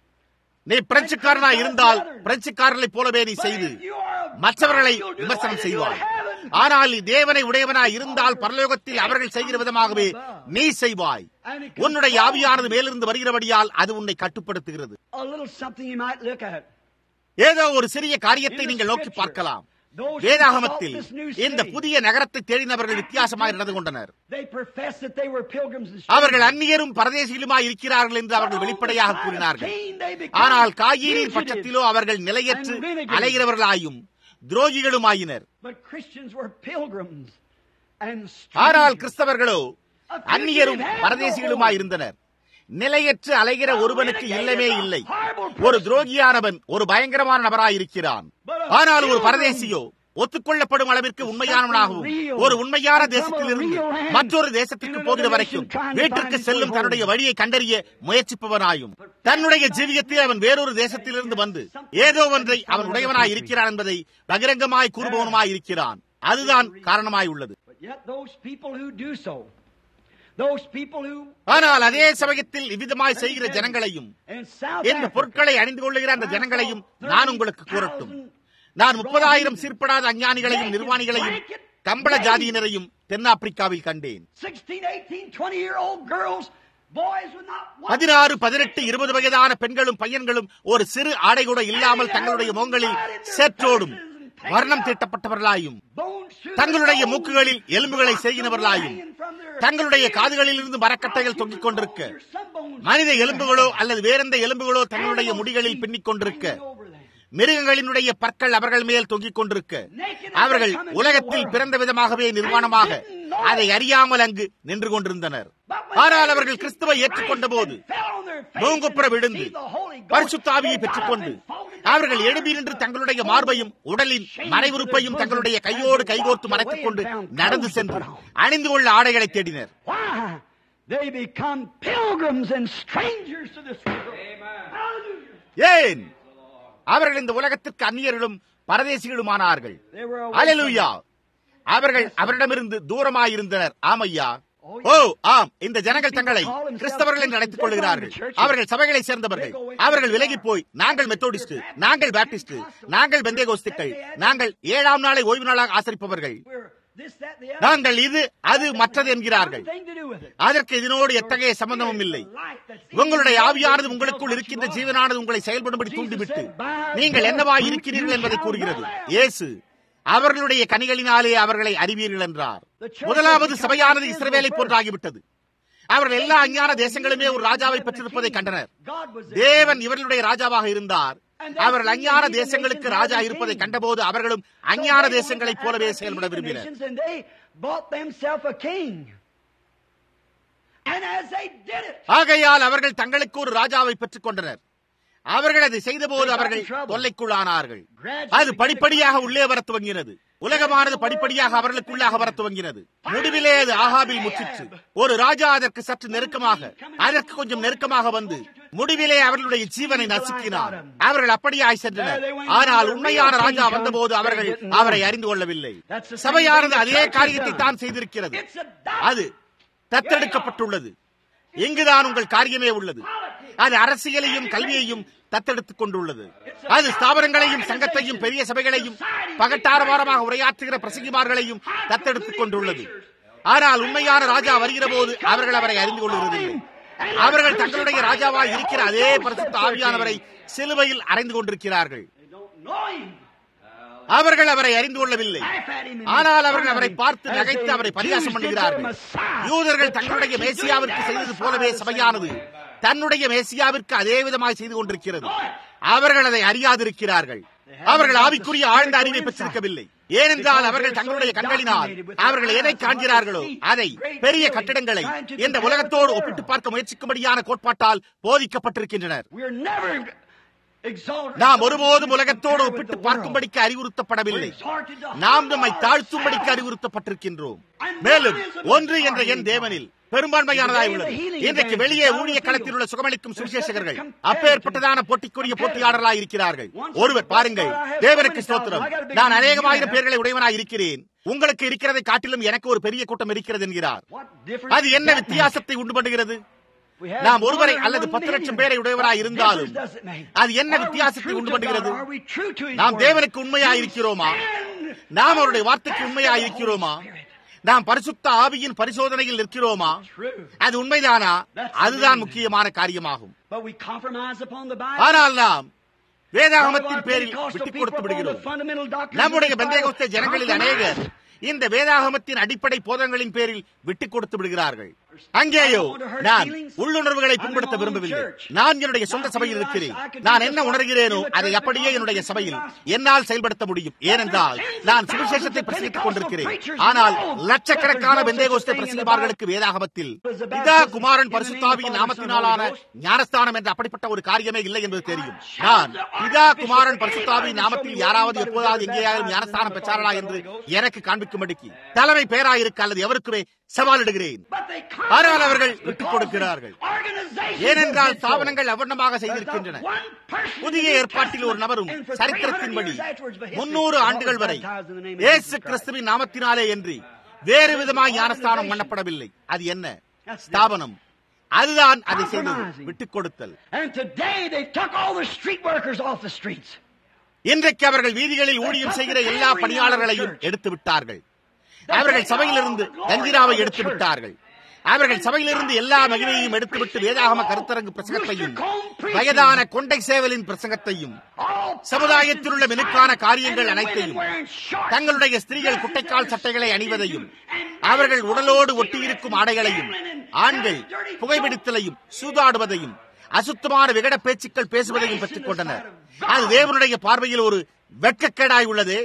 நீ பிரெஞ்சுக்காரனாய் இருந்தால் பிரெஞ்சுக்காரர்களைப் போலவே நீ செய்து But if you are a மற்றவர்களை God, you'll do விமர்சனம் like செய்வாய் you have in- ஆனால் நீ தேவனை உடையவனாய் இருந்தால் பரலோகத்தில் அவர்கள் செய்கிற விதமாகவே நீ செய்வாய் உன்னுடைய ஆவியானது மேலிருந்து வருகிறபடியால் அது உன்னை கட்டுப்படுத்துகிறது A little something you might look at. ஏதோ ஒரு சிறிய காரியத்தை நீங்கள் நோக்கி பார்க்கலாம் வேதாகமத்தில் இந்த புதிய நகரத்தை தேடினவர்கள் வித்தியாசமாய் நடந்து கொண்டனர் They professed that they were pilgrims and அவர்கள் அந்நியரும் பரதேசிகளுமாய் இருக்கிறார்கள் என்று அவர்கள் வெளிப்படையாக கூறினார்கள் ஆனால் காயினின் பட்சத்திலோ அவர்கள் நிலையற்று அலைகிறவர்களாயும் துரோகிகளுமாயினர் But Christians were pilgrims and ஆனால் கிறிஸ்தவர்களோ அந்நியரும் பரதேசிகளுமாய் இருந்தனர் நிலையற்று அலைகிற ஒருவனுக்கு இல்லமே இல்லை ஒரு துரோகியானவன் ஒரு பயங்கரமான நபராயிருக்கிறான் ஆனால் ஒரு பரதேசியோ ஒத்துக்கொள்ளப்படும் அளவிற்கு உண்மையானவனாகவும் ஒரு உண்மையான தேசத்திலிருந்து மற்றொரு தேசத்திற்கு போகிற வரைக்கும் வீட்டிற்கு செல்லும் தன்னுடைய வழியை கண்டறிய முயற்சிப்பவனாயும் தன்னுடைய ஜீவியத்தில் அவன் வேறொரு தேசத்திலிருந்து வந்து ஏதோ ஒன்றை அவன் உடையவனாய் இருக்கிறான் என்பதை பகிரங்கமாய் கூறுபவனுமாய் இருக்கிறான் அதுதான் காரணமாய் உள்ளது But yet those people who do so, those people who ஆனால் அதே சமயத்தில் இவ்விதமாய் செய்கிற ஜனங்களையும் in South இந்த Africa, பொருட்களை அணிந்து கொள்ளுகிற அந்த ஜனங்களையும் நான் உங்களுக்கு கூறட்டும் நான் முப்பதாயிரம் சீர்படாத அஞ்ஞானிகளையும் நிர்வாணிகளையும் கம்பள ஜாதியினரையும் தென்னாப்பிரிக்காவில் கண்டேன் 16, 18, 20 year old girls, boys with not one பதினாறு பதினெட்டு இருபது வயதான பெண்களும் பையன்களும் ஒரு சிறு ஆடை கூட இல்லாமல் தங்களுடைய முகங்களில் சேற்றோடும் வர்ணம் தீட்டப்பட்டவர்களாயும் bone through தங்களுடைய their மூக்குகளில் எலும்புகளை செய்கினவர்களாயும் hanging from their தங்களுடைய காதுகளிலிருந்து மரக்கட்டைகள் தொங்கிக் கொண்டிருக்க some bones மனித எலும்புகளோ அல்லது வேறெந்த எலும்புகளோ தங்களுடைய முடிகளில் பின்னிக் கொண்டிருக்க over them. மிருகங்களினுடைய பற்கள் அவர்கள் மேல் தொங்கிக் கொண்டிருக்க அவர்கள் உலகத்தில் பிறந்த விதமாகவே நிர்வாணமாக அதை அறியாமல் அங்கு நின்று கொண்டிருந்தனர் ஆனால் அவர்கள் கிறிஸ்துவை ஏற்றுக்கொண்ட போது மூங்குப்புற விழுந்து பரிசுத்தாவியை பெற்றுக்கொண்டு அவர்கள் எழுப்பி நின்று தங்களுடைய மார்பையும் உடலின் மறைவுறுப்பையும் தங்களுடைய கையோடு கைகோர்த்து மறைத்துக் கொண்டு நடந்து சென்று அணிந்து கொள்ள ஆடைகளை தேடினர் Why? They become pilgrims and strangers to this world. Hallelujah. ஏன் அவர்கள் இந்த உலகத்திற்கு அந்நியர்களும் பரதேசிகளுமானார்கள் They were away அலலுயா அவர்கள் அவரிடமிருந்து தூரமாயிருந்தனர் ஆமையா ஓ ஆம் இந்த ஜனங்கள் தங்களை கிறிஸ்தவர்கள் என்று அழைத்துக் கொள்கிறார்கள் அவர்கள் சபைகளை சேர்ந்தவர்கள் அவர்கள் விலகி போய் நாங்கள் மெத்தோடிஸ்ட் நாங்கள் பேப்டிஸ்ட் நாங்கள் பெந்தேகோஸ்துக்கள் நாங்கள் ஏழாம் நாளை ஓய்வு நாளாக ஆசரிப்பவர்கள் We're this, that, the other. நாங்கள் இது அது மற்றது என்கிறார்கள் Nothing to do with it. அதற்கு இதனோடு எத்தகைய சம்பந்தமும் இல்லை Light that's உங்களுடைய ஆவியானது உங்களுக்குள் இருக்கின்ற ஜீவனானது உங்களை செயல்படும்படி தூண்டிவிட்டு நீங்கள் என்னவாய் இருக்கிறீர்கள் என்பதை கூறுகிறது இயேசு அவர்களுடைய கனிகளினாலே அவர்களை அறிவீர்கள் என்றார் முதலாவது சபையானது இஸ்ரவேலை போன்றாகிவிட்டது அவர்கள் எல்லா அஞ்ஞான தேசங்களுமே ஒரு ராஜாவை பெற்றிருப்பதை கண்டனர் God was there. தேவன் இவர்களுடைய ராஜாவாக இருந்தார் அவர்கள் அஞ்ஞான தேசங்களுக்கு ராஜா இருப்பதை கண்டபோது அவர்களும் அஞ்ஞான தேசங்களைப் போலவே செயல்பட விரும்பினர் And they bought themselves a king. And as they did it, ஆகையால் அவர்கள் தங்களுக்கு ஒரு ராஜாவை பெற்றுக் கொண்டனர் அவர்கள் அதை செய்தபோது அவர்கள் தொல்லைக்குள்ளானார்கள் அது படிப்படியாக உள்ளே வர துவங்கினது உலகமானது படிப்படியாக அவர்களுக்குள்ளாக வர துவங்கினது முடிவிலே அது ஆகாபில் முற்றிற்று ஒரு ராஜா அதற்கு சற்று நெருக்கமாக அதற்கு கொஞ்சம் நெருக்கமாக வந்து முடிவிலே அவர்களுடைய ஜீவனை நசுக்கினார் அவர்கள் அப்படியாய் சென்றனர் ஆனால் உண்மையான ராஜா வந்தபோது அவர்கள் அவரை அறிந்து கொள்ளவில்லை சபையானது அதே காரியத்தை தான் செய்திருக்கிறது அது தத்தெடுக்கப்பட்டுள்ளது இங்குதான் உங்கள் காரியமே உள்ளது அது அரசியலையும் கல்வியையும் தத்தெடுத்துக் கொண்டுள்ளது அது ஸ்தாபனங்களையும் சங்கத்தையும் பெரிய சபைகளையும் பகட்டாரவாரமாக உரையாற்றுகிற பிரசங்கிமார்களையும் தத்தெடுத்துக் கொண்டுள்ளது ஆனால் உண்மையான ராஜா வருகிற போது அவர்கள் அவரை அறிந்து கொள்கிறதில்லை அவர்கள் தங்களுடைய ராஜாவாய் இருக்கிற அதே பரிசுத்த ஆவியானவரை சிலுவையில் அறைந்து கொண்டிருக்கிறார்கள் அவர்கள் அவரை அறிந்து கொள்ளவில்லை ஆனால் அவர்கள் அவரை பார்த்து நகைத்து அவரை பரிகாசம் பண்ணுகிறார்கள் யூதர்கள் தங்களுடைய மேசியாவிற்கு செய்தது போலவே சபையானது தன்னுடைய மேசியாவிற்கு அதே விதமாய் செய்து கொண்டிருக்கிறது அவர்கள் அதை அறியாதிருக்கிறார்கள் அவர்கள் ஆவிக்குரிய ஆழ்ந்த அறிவை பெற்றிருக்கவில்லை ஏனென்றால் அவர்கள் தங்களுடைய கண்களினால் அவர்கள் எதை காண்கிறார்களோ அதை பெரிய கட்டிடங்களை இந்த உலகத்தோடு ஒப்பிட்டு பார்க்க முயற்சிக்கும்படியான கோட்பாட்டால் போதிக்கப்பட்டிருக்கின்றனர் நாம் ஒருபோதும் உலகத்தோடு ஒப்பிட்டு பார்க்கும்படிக்கு அறிவுறுத்தப்படவில்லை நாம் நம்மை தாழ்த்தும்படிக்கு அறிவுறுத்தப்பட்டிருக்கின்றோம் மேலும் ஒன்று என்ற என் தேவனில் பெரும்பான்மையானதாய் உள்ளது இன்றைக்கு வெளியே ஊழிய களத்தில் உள்ள சுகமளிக்கும் சுவிசேஷகர்கள் அப்பேற்பட்டதான போட்டிக்குரிய போட்டியாளர்களாய் இருக்கிறார்கள் ஒருவர் பாருங்கள் தேவனுக்கு ஸ்தோத்திரம் நான் அநேகமாயிரம் பேர்களை உடையவனாய் இருக்கிறேன் உங்களுக்கு இருக்கிறதை காட்டிலும் எனக்கு ஒரு பெரிய கூட்டம் இருக்கிறது என்கிறார் அது என்ன வித்தியாசத்தை உண்டு பண்ணுகிறது நாம் ஒருவரை அல்லது பத்து லட்சம் பேரை உடையவராய் இருந்தாலும் அது என்ன வித்தியாசத்தை உண்டு பண்ணுகிறது நாம் தேவனுக்கு உண்மையாய் இருக்கிறோமா நாம் அவருடைய வார்த்தைக்கு உண்மையாய் இருக்கிறோமா நாம் பரிசுத்த ஆவியின் பரிசோதனையில் நிற்கிறோமா அது உண்மைதானா அதுதான் முக்கியமான காரியமாகும் ஆனால் நாம் வேதாகமத்தின் பேரில் விட்டுக் கொடுத்து விடுகிறோம் நம்முடைய பெந்தேகோஸ்தே ஜனங்களில் அநேகர் இந்த வேதாகமத்தின் அடிப்படை போதங்களின் பேரில் விட்டுக் கொடுத்து விடுகிறார்கள் அங்கேயோ நான் உள்ளுணர்வுகளை புண்படுத்த விரும்பவில்லை நான் என்னுடைய சொந்த சபையில் இருக்கிறேன் நான் என்ன உணர்கிறேனோ அதை அப்படியே என்னுடைய சபையில் என்னால் செயல்படுத்த முடியும் ஏனென்றால் நான் சுவிசேஷத்தை பிரசங்கித்துக் கொண்டிருக்கிறேன் ஆனால் லட்சக்கணக்கான பெந்தேகோஸ்தே பிரசங்கமார்களுக்கு வேதாகமத்தில் பிதா குமாரன் பரிசுத்தாவியின் நாமத்தினாலான ஞானஸ்தானம் என்ற அப்படிப்பட்ட ஒரு காரியமே இல்லை என்பது தெரியும் நான் பிதா குமாரன் பரிசுத்தாவியின் நாமத்தில் யாராவது எப்போதாவது எங்கேயாவது ஞானஸ்தானம் பெற்றார்களா என்று எனக்கு காண்பிக்கும்படிக்கு தலைமை பேராயிருக்க அல்லது எவருக்குமே சவாலிடுகிறேன் ஆனால் அவர்கள் விட்டுக் கொடுக்கிறார்கள் ஏனென்றால் ஸ்தாபனங்கள் அவர்ணமாக செய்திருக்கின்றன புதிய ஏற்பாட்டில் ஒரு நபரும் சரித்திரத்தின்படி முன்னூறு ஆண்டுகள் வரை இயேசு கிறிஸ்துவின் நாமத்தினாலே என்று வேறு விதமாக ஞானஸ்தானம் பண்ணப்படவில்லை அது என்ன ஸ்தாபனம் அதுதான் அதை செய்தது விட்டுக் கொடுத்தல் இன்றைக்கு அவர்கள் வீதிகளில் ஊழியம் செய்கிற எல்லா பணியாளர்களையும் எடுத்து விட்டார்கள் அவர்கள் சபையிலிருந்து கஞ்சிராவை எடுத்து விட்டார்கள் அவர்கள் சபையிலிருந்து எல்லா மகிமையையும் எடுத்துவிட்டு வேதாகம கருத்தரங்கு பிரசங்கத்தையும் வயதான கொண்டை சேவலின் பிரசங்கத்தையும் சமுதாயத்தில் உள்ள மினுக்கான காரியங்கள் அனைத்தையும் தங்களுடைய ஸ்திரீகள் குட்டைக்கால் சட்டைகளை அணிவதையும் அவர்கள் உடலோடு ஒட்டியிருக்கும் ஆடைகளையும் ஆண்கள் புகைப்பிடித்தலையும் சூதாடுவதையும் அசுத்தமான விகட பேச்சுக்கள் பேசுவதையும் பெற்றுக் கொண்டனர் அது தேவனுடைய பார்வையில் ஒரு வெட்கக்கேடாய் உள்ளது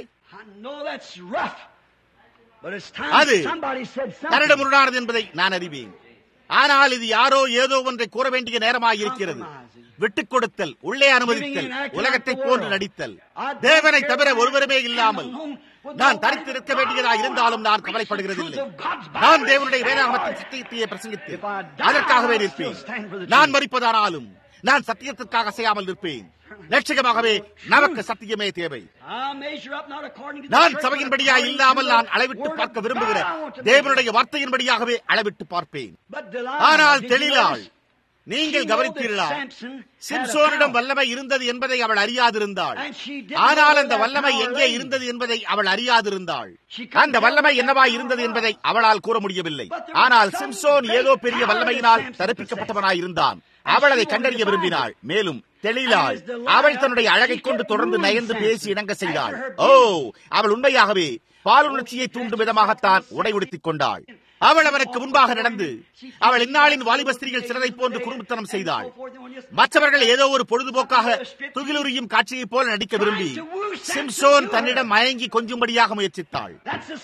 அது கரடுமுரடானது என்பதை நான் அறிவேன் ஆனால் இது யாரோ ஏதோ ஒன்றை கூற வேண்டிய நேரமாக இருக்கிறது விட்டுக் கொடுத்தல் உள்ளே அனுமதித்தல் உலகத்தை போன்று நடித்தல் தேவனை தவிர ஒருவருமே இல்லாமல் நான் தரித்து இருக்க வேண்டியதாக இருந்தாலும் நான் கவலைப்படுகிறதில்லை நான் தேவனுடைய வேதாகமத்தின் சத்தியத்தையே பிரசங்கித்து அதற்காகவே நிற்பேன் நான் மறிப்பதானாலும் நான் சத்தியத்திற்காக செய்யாமல் நிற்பேன் லட்சியமாகவே நமக்கு சத்தியமே தேவை நான் சபையின்படியா இல்லாமல் நான் அளவிட்டு பார்க்க விரும்புகிற தேவனுடைய வார்த்தையின்படியாகவே அளவிட்டு பார்ப்பேன் ஆனால் தெளிலாள் நீங்கள் கவனித்தீர்களா சிம்சோனிடம் வல்லமை இருந்தது என்பதை அவள் அறியாதிருந்தாள் ஆனால் அந்த வல்லமை எங்கே இருந்தது என்பதை அவள் அறியாதிருந்தாள் அந்த வல்லமை என்னவா இருந்தது என்பதை அவளால் கூற முடியவில்லை ஆனால் சிம்சோன் ஏதோ பெரிய வல்லமையினால் தரிப்பிக்கப்பட்டவனாய் இருந்தான் அவள் அதை கண்டறிய விரும்பினாள் மேலும் தெளிலாள் அவள் தன்னுடைய அழகை கொண்டு தொடர்ந்து நயந்து பேசி இணங்க செய்தாள் ஓ அவள் உண்மையாகவே பாலுணர்ச்சியை தூண்டும் விதமாகத்தான் உடை உடுத்திக் கொண்டாள் அவள் அவனுக்கு முன்பாக நடந்து அவள் இந்நாளின் வாலிபஸ்திரிகள் சிலரை போன்று குறும்புத்தனம் செய்தாள் மற்றவர்கள் ஏதோ ஒரு பொழுதுபோக்காக துகிலுரியும் காட்சியைப் போல நடிக்க விரும்பி சிம்சோன் தன்னிடம் மயங்கி கொஞ்சும்படியாக முயற்சித்தாள்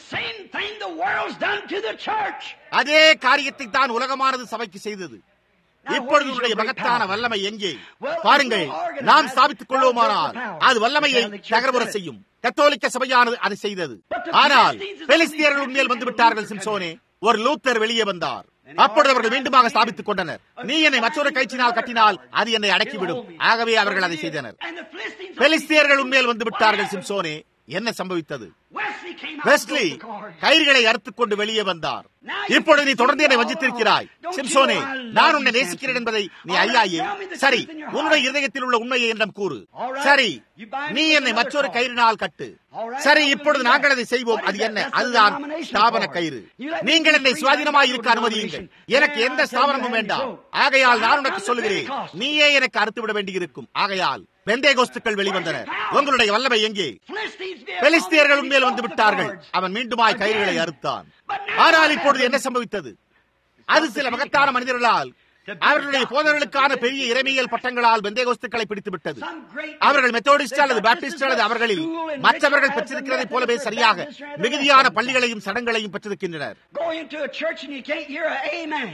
அதே காரியத்தை தான் உலகமானது சபைக்கு செய்தது இப்பொழுது உன்னுடைய மகத்தான வல்லமை எங்கே பாருங்கள் நாம் ஸ்தாபித்துக் கொள்வோமானால் அது வல்லமையை தகர்புற செய்யும் கத்தோலிக்க சபையானது அதை செய்தது ஆனால் பெலிஸ்தியர்கள் உண்மையில் வந்து விட்டார்கள் சிம்சோனே ஒரு லூத்தர் வெளியே வந்தார் அப்பொழுது அவர்கள் மீண்டுமாக ஸ்தாபித்துக் கொண்டனர் நீ என்னை மற்றொரு கயிற்றினால் கட்டினால் அது என்னை அடக்கிவிடும் ஆகவே அவர்கள் அதை செய்தனர் பெலிஸ்தியர்கள் உண்மையில் வந்து விட்டார்கள் சிம்சோனே என்ன சம்பவித்தது Wesley came out Wesley and broke the cord. கயிறுகளை அறுத்துக் கொண்டு வெளியே வந்தார் இப்பொழுது நீ தொடர்ந்து என்னை வஞ்சித்திருக்கிறாய் சிம்சோனே நான் உன்னை நேசிக்கிறேன் என்பதை நீ ஐயாயே சரி உன்னுடைய இதயத்தில் உள்ள உண்மையை என்னிடம் கூறு சரி நீ என்னை மற்றொரு கயிறினால் கட்டு சரி இப்பொழுது நாங்கள் அதை செய்வோம் அது என்ன அதுதான் ஸ்தாபன கயிறு நீங்கள் என்னை சுவாதீனமாய் இருக்க அனுமதியுங்கள் எனக்கு எந்த ஸ்தாபனமும் வேண்டாம் ஆகையால் நான் உனக்கு சொல்லுகிறேன் நீயே எனக்கு அறுத்து விட வேண்டியிருக்கும் ஆகையால் வெந்தய கோஸ்துக்கள் வெளிவந்தன உங்களுடைய வல்லமை எங்கே பெலிஸ்தியர்கள் உண்மையில் வந்து விட்டார்கள் அவன் மீண்டுமாய் கயிறுகளை அறுத்தான் ஆனால் இப்பொழுது என்ன சம்பவித்தது அது சில மகத்தான மனிதர்களால் அவர்களுடைய போதர்களுக்கான பெரிய இறைமையல் பட்டங்களால் பெந்தேகோஸ்துக்களை பிடித்து விட்டது அவர்கள் மெத்தோடிஸ்ட் அல்லது பாப்டிஸ்ட் அல்லது அவர்களில் மற்றவர்கள் பெற்றிருக்கிறதை போலவே சரியாக மிகுதியான பள்ளிகளையும் சடங்களையும் பெற்றிருக்கின்றனர் Go into a church and you can't hear a amen.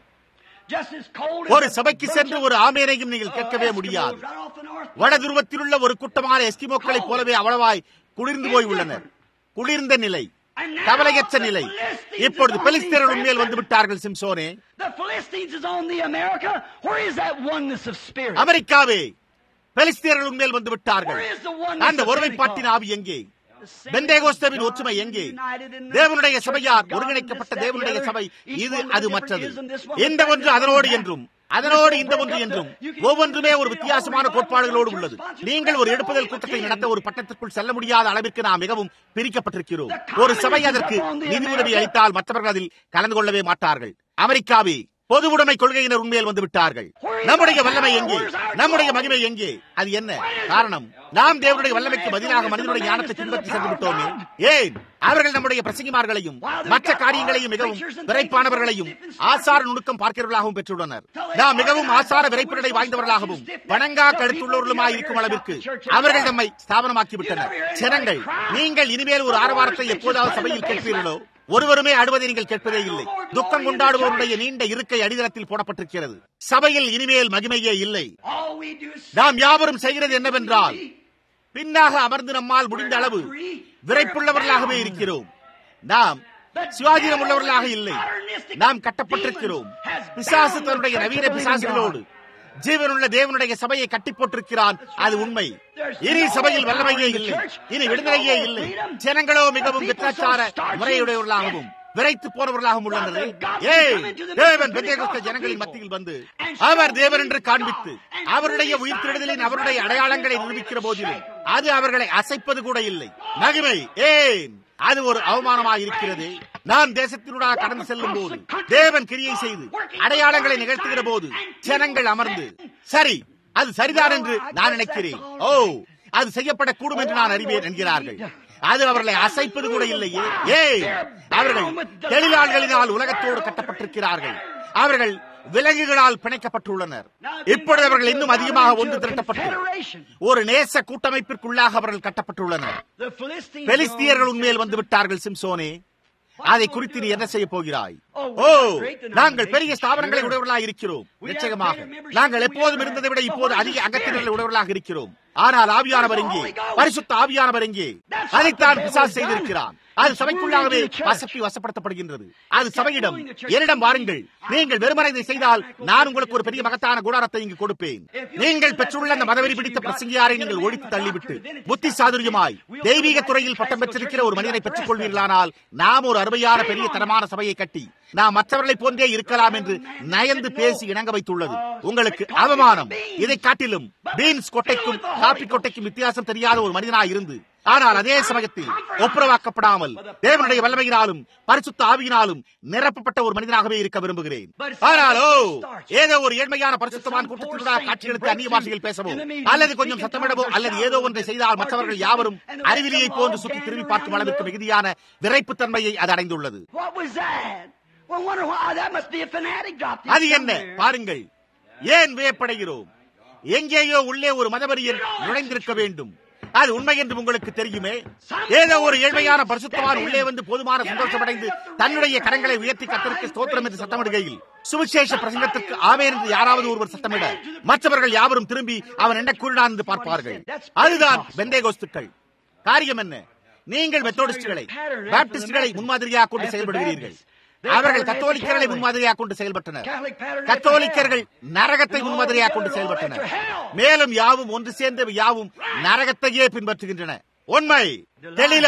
Just as cold as ஒரு a சபைக்கு bunch சென்று of, ஒரு ஆமேனையும் நீங்கள் uh, கேட்கவே Eskimos முடியாது right off the North வட துருவத்தில் உள்ள ஒரு கூட்டமான எஸ்கிமோக்களைப் போலவே அவ்வளவாய் குளிர்ந்து போய் உள்ளனர் குளிர்ந்த நிலை கவலையற்ற நிலை இப்பொழுது பெலிஸ்தீரர் உண்மையில் வந்து விட்டார்கள் சிம்சோனே The Philistines is on the America. Where is that oneness of spirit? அமெரிக்காவே பெலிஸ்தீரர்கள் உண்மையில் வந்து விட்டார்கள் Where is the oneness அந்த of ஒருமைப்பாட்டின் Pentecost? ஆவி எங்கே The same பெந்தேகோஸ்தவின் God ஒற்றுமை எங்கே united in the தேவனுடைய church of சபையார் God ஒருங்கிணைக்கப்பட்ட and this, that, தேவனுடைய the other. சபை Each இது one with அது different மற்றது ism, this one with இந்த that, ஒன்று this one அதனோடு with that. என்றும் அதனோடு இந்த This ஒன்று one என்றும் broke up. You can ஒவ்வொன்றுமே ஒரு see வித்தியாசமான all கோட்பாடுகளோடு church உள்ளது bunches நீங்கள் ஒரு spread எடுப்புதல் all கூட்டத்தை over நடத்த ஒரு பட்டத்திற்குள் செல்ல முடியாத அளவிற்கு நாம் மிகவும் பிரிக்கப்பட்டிருக்கிறோம் The ஒரு சபை communists அதற்கு upon the நிதி உதவி America- அளித்தால் மற்றவர்கள் அதில் கலந்து கொள்ளவே மாட்டார்கள் அமெரிக்காவே பொது உடைமை கொள்கையினர் உண்மையில் வந்து விட்டார்கள் நம்முடைய வல்லமை எங்கே நம்முடைய மகிமை எங்கே அது என்ன காரணம் நாம் தேவனுடைய வல்லமைக்கு பதிலாக மனிதனுடைய ஞானத்தை பின்பற்றி சென்று விட்டோமே ஏன் அவர்கள் நம்முடைய பிரசங்கிமார்களையும் மற்ற காரியங்களையும் மிகவும் விரைப்பானவர்களையும் ஆசார நுணுக்கம் பார்க்கிறவர்களாகவும் பெற்றுள்ளனர் நாம் மிகவும் ஆசார விரைப்பினடை வாய்ந்தவர்களாகவும் வணங்கா கழுத்துள்ளவர்களுமாய் இருக்கும் அளவிற்கு அவர்கள் நம்மை ஸ்தாபனமாக்கி விட்டனர் ஜனங்கள் நீங்கள் இனிமேல் ஒரு ஆரவாரத்தை எப்போதாவது சபையில் கேட்பீர்களோ ஒருவருமே ஆடுவதை நீங்கள் கேட்பதே இல்லை துக்கம் கொண்டாடுவோருடைய நீண்ட இருக்கை அடித்தளத்தில் போடப்பட்டிருக்கிறது சபையில் இனிமேல் மகிமையே இல்லை All we do is நாம் யாவரும் செய்கிறது என்னவென்றால் பின்னாக அமர்ந்து நம்மால் முடிந்த அளவு விரைப்புள்ளவர்களாகவே இருக்கிறோம் நாம் சுவாதீனம் உள்ளவர்களாக இல்லை நாம் கட்டப்பட்டிருக்கிறோம் பிசாசு தன்னுடைய நவீன பிசாசுகளோடு ஜீவனுள்ள தேவனுடைய சபையை கட்டி போட்டிருக்கிறான் அது உண்மை இனி சபையில் வல்லமையே இல்லை இனி விடுதலையே இல்லை ஜனங்களோ மிகவும் வித்தியாசார முறையுடையவர்களாகவும் விரைத்து போனவர்களாகவும் உள்ளனர் ஏய் தேவன் பெந்தேகோஸ்தே ஜனங்களின் மத்தியில் வந்து அவர் தேவன் என்று காண்பித்து அவருடைய உயிர்த்தெழுதலின் அவருடைய அடையாளங்களை நிரூபிக்கிற போதிலும் அது அவர்களை அசைப்பது கூட இல்லை மகிமை ஏன் அது ஒரு அவமானமாக இருக்கிறது நான் தேசத்தினூடாக கடந்து செல்லும் போது தேவன் கிரியை செய்து அடையாளங்களை நிகழ்த்துகிற போது ஜனங்கள் அமர்ந்து சரி அது சரிதான் என்று நான் நினைக்கிறேன் ஓ அது செய்யப்படக்கூடும் என்று நான் அறிவேன் என்கிறார்கள் அது அவர்களை அசைப்பது கூட இல்லையே ஏய் அவர்கள் தொழிலாளர்களினால் உலகத்தோடு கட்டப்பட்டிருக்கிறார்கள் அவர்கள் விலங்குகளால் பிணைக்கப்பட்டுள்ளனர் இப்பொழுது அவர்கள் இன்னும் அதிகமாக ஒன்று திரட்டப்பட்டு ஒரு நேச கூட்டமைப்பிற்குள்ளாக அவர்கள் கட்டப்பட்டுள்ளனர் The Philistines பெலிஸ்தியர்கள் உண்மையில் வந்து விட்டார்கள் சிம்சோனே அதை குறித்து நீ என்ன செய்ய போகிறாய் ஓ நாங்கள் பெரிய ஸ்தாபனங்களை உடையவர்களாக இருக்கிறோம் நிச்சயமாக நாங்கள் எப்போதும் இருந்ததை விட இப்போது அதிக அங்கத்தினர்களை உடையவர்களாக இருக்கிறோம் ஆனால் ஆவியானவர் எங்கே பரிசுத்த ஆவியானவர் எங்கே அதைத்தான் பிசாசு செய்திருக்கிறான் அது சபைக்குள்ளாகவே வசப்பி வசப்படுத்தப்படுகின்றது அது சபையிடம் என்னிடம் வாருங்கள் நீங்கள் வெறுமனை இதை செய்தால் நான் உங்களுக்கு ஒரு பெரிய மகத்தான கூடாரத்தை இங்கு கொடுப்பேன் நீங்கள் பெற்றுள்ள அந்த மதவெறி பிடித்த பிரசங்கியாரை நீங்கள் ஒழித்து தள்ளிவிட்டு புத்தி சாதுரியமாய் தெய்வீக துறையில் பட்டம் பெற்றிருக்கிற ஒரு மனிதனை பெற்றுக் கொள்வீர்களானால் நாம் ஒரு அருமையான பெரிய தரமான சபையை கட்டி நாம் மற்றவர்களை போன்றே இருக்கலாம் என்று நயந்து பேசி இணங்க வைத்துள்ளது உங்களுக்கு அவமானம் இதை காட்டிலும் பீன்ஸ் கொட்டைக்கும் காப்பி கொட்டைக்கும் வித்தியாசம் தெரியாத ஒரு மனிதனாய் இருந்து ஆனால் அதே சமயத்தில் ஒப்புரவாக்கப்படாமல் தேவனுடைய வல்லமையினாலும் பரிசுத்த ஆவியினாலும் நிரப்பப்பட்ட ஒரு மனிதனாகவே இருக்க விரும்புகிறேன் ஆனாலோ ஏதோ ஒரு ஏழ்மையான பரிசுத்தமான கூட்டத்தினூடாக காட்சிகளுக்கு அந்நிய பாஷையில் பேசவோ அல்லது கொஞ்சம் சத்தமிடவோ அல்லது ஏதோ ஒன்றை செய்தால் மற்றவர்கள் யாவரும் அறிவிலியை போன்று சுற்றி திரும்பி பார்க்கும் அளவிற்கு மிகுதியான விரைப்புத்தன்மையை அது அடைந்துள்ளது What was that? Well, I wonder why that must be a fanatic dropped in அது என்ன somewhere. பாருங்கள் ஏன் வியப்படைகிறோம் எங்கேயோ உள்ளே ஒரு மதவரியன் நுழைந்திருக்க வேண்டும் அது உண்மை என்று உங்களுக்கு தெரியுமே ஏதோ ஒரு ஏழ்மையான பரிசுத்தவான் உள்ளே வந்து போதுமான சந்தோஷமடைந்து தன்னுடைய கரங்களை உயர்த்தி கத்தருக்கு ஸ்தோத்திரம் என்று சத்தமிடுகையில் சுவிசேஷ பிரசங்கத்திற்கு ஆவேன் என்று யாராவது ஒருவர் சத்தமிட மற்றவர்கள் யாவரும் திரும்பி அவன் என்ன கூறினான் என்று பார்ப்பார்கள் அதுதான் பெந்தேகோஸ்துக்கள் காரியம் என்ன நீங்கள் மெத்தோடிஸ்டுகளை பாப்டிஸ்டுகளை முன்மாதிரியாக கொண்டு செயல்படுகிறீர்கள் அவர்கள் கத்தோலிக்கர்களை முன்மாதிரியாக கொண்டு செயல்பட்டனர் கத்தோலிக்கர்கள் நரகத்தை முன்மாதிரியாக கொண்டு செயல்பட்டனர் மேலும் யாவும் ஒன்று சேர்ந்த யாவும் நரகத்தையே பின்பற்றுகின்றன உண்மை தெளிலால்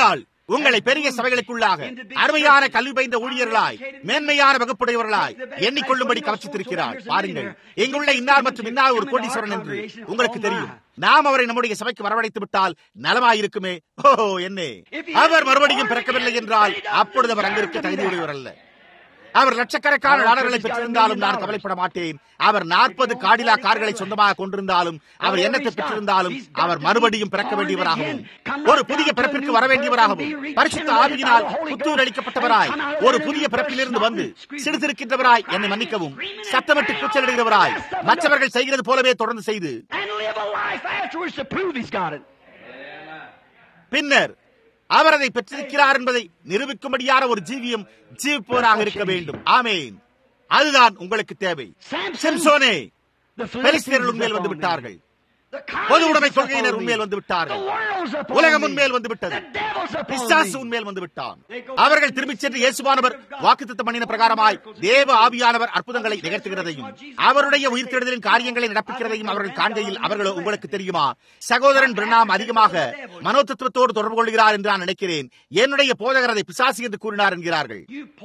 உங்களை பெரிய சபைகளுக்குள்ளாக அருமையான கல்வி பயின்ற ஊழியர்களாய் மேன்மையான வகுப்புடையவர்களாய் எண்ணிக்கொள்ளும்படி கவர்ச்சித்திருக்கிறார் பாருங்கள் இங்குள்ள இன்னார் மற்றும் இன்னார் ஒரு கோடீஸ்வரன் என்று உங்களுக்கு தெரியும் நாம் அவரை நம்முடைய சபைக்கு வரவழைத்து விட்டால் நலமாயிருக்குமே ஓ என்ன அவர் மறுபடியும் பிறக்கவில்லை என்றால் அப்பொழுது அவர் அங்கிருக்க தகுதியுடையவர் அல்ல அவர் லட்சக்கணக்கான டாலர்களை பெற்றிருந்தாலும் நான் கவலைப்பட மாட்டேன் அவர் நாற்பது காடிலா கார்களை சொந்தமாக கொண்டிருந்தாலும் அவர் எண்ணத்தை பெற்றிருந்தாலும் அவர் மறுபடியும் பிறக்க வேண்டியவராகவும் ஒரு புதிய பிறப்பிற்கு வர வேண்டியவராகவும் பரிசுத்த ஆவியினால் புத்தூர் அளிக்கப்பட்டவராய் ஒரு புதிய பிறப்பிலிருந்து வந்து சிறுத்திருக்கின்றவராய் என்னை மன்னிக்கவும் சத்தமிட்டு கூச்சலிடுகிறவராய் மற்றவர்கள் செய்கிறது போலவே தொடர்ந்து செய்து பின்னர் அவர் அதை பெற்றிருக்கிறார் என்பதை நிரூபிக்கும்படியான ஒரு ஜீவியம் ஜீவிப்பவராக இருக்க வேண்டும் ஆமேன் அதுதான் உங்களுக்கு தேவை சிம்சோனே பெலிஸ்தீர்கள் உண்மையில் வந்து விட்டார்கள் பொது உடைமை கொள்கையினர் உண்மையில் வந்து விட்டார்கள் உலகம் உண்மையில் வந்து விட்டது பிசாசு உண்மையில் வந்து விட்டான் அவர்கள் திரும்பிச் சென்று இயேசுவானவர் வாக்குத்தத்தம் பண்ணின பிரகாரமாய் தேவ ஆவியானவர் அற்புதங்களை நிகழ்த்துகிறதையும் அவருடைய உயிர்த்தெழுதலின் காரியங்களை நடப்பிக்கிறதையும் அவர்கள் காண்கையில் அவர்களோ உங்களுக்கு தெரியுமா சகோதரன் பிரணாம் அதிகமாக மனோதத்துவத்தோடு தொடர்பு கொள்கிறார் என்று நான் நினைக்கிறேன் என்னுடைய போதகர் அதை பிசாசு என்று கூறினார் என்கிறார்கள்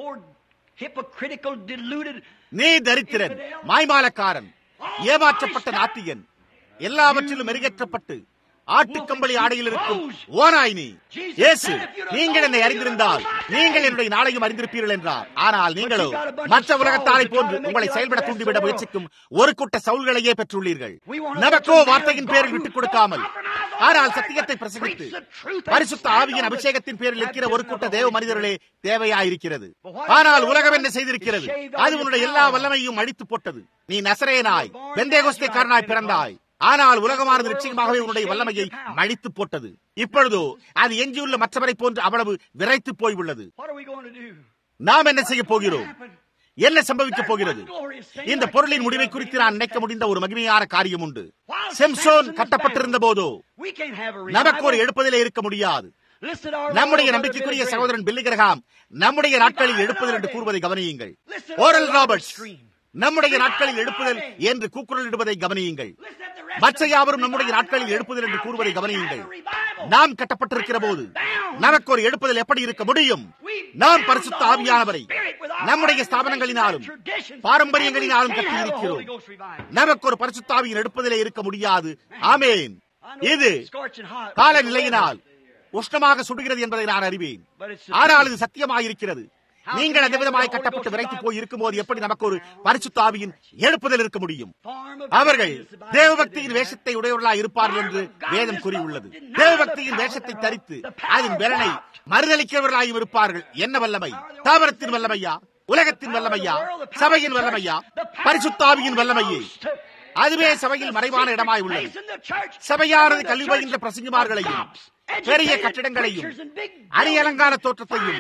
நீ தரித்திரன் மாய்மாலக்காரன் ஏமாற்றப்பட்ட நாத்தியன் எல்லாவற்றிலும் மெருகேற்றப்பட்டு ஆட்டுக்கம்பளி ஆடையில் இருக்கும் ஓனாய் நீ இயேசு நீங்கள் என்னை அறிந்திருந்தால் நீங்கள் என்னுடைய நாளையும் அறிந்திருப்பீர்கள் என்றார் ஆனால் நீங்களோ மற்ற உலகத்தாரை போன்று உங்களை செயல்பட தூண்டிவிட முயற்சிக்கும் ஒரு கூட்ட சவுல்களையே பெற்றுள்ளீர்கள் நமக்கோ வார்த்தையின் பேரில் விட்டுக் கொடுக்காமல் ஆனால் சத்தியத்தை பிரசங்கித்து பரிசுத்த ஆவியின் அபிஷேகத்தின் பேரில் இருக்கிற ஒரு கூட்ட தேவ மனிதர்களே தேவையாயிருக்கிறது ஆனால் உலகம் என்ன செய்திருக்கிறது அது உன்னுடைய எல்லா வல்லமையும் அழித்து போட்டது நீ நசரேனாய் வெந்தேகோஸ்தேக்காரனாய் பிறந்தாய் ஆனால் உலகமானது நிச்சயமாகவே உன்னுடைய வல்லமையை மழித்து போட்டது இப்பொழுதோ அது எஞ்சியுள்ள மற்றவரை போன்று அவ்வளவு விரைத்து போய் உள்ளது நாம் என்ன செய்ய போகிறோம் என்ன சம்பவிக்க போகிறது இந்த பொருளின் முடிவை குறித்து நான் நினைக்க முடிந்த ஒரு மகிமையான காரியம் உண்டு செம்சோன் கட்டப்பட்டிருந்த போதோ நமக்கு ஒரு எழுப்பதிலே இருக்க முடியாது நம்முடைய நம்பிக்கைக்குரிய சகோதரன் பில்லிகிரகாம் நம்முடைய நாட்களில் எழுப்புதல் என்று கூறுவதை கவனியுங்கள் ஓரல் ராபர்ட்ஸ் நம்முடைய நாட்களில் எழுப்புதல் என்று கூக்குரலிடுவதை கவனியுங்கள் மற்ற யாவரும் நம்முடைய நாட்களில் எழுப்புதல் என்று கூறுவதை கவனியுங்கள் நாம் கட்டப்பட்டிருக்கிற போது நமக்கு ஒரு எழுப்புதல் எப்படி இருக்க முடியும் நாம் பரிசுத்த ஆவியானவரை நம்முடைய ஸ்தாபனங்களினாலும் பாரம்பரியங்களினாலும் கட்டியிருக்கிறோம் நமக்கு ஒரு பரிசுத்தாவியின் எடுப்பதிலே இருக்க முடியாது ஆமேன் இது காலநிலையினால் உஷ்ணமாக சுடுகிறது என்பதை நான் அறிவேன் ஆனால் இது சத்தியமாயிருக்கிறது நீங்கள் அந்த விதமாய் கட்டப்பட்டு விரைத்து போய் இருக்கும்போது எப்படி நமக்கு ஒரு பரிசுத்தாவியின் எழுப்புதல் இருக்க முடியும் அவர்கள் தேவபக்தியின் வேஷத்தை உடையவர்களாய் இருப்பார்கள் என்று வேதம் கூறியுள்ளது தேவபக்தியின் வேஷத்தை தரித்து அதன் பலனை மறுதளிக்கிறவர்களாயும் இருப்பார்கள் என்ன வல்லமை தாவரத்தின் வல்லமையா உலகத்தின் வல்லமையா சபையின் வல்லமையா பரிசுத்தாவியின் வல்லமையே அதுவே சபையில் மறைவான இடமாய் உள்ளது சபையானது கல்வி பயின்ற பிரசங்கிமார்களையும் பெரிய கட்டிடங்களையும் அரியலங்கார தோற்றத்தையும்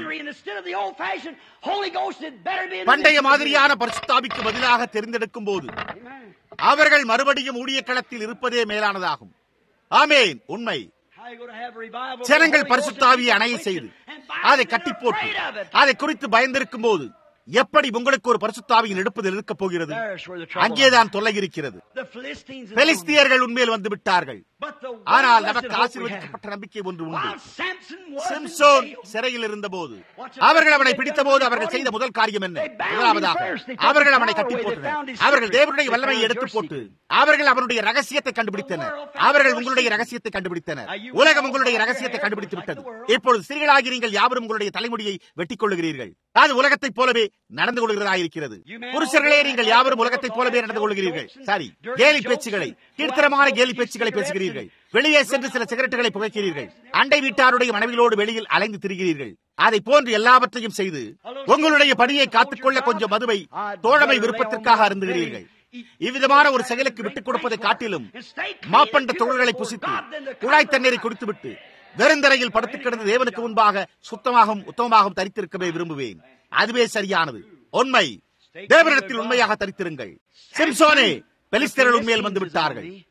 பண்டைய மாதிரியான பரிசுத்தாபிக்கு பதிலாக தெரிந்தெடுக்கும் போது அவர்கள் மறுபடியும் ஊழிய களத்தில் இருப்பதே மேலானதாகும் ஆமேன் உண்மை ஜனங்கள் பரிசுத்தாவியை அணைய செய்து அதை கட்டி போட்டு அதை குறித்து பயந்திருக்கும் போது எப்படி உங்களுக்கு ஒரு பரிசுத்தாவியின் எடுப்பதில் இருக்க போகிறது அங்கேதான் தொல்லை இருக்கிறது பெலிஸ்தியர்கள் உண்மையில் வந்து விட்டார்கள் ஆனால் நமக்கு ஆசீர்வதிக்கப்பட்ட நம்பிக்கை ஒன்று உண்டு சிம்சோன் சிறையில் இருந்த போது அவர்கள் அவனை பிடித்த போது அவர்கள் செய்த முதல் காரியம் என்ன முதலாவதாக அவர்கள் அவனை கட்டி போட்டனர் அவர்கள் தேவனுடைய வல்லமையை எடுத்து போட்டு அவர்கள் அவனுடைய ரகசியத்தை கண்டுபிடித்தனர் அவர்கள் உங்களுடைய ரகசியத்தை கண்டுபிடித்தனர் உலகம் உங்களுடைய ரகசியத்தை கண்டுபிடித்து விட்டது இப்பொழுது சிறிகளாகி நீங்கள் யாவரும் உங்களுடைய தலைமுடியை வெட்டிக் கொள்ளுகிறீர்கள் அது உலகத்தைப் போலவே நடந்து கொள்கிறதாயிருக்கிறது புருஷர்களே நீங்கள் யாவரும் உலகத்தைப் போலவே நடந்து கொள்கிறீர்கள் சரி கேலி பேச்சுகளை கீர்த்தனமான கேலி பேச்சுகளை பேசுகிறீர்கள் வெளியே சென்று சில சிகரெட்டுகளை புகைக்கிறீர்கள் அண்டை வீட்டாருடைய மனைவிகளோடு வெளியில் அலைந்து திரிகிறீர்கள் அதை போன்று எல்லாவற்றையும் செய்து உங்களுடைய பணியை காத்துக்கொள்ள கொஞ்சம் மதுவை தோழமை விருப்பத்திற்காக அருந்துகிறீர்கள் இவ்விதமான ஒரு செயலுக்கு விட்டுக் கொடுப்பதை காட்டிலும் மாப்பண்ட தொழில்களை புசித்து குழாய் தண்ணீரை குடித்துவிட்டு வெறுந்தரையில் படுத்து கிடந்து தேவனுக்கு முன்பாக சுத்தமாகவும் உத்தமமாகவும் தரித்திருக்கவே விரும்புவேன் அதுவே சரியானது உண்மை தேவனிடத்தில் உண்மையாக தரித்திருங்கள் சிம்சோனே பெலிஸ்தர்கள் உண்மையில் வந்து விட்டார்கள்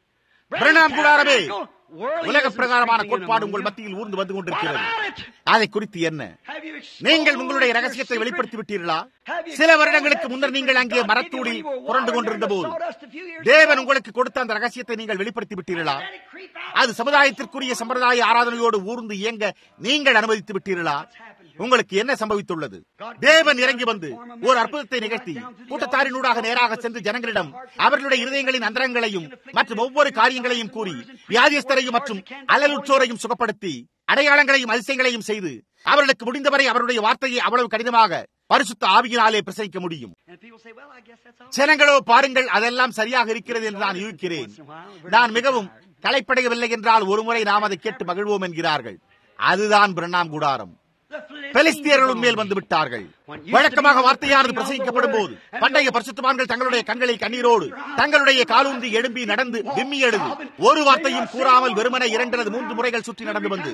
பிரணாம் கூடாரமே உலக பிரகாரமான கோட்பாடு உங்கள் மத்தியில் ஊர்ந்து வந்து கொண்டிருக்கிறது அதை குறித்து என்ன நீங்கள் உங்களுடைய ரகசியத்தை வெளிப்படுத்தி விட்டீர்களா சில வருடங்களுக்கு முன்னர் நீங்கள் அங்கே மரத்தூடில் புரண்டு கொண்டிருந்த போது தேவன் உங்களுக்கு கொடுத்த அந்த ரகசியத்தை நீங்கள் வெளிப்படுத்தி விட்டீர்களா அது சமுதாயத்திற்குரிய சம்பிரதாய ஆராதனையோடு ஊர்ந்து இயங்க நீங்கள் அனுமதித்து விட்டீர்களா உங்களுக்கு என்ன சம்பவித்துள்ளது தேவன் இறங்கி வந்து ஒரு அற்புதத்தை நிகழ்த்தி கூட்டத்தாரினூடாக நேராக சென்று ஜனங்களிடம் அவர்களுடைய இருதயங்களின் அந்தரங்களையும் மற்றும் ஒவ்வொரு காரியங்களையும் கூறி வியாதியஸ்தரையும் மற்றும் அலலுற்றோரையும் சுகப்படுத்தி அடையாளங்களையும் அதிசயங்களையும் செய்து அவர்களுக்கு முடிந்தவரை அவருடைய வார்த்தையை அவ்வளவு கடினமாக பரிசுத்த ஆவியினாலே பிரசவிக்க முடியும் ஜனங்களோ பாருங்கள் அதெல்லாம் சரியாக இருக்கிறது என்று நான் யூகிக்கிறேன் நான் மிகவும் களைப்படையவில்லை என்றால் ஒருமுறை நாம் அதை கேட்டு மகிழ்வோம் என்கிறார்கள் அதுதான் பிரணாம் கூடாரம் பெலிஸ்தியர்களும் மேல் வந்து விட்டார்கள் வழக்கமாக வார்த்தையானது பிரசங்கிக்கப்படும் போது பண்டைய பரிசுத்தவான்கள் தங்களுடைய கண்களில் கண்ணீரோடு தங்களுடைய காலூன்றி எழும்பி நடந்து விம்மி எழுது ஒரு வார்த்தையும் கூறாமல் வெறுமன இரண்டு அல்லது மூன்று முறைகள் சுற்றி நடந்து வந்து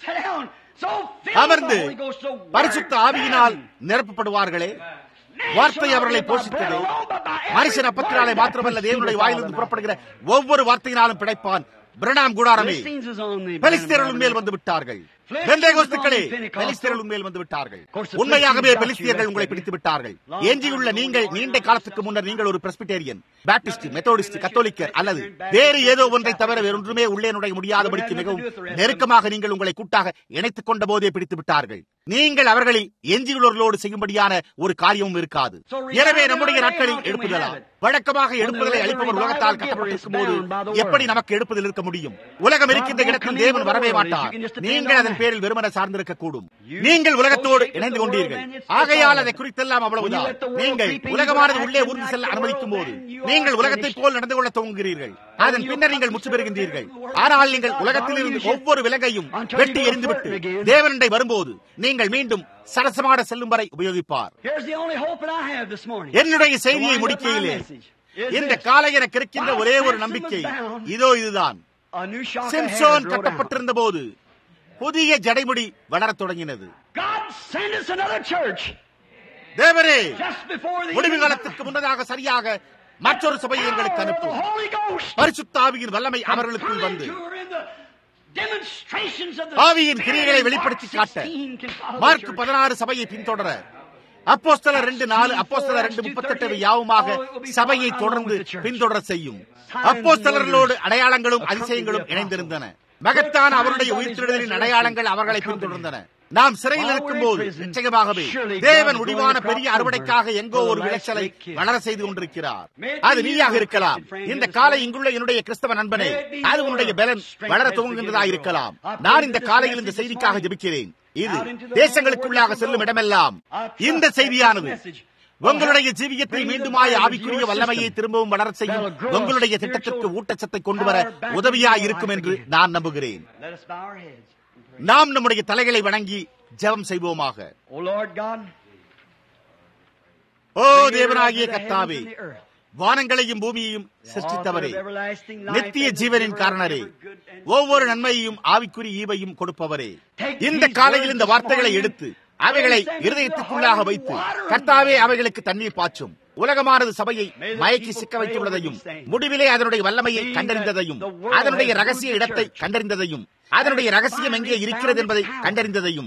அமர்ந்து பரிசுத்த ஆவியினால் நிரப்பப்படுவார்களே வார்த்தை அவர்களை போஷித்தது மனுஷன் அப்பத்தினாலே மாத்திரமல்ல தேவனுடைய வாயிலிருந்து புறப்படுகிற ஒவ்வொரு வார்த்தையினாலும் பிழைப்பான் பிரணாம் கூடாரமே பெலிஸ்தியர்கள் மேல் வந்து விட்டார்கள் பெந்தேகோஸ்துக்களே பெலிஸ்தியர்கள் மேல் வந்து விட்டார்கள் உண்மையாகவே பெலிஸ்தியர்கள் உங்களை பிடித்து விட்டார்கள் எஞ்சியுள்ள நீங்கள் நீண்ட காலத்துக்கு முன்னர் நீங்கள் ஒரு பிரஸ்பிட்டேரியன் பாப்டிஸ்ட் மெத்தோடிஸ்ட் கத்தோலிக்கர் அல்லது வேறு ஏதோ ஒன்றை தவிர வேறொன்றுமே உள்ளே நுழைய முடியாதபடிக்கு மிகவும் நெருக்கமாக நீங்கள் உங்களை கூட்டாக இணைத்துக் கொண்ட போதே பிடித்து விட்டார்கள் நீங்கள் அவர்களில் எஞ்சியுள்ளவர்களோடு செய்யும்படியான ஒரு காரியமும் இருக்காது எனவே நம்முடைய நாட்களில் எழுப்புதலாம் வழக்கமாக எழுப்புதலை அளிப்பவர் உலகத்தால் கட்டப்பட்டிருக்கும் போது எப்படி நமக்கு எழுப்புதல் இருக்க முடியும் உலகம் இருக்கின்ற இடத்தில் தேவன் வரவே மாட்டார் நீங்கள் அதன் பேரில் வெறுமன சார்ந்திருக்க கூடும் நீங்கள் உலகத்தோடு இணைந்து கொண்டீர்கள் ஆகையால் அதை குறித்தெல்லாம் அவ்வளவுதான் நீங்கள் உலகமானது உள்ளே ஊர்ந்து செல்ல அனுமதிக்கும் போது நீங்கள் உலகத்தை போல் நடந்து கொள்ள துவங்குகிறீர்கள் அதன் பின்னர் நீங்கள் முற்று பெறுகின்றீர்கள் ஆனால் நீங்கள் உலகத்தில் இருந்து ஒவ்வொரு விலங்கையும் வெட்டி எரிந்துவிட்டு தேவனண்டை வரும்போது நீங்கள் மீண்டும் சரசமாட செல்லும் வரை உபயோகிப்பார் என்னுடைய செய்தியை முடிக்கையிலே இந்த காலை எனக்கு இருக்கின்ற ஒரே ஒரு நம்பிக்கை இதோ இதுதான் சிம்சோன் கட்டப்பட்டிருந்த போது புதிய ஜடைமுடி வளரத் தொடங்கினது தேவரே முடிவு காலத்துக்கு முன்னதாக சரியாக மற்றொரு சபையை எங்களுக்கு அனுப்பும் பரிசுத்த ஆவியின் வல்லமை அவர்களுக்குள் வந்து ஆவியின் கிரியைகளை வெளிப்படுத்தி காட்ட மார்க் பதினாறு சபையை பின்தொடர அப்போஸ்தலர் ரெண்டு நாலு அப்போஸ்தலர் ரெண்டு முப்பத்தெட்டு யாவுமாக சபையை தொடர்ந்து பின்தொடர செய்யும் அப்போஸ்தலர்களோடு அடையாளங்களும் அதிசயங்களும் இணைந்திருந்தன மகத்தான அவருடைய உயிர்த்தெழுதலின் அடையாளங்கள் அவர்களை பின்தொடர்ந்தன நாம் சிறையில் இருக்கும் போது நிச்சயமாகவே தேவன் முடிவான பெரிய அறுவடைக்காக எங்கோ ஒரு விளைச்சலை வளர செய்து கொண்டிருக்கிறார் அது நீயாக இருக்கலாம் இந்த காலை இங்குள்ள என்னுடைய கிறிஸ்தவ நண்பனே அது உன்னுடைய பலன் வளர துவங்குகின்றதா இருக்கலாம் நான் இந்த காலையில் இந்த செய்திக்காக ஜபிக்கிறேன் இது தேசங்களுக்குள்ளாக செல்லும் இடமெல்லாம் இந்த செய்தியானது உங்களுடைய ஜீவியத்தில் மீண்டுமாய் ஆவிக்குரிய வல்லமையை திரும்பவும் வளர செய்யும் உங்களுடைய திட்டத்திற்கு ஊட்டச்சத்தை கொண்டு வர உதவியா இருக்கும் என்று நான் நம்புகிறேன் நாம் நம்முடைய தலைகளை வணங்கி ஜெபம் செய்வோமாக ஓ தேவனாகிய கத்தாவே வானங்களையும் பூமியையும் சிருஷ்டித்தவரே நித்திய ஜீவனின் காரணரே ஒவ்வொரு நன்மையையும் ஆவிக்குறி ஈவையும் கொடுப்பவரே இந்த காலையில் இந்த வார்த்தைகளை எடுத்து அவைகளை இருதயத்துக்குள்ளாக வைத்து கர்த்தாவே அவைகளுக்கு தண்ணீர் பாய்ச்சும் உலகமானது சபையை மயக்கி சிக்க வைத்துள்ளதையும் முடிவிலே அதனுடைய வல்லமையை கண்டறிந்ததையும் அதனுடைய ரகசிய இடத்தை கண்டறிந்ததையும் அதனுடைய ரகசியம் எங்கே இருக்கிறது என்பதை கண்டறிந்ததையும்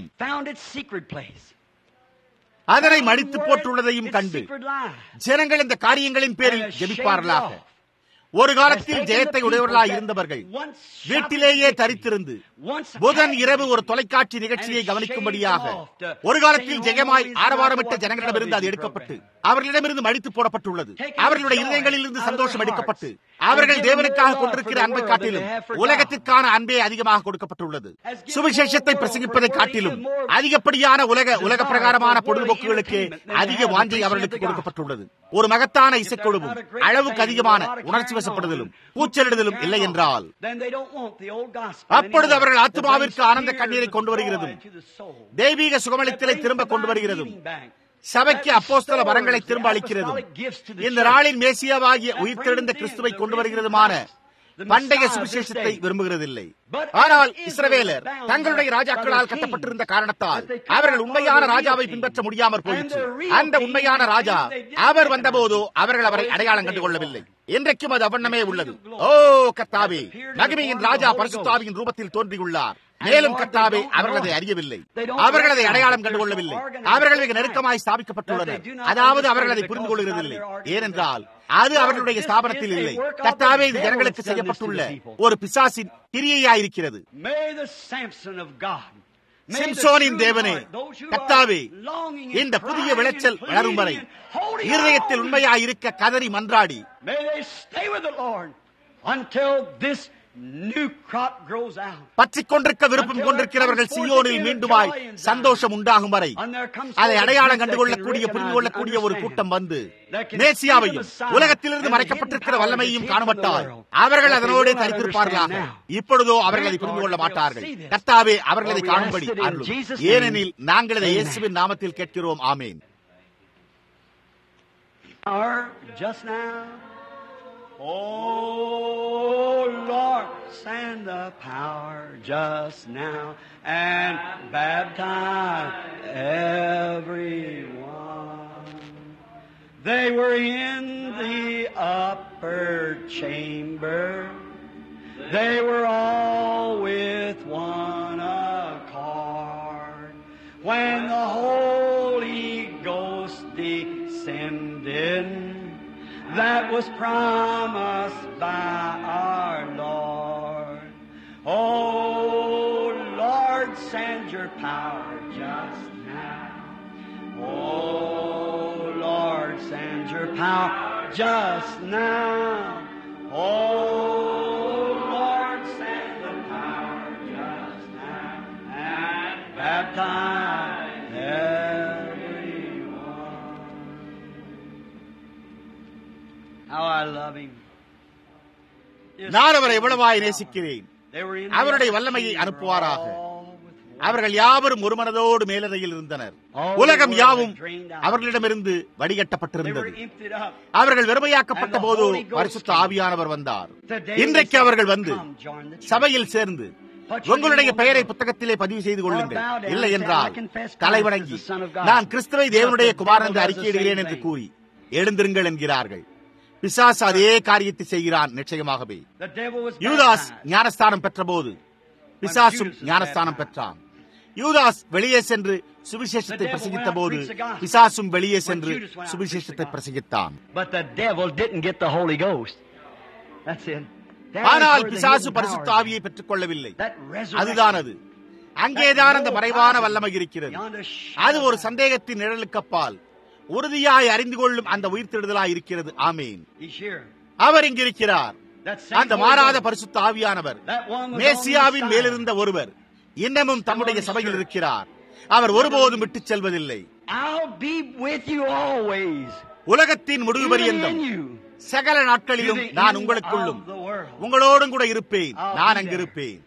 அதனை மடித்து போட்டுள்ளதையும் கண்டு ஜனங்கள் இந்த காரியங்களின் பேரில் ஜெபிப்பார்களாக ஒரு காலத்தில் ஜெயத்தை உடையவர்களாய் இருந்தவர்கள் வீட்டிலேயே தரித்திருந்து புதன் இரவு ஒரு தொலைக்காட்சி நிகழ்ச்சியை கவனிக்கும்படியாக ஒரு காலத்தில் ஜெயமாய் ஆரவாரமிட்ட ஜனங்களிடமிருந்து அது எடுக்கப்பட்டு அவர்களிடமிருந்து மடித்து போடப்பட்டுள்ளது அவர்களுடைய இதயங்களில் இருந்து சந்தோஷம் எடுக்கப்பட்டு அவர்கள் தேவனுக்காக கொண்டிருக்கிற அன்பை காட்டிலும் உலகத்திற்கான அன்பே அதிகமாக கொடுக்கப்பட்டுள்ளது சுவிசேஷத்தை பிரசங்கிப்பதை காட்டிலும் அதிகப்படியான உலக உலக பிரகாரமான பொழுதுபோக்குகளுக்கு அதிக வாஞ்சை அவர்களுக்கு கொடுக்கப்பட்டுள்ளது ஒரு மகத்தான இசைக்குழுவும் அளவுக்கு அதிகமான உணர்ச்சி வசப்படுதலும் கூச்சலிடுதலும் இல்லை என்றால் அப்பொழுது அவர்கள் ஆத்மாவிற்கு ஆனந்த கண்ணீரை கொண்டு வருகிறதும் தெய்வீக சுகமளித்தலை திரும்ப கொண்டு வருகிறதும் சபைக்கு அப்போஸ்தல வரங்களை திரும்ப அளிக்கிறதும் இந்த நாளின் மேசியாவாகிய உயிர்த்தெழுந்த கிறிஸ்துவை கொண்டு வருகிறதுமான பண்டைய சுவிசேஷத்தை விரும்புகிறதில்லை ஆனால் இஸ்ரவேலர் தங்களுடைய ராஜாக்களால் கட்டப்பட்டிருந்த காரணத்தால் அவர்கள் உண்மையான ராஜாவை பின்பற்ற முடியாமற் போயிற்று அந்த உண்மையான ராஜா அவர் வந்தபோதோ அவர்கள் அவரை அடையாளம் கண்டு கொள்ளவில்லை இன்றைக்கும் அது அவண்ணமே உள்ளது ஓ கத்தாவே மகிமையின் ராஜா பரிசுத்தாவியின் ரூபத்தில் தோன்றியுள்ளார் மேலும் கத்தாவே அவர்கள் அதை அறியவில்லை அவர்கள் அதை அடையாளம் கண்டு கொள்ளவில்லை அவர்கள் மிக நெருக்கமாய் ஸ்தாபிக்கப்பட்டுள்ளனர் அதாவது அவர்கள் அதை புரிந்து கொள்கிறதில்லை ஏனென்றால் அது அவர்களுடைய ஸ்தாபனத்தில் இல்லை கத்தாவே இது ஜனங்களுக்கு செய்யப்பட்டுள்ள ஒரு பிசாசின் கிரியையாயிருக்கிறது சிம்சோனின் தேவனே கத்தாவே இந்த புதிய விளைச்சல் வளரும் வரை இருதயத்தில் உண்மையாயிருக்க கதறி மன்றாடி பற்றிக் கொண்டிருக்க விருப்பம் கொண்டிருக்கிறவர்கள் சியோனில் மீண்டுமாய் சந்தோஷம் உண்டாகும் வரை அதை அடையாளம் கண்டுகொள்ளக்கூடிய புரிந்து கொள்ளக்கூடிய ஒரு கூட்டம் வந்து மேசியாவையும் உலகத்திலிருந்து மறைக்கப்பட்டிருக்கிற வல்லமையும் காணப்பட்டால் அவர்கள் அதனோடு தரித்திருப்பார்களாக இப்பொழுதோ அவர்கள் அதை புரிந்து கொள்ள மாட்டார்கள் கர்த்தாவே அவர்கள் அதை காணும்படி அருளும் ஏனெனில் நாங்கள் இதை இயேசுவின் நாமத்தில் கேட்கிறோம் ஆமேன் just now. Oh Lord, send the power just now and baptize everyone. They were in the upper chamber. They were all with one accord. When the Holy Ghost descended, that was promised by our Lord. Oh Lord, send your power just now. Oh Lord, send your power just now. Oh Lord, send the power just now and baptize everyone. How I love him. நான் அவரை எவ்வளவாய் நேசிக்கிறேன் அவருடைய வல்லமையை அனுப்புவாராக அவர்கள் யாவரும் ஒரு மனதோடு மேலறையில் இருந்தனர் உலகம் யாவும் அவர்களிடமிருந்து வடிகட்டப்பட்டிருந்தது அவர்கள் வெறுமையாக்கப்பட்ட போது பரிசுத்த ஆவியானவர் வந்தார் இன்றைக்கு அவர்கள் வந்து சபையில் சேர்ந்து உங்களுடைய பெயரை புத்தகத்திலே பதிவு செய்து கொள்ளுங்கள் இல்லை என்றால் தலைவணங்கி நான் கிறிஸ்துவை தேவனுடைய குமாரன் என்று அறிக்கையிடுகிறேன் என்று கூறி எழுந்திருங்கள் என்கிறார்கள் பிசாஸ் அதே காரியத்தை செய்கிறான் நிச்சயமாகவே யூதாஸ் ஞானஸ்தானம் பெற்ற போது பிசாசும் ஞானஸ்தானம் பெற்றான் யூதாஸ் வெளியே சென்று சுவிசேஷத்தை பிரசங்கித்த போது பிசாசும் வெளியே சென்று சுவிசேஷத்தை பிரசங்கித்தான் ஆனால் பிசாசு பரிசுத்த ஆவியை பெற்றுக் கொள்ளவில்லை அதுதான் அது அங்கேதான் அந்த மறைவான வல்லமை இருக்கிறது அது ஒரு சந்தேகத்தின் நிழலுக்கப்பால் உறுதியாய் அறிந்து கொள்ளும் அந்த உயிர்த்தெழுதலாய் இருக்கிறது ஆமேன் அவர் இங்கிருக்கிறார் அந்த மாறாத பரிசுத்த ஆவியானவர் மேசியாவின் மேலிருந்த ஒருவர் இன்னமும் தம்முடைய சபையில் இருக்கிறார் அவர் ஒருபோதும் விட்டுச் செல்வதில்லை உலகத்தின் முடிவு பரியந்தம் சகல நாட்களிலும் நான் உங்களுக்குள்ளும் உங்களோடும் கூட இருப்பேன் நான் அங்கு இருப்பேன்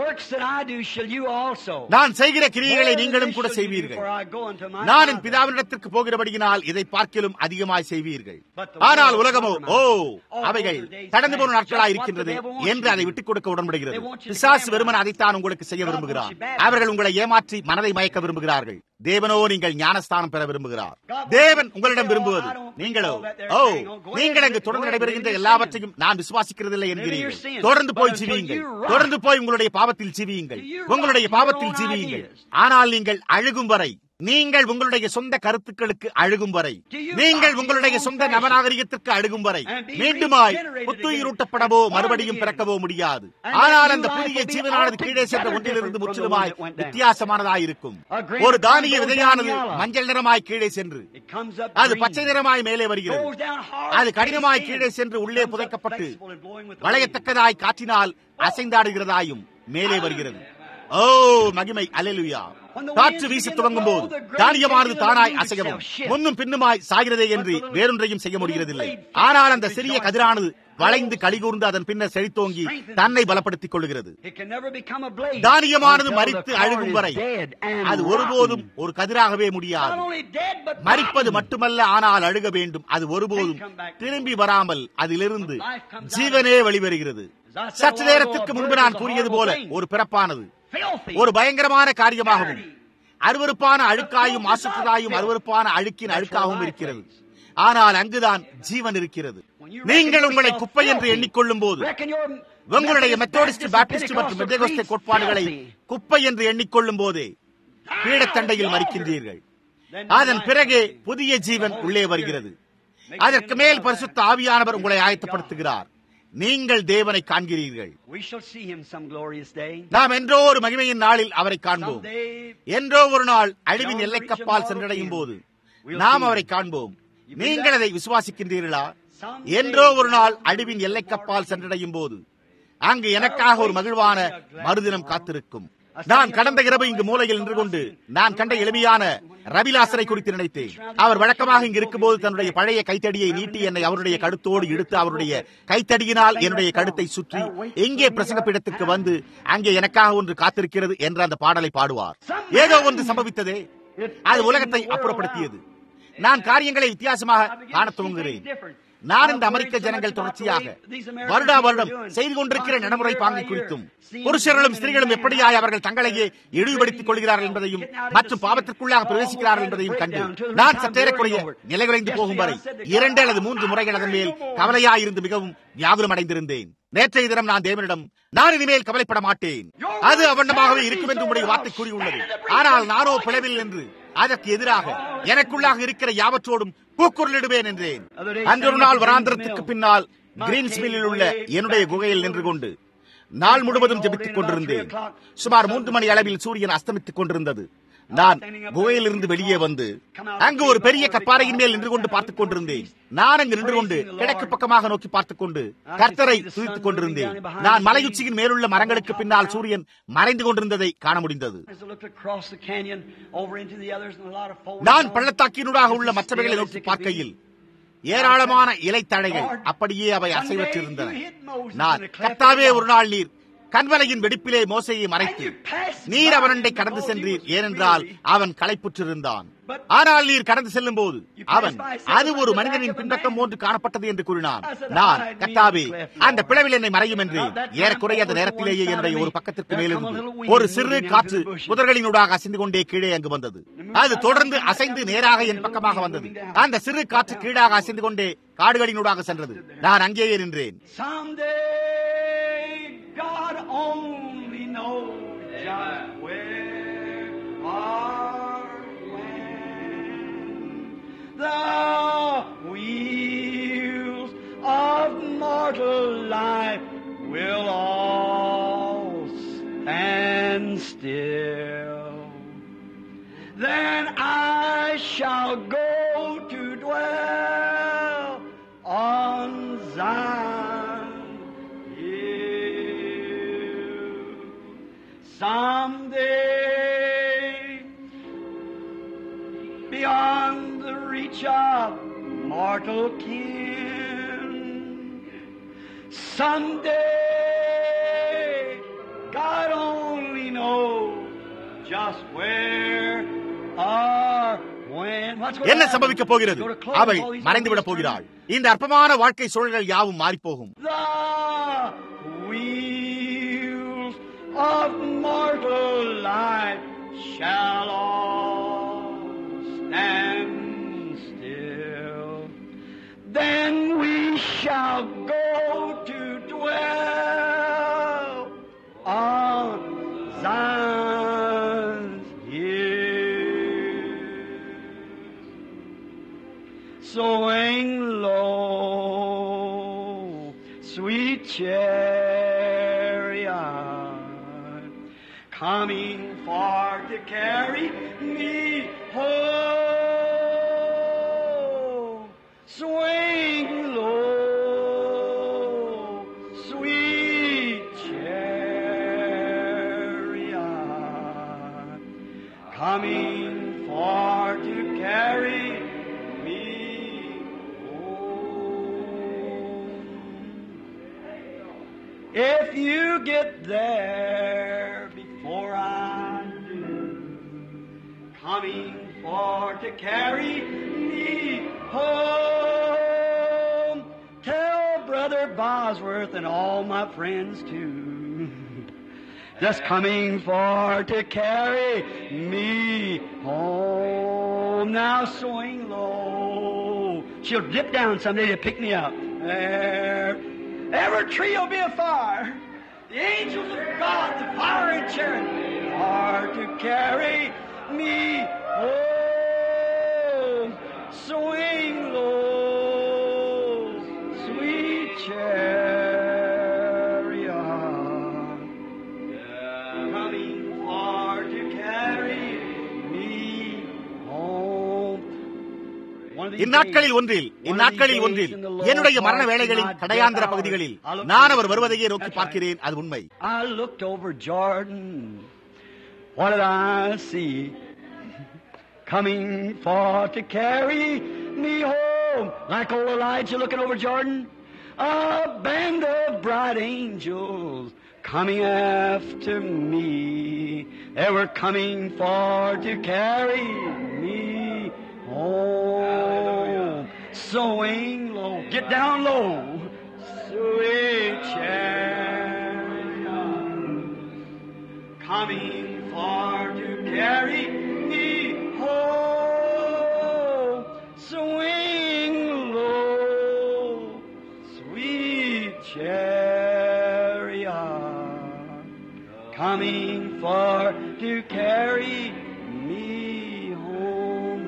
நான் செய்கிற கிரியைகளை நீங்களும் கூட செய்வீர்கள் நான் என் பிதாவினிடத்திற்கு போகிறபடியினால் இதை பார்க்கிலும் அதிகமாய் செய்வீர்கள் ஆனால் உலகமோ ஓ அவைகள் கடந்து போன நாட்களாய் இருக்கின்றது என்று அதை விட்டுக் கொடுக்க உடன்படுகிறது பிசாசு வெறுமன் அதைத்தான் உங்களுக்கு செய்ய விரும்புகிறார் அவர்கள் உங்களை ஏமாற்றி மனதை மயக்க விரும்புகிறார்கள் தேவனோ நீங்கள் ஞானஸ்தானம் பெற விரும்புகிறார் தேவன் உங்களிடம் விரும்புவது நீங்களோ ஓ நீங்கள் அங்கு தொடர்ந்து நடைபெறுகின்ற எல்லாவற்றையும் நான் விசுவாசிக்கிறதில்லை என்கிறீர்கள் தொடர்ந்து போய் ஜீவியுங்கள் தொடர்ந்து போய் உங்களுடைய பாவத்தில் ஜீவியுங்கள் உங்களுடைய பாவத்தில் ஜீவியுங்கள் ஆனால் நீங்கள் அழுகும் வரை நீங்கள் உங்களுடைய சொந்த கருத்துக்களுக்கு அழுகும் வரை நீங்கள் உங்களுடைய சொந்த நவநாகரிகத்திற்கு அழுகும் வரை மீண்டுமாய் புத்துயிரூட்டப்படவோ மறுபடியும் பிறக்கவோ முடியாது ஆனால் அந்த புதிய ஜீவனானது கீழே சென்ற ஒன்றிலிருந்து முற்றிலுமாய் வித்தியாசமானதாய் இருக்கும் ஒரு தானிய விதையானது மஞ்சள் நிறமாய் கீழே சென்று அது பச்சை நிறமாய் மேலே வருகிறது அது கடினமாய் கீழே சென்று உள்ளே புதைக்கப்பட்டு வளையத்தக்கதாய் காற்றினால் அசைந்தாடுகிறதாயும் மேலே வருகிறது ஓ மகிமை அலலுயா காற்று வீசி துவங்கும் போது தானியமானது தானாய் அசையவும் முன்னும் பின்னுமாய் சாகிறதே என்று வேறொன்றையும் செய்ய முடிகிறதில்லை ஆனால் அந்த சிறிய கதிரானது வளைந்து கலிகூர்ந்து அதன் பின்னர் செழித்தோங்கி தன்னை பலப்படுத்திக் கொள்கிறது தானியமானது மறித்து அழுகும் வரை அது ஒருபோதும் ஒரு கதிராகவே முடியாது மறிப்பது மட்டுமல்ல ஆனால் அழுக வேண்டும் அது ஒருபோதும் திரும்பி வராமல் அதிலிருந்து ஜீவனே வெளிவருகிறது சற்று நேரத்திற்கு முன்பு நான் கூறியது போல ஒரு பிறப்பானது ஒரு பயங்கரமான காரியமாகவும் அருவருப்பான அழுக்காயும் மாசுற்றதாயும் அருவருப்பான அழுக்கின் அழுக்காகவும் இருக்கிறது ஆனால் அங்குதான் ஜீவன் இருக்கிறது நீங்கள் உங்களை குப்பை என்று எண்ணிக்கொள்ளும் போது உங்களுடைய மெத்தோடிஸ்ட் பாப்டிஸ்ட் மற்றும் மெத்தகோஸ்த கோட்பாடுகளை குப்பை என்று எண்ணிக்கொள்ளும் போதே பீடத்தண்டையில் மறிக்கின்றீர்கள் அதன் பிறகு புதிய ஜீவன் உள்ளே வருகிறது அதற்கு மேல் பரிசுத்த ஆவியானவர் உங்களை ஆயத்தப்படுத்துகிறார் நீங்கள் தேவனை காண்கிறீர்கள் நாம் என்றோ ஒரு மகிமையின் நாளில் அவரை காண்போம் என்றோ ஒரு நாள் அழிவின் எல்லைக்கப்பால் சென்றடையும் போது நாம் அவரை காண்போம் நீங்கள் அதை விசுவாசிக்கின்றீர்களா என்றோ ஒரு நாள் அழிவின் எல்லைக்கப்பால் சென்றடையும் போது அங்கு எனக்காக ஒரு மகிழ்வான மறுதினம் காத்திருக்கும் நான் கடந்த இரவு இங்கு மூலையில் நின்று கொண்டு நான் கண்ட எளிமையான ரவிலாசரை குறித்து நினைத்தேன் அவர் வழக்கமாக இங்கு இருக்கும்போது தன்னுடைய பழைய கைத்தடியை நீட்டி என்னை அவருடைய கழுத்தோடு இழுத்து அவருடைய கைத்தடியினால் என்னுடைய கழுத்தை சுற்றி எங்கே பிரசங்கப்பிடத்திற்கு வந்து அங்கே எனக்காக ஒன்று காத்திருக்கிறது என்ற அந்த பாடலை பாடுவார் ஏதோ ஒன்று சம்பவித்ததே அது உலகத்தை அப்புறப்படுத்தியது நான் காரியங்களை வித்தியாசமாக காண துவங்குகிறேன் நான் இந்த அமெரிக்க ஜனங்கள் தொடர்ச்சியாக வருடா வருடம் செய்து கொண்டிருக்கிற நடைமுறை பாங்கை குறித்தும் புருஷர்களும் ஸ்திரீகளும் எப்படியாய் அவர்கள் தங்களையே இழிவுபடுத்திக் கொள்கிறார்கள் என்பதையும் மற்றும் பாவத்திற்குள்ளாக பிரவேசிக்கிறார்கள் என்பதையும் கண்டு நான் சற்றேறக்குறைய நிலைகுலைந்து போகும் வரை இரண்டு அல்லது மூன்று முறைகள் அதன் மேல் கவலையாயிருந்து மிகவும் வியாகுலம் அடைந்திருந்தேன் நேற்றைய தினம் நான் தேவனிடம் நான் இனிமேல் கவலைப்பட மாட்டேன் அது அவண்ணமாகவே இருக்கும் என்று உடைய வார்த்தை கூறியுள்ளது ஆனால் நானோ பிளவில் என்று அதற்கு எதிராக எனக்குள்ளாக இருக்கிற யாவற்றோடும் கூக்குரலிடுவேன் என்றேன் அன்றொரு நாள் வராந்திரத்துக்கு பின்னால் கிரீன்ஸ்மில்லில் உள்ள என்னுடைய குகையில் நின்று கொண்டு நாள் முழுவதும் ஜெபித்துக் கொண்டிருந்தேன் சுமார் மூன்று மணி அளவில் சூரியன் அஸ்தமித்துக் கொண்டிருந்தது நான் குகையிலிருந்து வெளியே வந்து அங்கு ஒரு பெரிய கப்பாறையின் மேல் நின்று கொண்டு பார்த்துக் கொண்டிருந்தேன் நான் அங்கு நின்று கொண்டு கிழக்கு பக்கமாக நோக்கி பார்த்துக் கொண்டு கர்த்தரை துதித்துக் கொண்டிருந்தேன் நான் மலையுச்சியின் மேலுள்ள மரங்களுக்கு பின்னால் சூரியன் மறைந்து கொண்டிருந்ததை காண முடிந்தது நான் பள்ளத்தாக்கினூடாக உள்ள மற்றவைகளை நோக்கி பார்க்கையில் ஏராளமான இலைத்தழைகள் அப்படியே அவை அசைவற்றிருந்தன நான் கத்தாவே ஒரு நாள் நீர் கண்வலையின் வெடிப்பிலே மோசையை மறைத்து நீர் அவனண்டை கடந்து சென்றீர் ஏனென்றால் அவன் களைப்புற்றிருந்தான் ஆனால் நீர் கடந்து செல்லும் போது அவன் அது ஒரு மனிதனின் பின்பக்கம் போன்று காணப்பட்டது என்று கூறினான் நான் கத்தாவே அந்த பிளவில் என்னை மறையும் என்று ஏறக்குறைய அந்த நேரத்திலேயே என்னுடைய ஒரு பக்கத்திற்கு மேலிருந்து ஒரு சிறு காற்று புதர்களினூடாக அசைந்து கொண்டே கீழே அங்கு வந்தது அது தொடர்ந்து அசைந்து நேராக என் பக்கமாக வந்தது அந்த சிறு காற்று கீழாக அசைந்து கொண்டே காடுகளினூடாக சென்றது நான் அங்கேயே நின்றேன் God only knows just where or when the wheels of mortal life will all stand still. Then I shall go to dwell on Zion. Someday, beyond the reach of mortal kin, someday, God only knows just where or when. என்ன சம்பவிக்க போகிறது அவள் மறைந்துவிட போகிறாள் இந்த அற்பமான வாழ்க்கை சூழல்கள் யாவும் மாறிப்போகும் of mortal life shall all stand still. Then we shall go to dwell on Zion's hill. Swing low, sweet chariot coming far to carry me home. Swing low, sweet chariot, coming far to carry me home. If you get there before I do, coming for to carry me home. Tell Brother Bosworth and all my friends too. Just coming for to carry me home. Now swing low. She'll dip down someday to pick me up. There. Every tree will be afire. The angels of God, the fire and chariot, are to carry me home. Swing low, sweet chariot, coming far to carry me home. One of these இந்நாட்களில் days- ஒன்றில் one of இந்நாட்களில் these ஒன்றில் days in the Lord's என்னுடைய மரண heart, வேளைகளின் my கடையாந்திர death பகுதிகளில் hour, I looked நான் over அவர் வருவதையே Jordan. நோக்கி That's right. பார்க்கிறேன் அது உண்மை I looked over Jordan. What did I see? Coming for to carry me home. Like old Elijah looking over Jordan. A band of bright angels coming after me. They were coming for to carry me home. Swing low. Get down low. Sweet chariot coming far to carry me home. Swing low, sweet chariot, coming far to carry me home.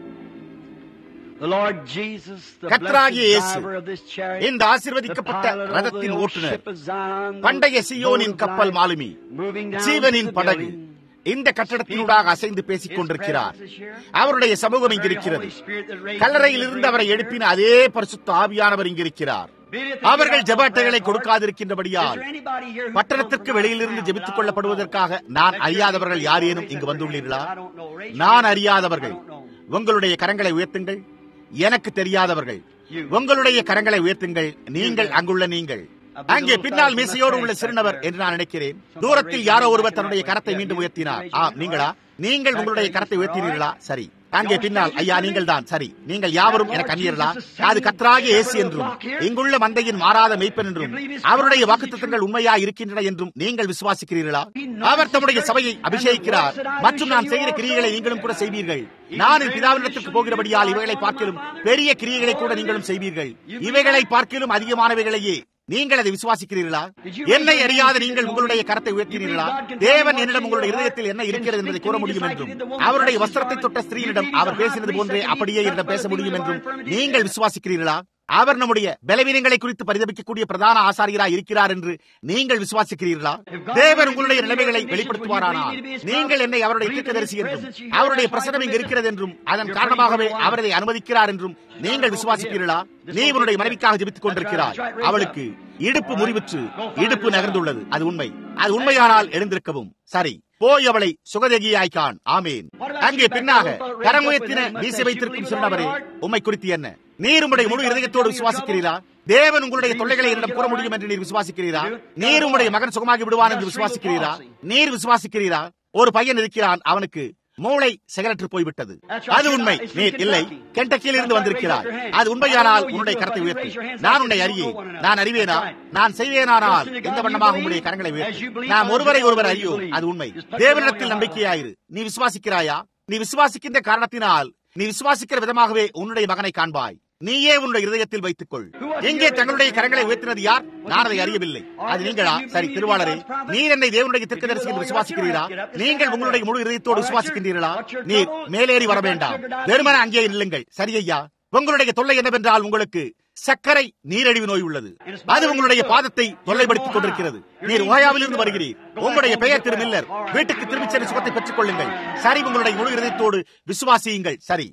The Lord Jesus, the கர்த்தராகிய blessed இயேசு, driver of this chariot, இந்த ஆசீர்வதிக்கப்பட்ட the pilot of the ரதத்தின் old ஓட்டுநர் ship of Zion, the பண்டைய boat சியோனின் of கப்பல் life, மாலுமி moving down ஜீவனின் to the படகு building. இந்த கட்டடத்தினூடாக அசைந்து பேசிக் கொண்டிருக்கிறார் அவருடைய சமூகம் இங்கிருக்கிறது கல்லறையில் இருந்து அவரை எழுப்பின அதே பரிசுத்த ஆவியானவர் இங்கிருக்கிறார் அவர்கள் ஜெப அட்டைகளை கொடுக்காதிருக்கின்றபடியால் பட்டணத்திற்கு வெளியிலிருந்து ஜெபித்துக் கொள்ளப்படுவதற்காக நான் அறியாதவர்கள் யாரேனும் இங்கு வந்துள்ளீர்களா நான் அறியாதவர்கள் உங்களுடைய கரங்களை உயர்த்துங்கள் எனக்கு தெரியாதவர்கள் உங்களுடைய கரங்களை உயர்த்துங்கள் நீங்கள் அங்குள்ள நீங்கள் அங்கே பின்னால் மீசையோடு உள்ள சிறுநவர் என்று நான் நினைக்கிறேன் தூரத்தில் யாரோ ஒருவர் தன்னுடைய கரத்தை மீண்டும் உயர்த்தினார் ஆ நீங்களா நீங்கள் உங்களுடைய கரத்தை உயர்த்தினீர்களா சரி அங்கே பின்னால் ஐயா நீங்கள் தான் சரி நீங்கள் யாவரும் எனக்கு அந்நியர்களா அது கத்ராகிய இயேசு என்றும் இங்குள்ள மந்தையின் மாறாத மெய்ப்பன் என்றும் அவருடைய வாக்குத்தத்தங்கள் உண்மையா இருக்கின்றன என்றும் நீங்கள் விசுவாசிக்கிறீர்களா அவர் தம்முடைய சபையை அபிஷேகிக்கிறார் மற்றும் நான் செய்கிற கிரியைகளை நீங்களும் கூட செய்வீர்கள் நான் என் பிதாவினிடத்திற்கு போகிறபடியால் இவைகளை பார்க்கிலும் பெரிய கிரியைகளை கூட நீங்களும் செய்வீர்கள் இவைகளை பார்க்கிலும் அதிகமானவைகளையே நீங்கள் அதை விசுவாசிக்கிறீர்களா என்னை அறியாத நீங்கள் உங்களுடைய கரத்தை உயர்த்தினீர்களா தேவன் என்னிடம் உங்களுடைய இதயத்தில் என்ன இருக்கிறது என்பதை கூற முடியும் என்றும் அவருடைய வஸ்திரத்தை தொட்ட ஸ்திரீனிடம் அவர் பேசினது போன்றே அப்படியே என்னிடம் பேச முடியும் என்றும் நீங்கள் விசுவாசிக்கிறீர்களா அவர் நம்முடைய பலவீனங்களை குறித்து பரிதபிக்கக்கூடிய பிரதான ஆசாரியரா இருக்கிறார் என்று நீங்கள் விசுவாசிக்கிறீர்களா தேவன் உங்களுடைய நிலைமைகளை வெளிப்படுத்துவாரானால் நீங்கள் என்னை அவருடைய தீர்க்கதரிசி என்றும் அவருடைய பிரசனம் இங்கு இருக்கிறது என்றும் அதன் காரணமாகவே அவர் அதை அனுமதிக்கிறார் என்றும் நீங்கள் விசுவாசிக்கிறீர்களா நீ உன்னுடைய மனைவிக்காக ஜெபித்துக் கொண்டிருக்கிறார் அவளுக்கு இடுப்பு முறிவுற்று இடுப்பு நகர்ந்துள்ளது அது உண்மை அது உண்மையானால் எழுந்திருக்கவும் சரி போய் அவளை சுகதேகியாய் காண் ஆமேன் அங்கே பின்னாக கரமுயத்தின வீசி வைத்திருக்கும் சொன்னவரே உம்மை குறித்து என்ன நீர் உம்முடைய முழு இதயத்தோடு விசுவாசிக்கிறீரா தேவன் உங்களுடைய தொல்லைகளை என்னிடம் கூற முடியும் என்று நீர் விசுவாசிக்கிறீரா நீர் உம்முடைய மகன் சுகமாகி விடுவான் என்று விசுவாசிக்கிறீரா நீர் விசுவாசிக்கிறீரா ஒரு பையன் இருக்கிறான் அவனுக்கு மூளை செயலற்று போய்விட்டது அது உண்மை நீர் இல்லை கெண்டக்கியில் இருந்து வந்திருக்கிறார் அது உண்மையானால் உன்னுடைய கரத்தை உயர்த்தி நான் உன்னை அறியேன் நான் அறிவேனா நான் செய்வேனானால் எந்த வண்ணமாக உங்களுடைய கரங்களை உயர்த்தி நாம் ஒருவரை ஒருவர் அறியோம் அது உண்மை தேவனிடத்தில் நம்பிக்கையாயிரு நீ விசுவாசிக்கிறாயா நீ விசுவாசிக்கின்ற காரணத்தினால் நீ விசுவாசிக்கிற விதமாகவே உன்னுடைய மகனை காண்பாய் நீயே உன்னுடைய இதயத்தில் வைத்துக்கொள் எங்கே தங்களுடைய கரங்களை உயர்த்தினது யார் நான் அதை அறியவில்லை அது நீங்களா சரி திருவாளரே நீர் என்னை தேவனுடைய திருக்கதரிசி என்று விசுவாசிக்கிறீரா நீங்கள் உங்களுடைய முழு இதயத்தோடு விசுவாசிக்கின்றீர்களா நீர் மேலேறி வர வேண்டாம் வெறுமன அங்கே நில்லுங்கள் சரி ஐயா உங்களுடைய தொல்லை என்னவென்றால் உங்களுக்கு சர்க்கரை நீரழிவு நோய் உள்ளது அது உங்களுடைய பாதத்தை தொல்லைப்படுத்திக் கொண்டிருக்கிறது நீர் ஓயாவிலிருந்து வருகிறீர் உங்களுடைய பெயர் திரு மில்லர் வீட்டுக்கு திரும்பிச் சென்று சுகத்தை பெற்றுக் கொள்ளுங்கள் சரி உங்களுடைய முழு இதயத்தோடு விசுவாசியுங்கள் சரி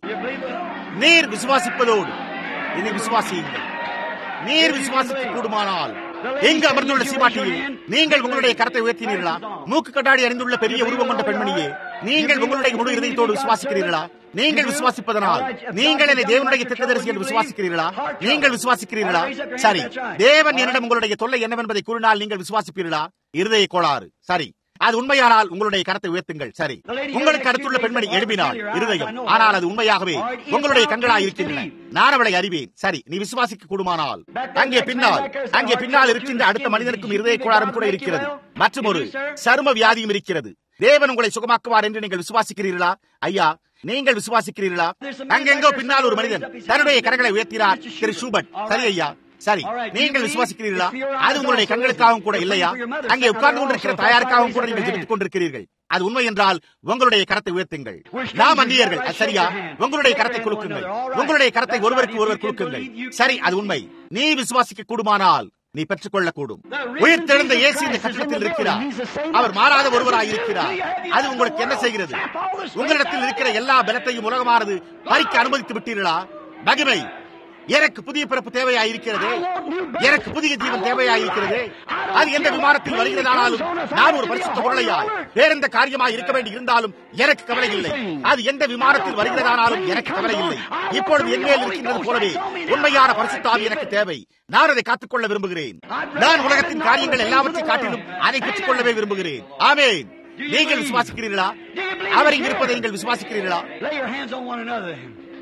நீர் விசுவாசிப்பதோடு இனி விசுவாசியுங்கள் நீர் விசுவாசிக்க கூடுமானால் எங்கு அமர்ந்துள்ள சீமாட்டியில் நீங்கள் உங்களுடைய கரத்தை உயர்த்தினீர்களா மூக்கு கட்டாடி அறிந்துள்ள பெரிய உருவம் கொண்ட பெண்மணியே நீங்கள் உங்களுடைய முழு இதயத்தோடு விசுவாசிக்கிறீர்களா நீங்கள் விசுவாசிப்பதனால் நீங்கள் என்னை தேவனுடைய திட்டதரிசி என்று விசுவாசிக்கிறீர்களா நீங்கள் விசுவாசிக்கிறீர்களா சரி தேவன் என்னிடம் உங்களுடைய தொல்லை என்னவென்பதை கூறினால் நீங்கள் விசுவாசிப்பீர்களா இருதய கோளாறு சரி அது உண்மையானால் உங்களுடைய கரத்தை உயர்த்துங்கள் சரி உங்களுக்கு அடுத்துள்ள பெண்மணி எழுப்பினாள் இருதயம் ஆனால் அது உண்மையாகவே உங்களுடைய கண்களாய் இருக்கின்றன நான் அவளை அறிவேன் சரி நீ விசுவாசிக்க கூடுமானால் அங்கே பின்னால் அங்கே பின்னால் இருக்கின்ற அடுத்த மனிதனுக்கும் இருதய கோளாறும் கூட இருக்கிறது மற்றும் ஒரு சரும வியாதியும் இருக்கிறது தேவன் உங்களை சுகமாக்குவார் என்று நீங்கள் விசுவாசிக்கிறீர்களா ஐயா நீங்கள் விசுவாசிக்கிறீர்களா அங்கெங்கோ பின்னால் ஒரு மனிதன் தன்னுடைய கரங்களை உயர்த்தினார் திரு ஷூபட் சரி ஐயா சரி நீங்கள் விசுவாசிக்கிறீர்களா அது உங்களுடைய கண்களுக்காகவும் கூட இல்லையா அங்கே உட்கார்ந்து கொண்டிருக்கிற தாயாருக்காகவும் கூட நீங்கள் ஜெபித்துக் கொண்டிருக்கிறீர்கள் அது உண்மை என்றால் உங்களுடைய கரத்தை உயர்த்துங்கள் நாம் அந்நியர்கள் அது சரியா உங்களுடைய கரத்தை குலுக்குங்கள் உங்களுடைய கரத்தை ஒருவருக்கு ஒருவர் குலுக்குங்கள் சரி அது உண்மை நீ விசுவாசிக்க கூடுமானால் நீ பெற்றுக்கொள்ள கூடும் உயிர் தெழுந்த இயேசு இந்த கட்டத்தில் இருக்கிறார் அவர் மாறாத ஒருவராய் இருக்கிறார் அது உங்களுக்கு என்ன செய்கிறது உங்களிடத்தில் இருக்கிற எல்லா பலத்தையும் உலகமானது பறிக்க அனுமதித்து விட்டீர்களா மகிமை எனக்கு புதிய பிறப்பு தேவையாயிருக்கிறது எனக்கு புதிய ஜீவன் தேவையாயிருக்கிறது அது எந்த விமானத்தில் வருகிறதானாலும் நான் ஒரு பரிசுத்த பொருளையாய் வேற எந்த காரியமாய் இருக்க வேண்டி இருந்தாலும் எனக்கு கவலை இல்லை அது எந்த விமானத்தில் வருகிறதானாலும் எனக்கு கவலை இல்லை இப்பொழுது என் மேல் இருக்கின்றது போலவே உண்மையான பரிசுத்தாவி எனக்கு தேவை நான் அதை காத்துக்கொள்ள விரும்புகிறேன் நான் உலகத்தின் காரியங்கள் எல்லாவற்றையும் காட்டிலும் அதை பெற்றுக்கொள்ளவே விரும்புகிறேன் ஆமேன் நீங்கள் விசுவாசிக்கிறீர்களா அவர் இங்க இருப்பதை நீங்கள் விசுவாசிக்கிறீர்களா Lay your hands on one another.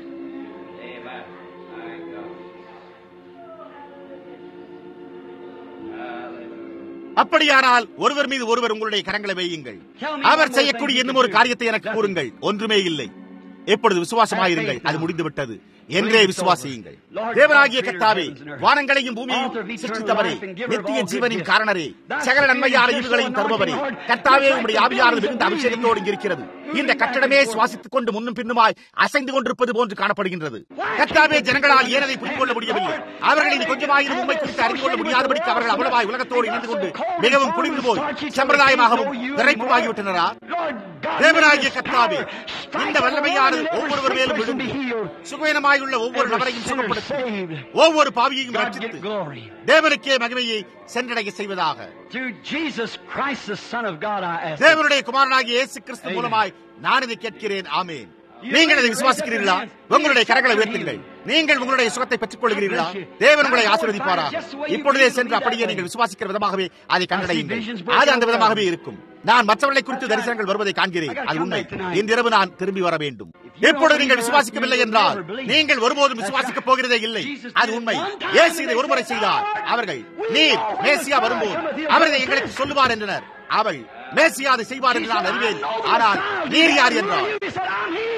அப்படியானால் ஒருவர் மீது ஒருவர் உங்களுடைய கரங்களை வையுங்கள் அவர் செய்யக்கூடிய இன்னும் ஒரு காரியத்தை எனக்கு கூறுங்கள் ஒன்றுமே இல்லை எப்பொழுது விசுவாசமாயிருங்கள் அது முடிந்துவிட்டது என்றே விசுவாசியுங்கள் தேவனாகிய கர்த்தாவே வானங்களையும் பூமியையும் சிருஷ்டித்தவரே நித்திய ஜீவனின் காரணரே சகல நன்மையான ஈவுகளையும் தருபவரே கர்த்தாவே உம்முடைய ஆவியானது மிகுந்த அபிஷேகத்தோடு இங்கு இருக்கிறது இந்த கட்டடமே சுவாசித்துக் கொண்டு முன்னும் பின்னுமாய் அசைந்து கொண்டிருப்பது போன்று காணப்படுகின்றது கர்த்தாவே ஜனங்களால் ஏனதை புரிந்து கொள்ள முடியவில்லை அவர்கள் இனி கொஞ்சமாயிரம் உண்மை குறித்து அறிந்து கொள்ள முடியாதபடிக்கு அவர்கள் அவ்வளவாய் உலகத்தோடு இணைந்து கொண்டு மிகவும் குளிர்ந்து போய் சம்பிரதாயமாகவும் விரைப்புமாகிவிட்டனரா தேவனாகிய கர்த்தாவே இந்த வல்லமையானது ஒவ்வொருவர் மேலும் விழுந்து சுகவீனமாயுள்ள ஒவ்வொரு நபரையும் சுகப்படுத்தி ஒவ்வொரு பாவியையும் ரட்சித்து தேவனுக்கே மகிமையை சென்றடைய செய்வதாக Through Jesus Christ, the Son of God, I ask. தேவனுடைய குமாரனாகிய இயேசு கிறிஸ்து மூலமாய் நான் இதை கேட்கிறேன் ஆமேன் நீங்கள் அதை விசுவாசிக்கிறீர்களா உங்களுடைய கரங்களை உயர்த்துங்கள் நீங்கள் உங்களுடைய சுகத்தை பெற்றுக் கொள்கிறீர்களா தேவன் உங்களை ஆசீர்வதிப்பாரா இப்பொழுதே சென்று அப்படியே நீங்கள் விசுவாசிக்கிற விதமாகவே அதை கண்டடையுங்கள் அது அந்த விதமாகவே இருக்கும் நான் மற்றவர்களை குறித்து தரிசனங்கள் வருவதை காண்கிறேன் அது உண்மை இன்றிரவு நான் திரும்பி வர வேண்டும் எப்பொழுது நீங்கள் விசுவாசிக்கவில்லை என்றால் நீங்கள் ஒருபோதும் விசுவாசிக்கப் போகிறதே இல்லை அது உண்மை இயேசு இதை ஒருமுறை செய்தார் அவர்கள் நீர் மேசியா வரும்போது அவர் இதை எங்களுக்கு சொல்லுவார் என்றனர் அவள் மேசியா அதை செய்வார் என்று நான் அறிவேன் ஆனால் நீர் யார் என்றார் He said, I'm he.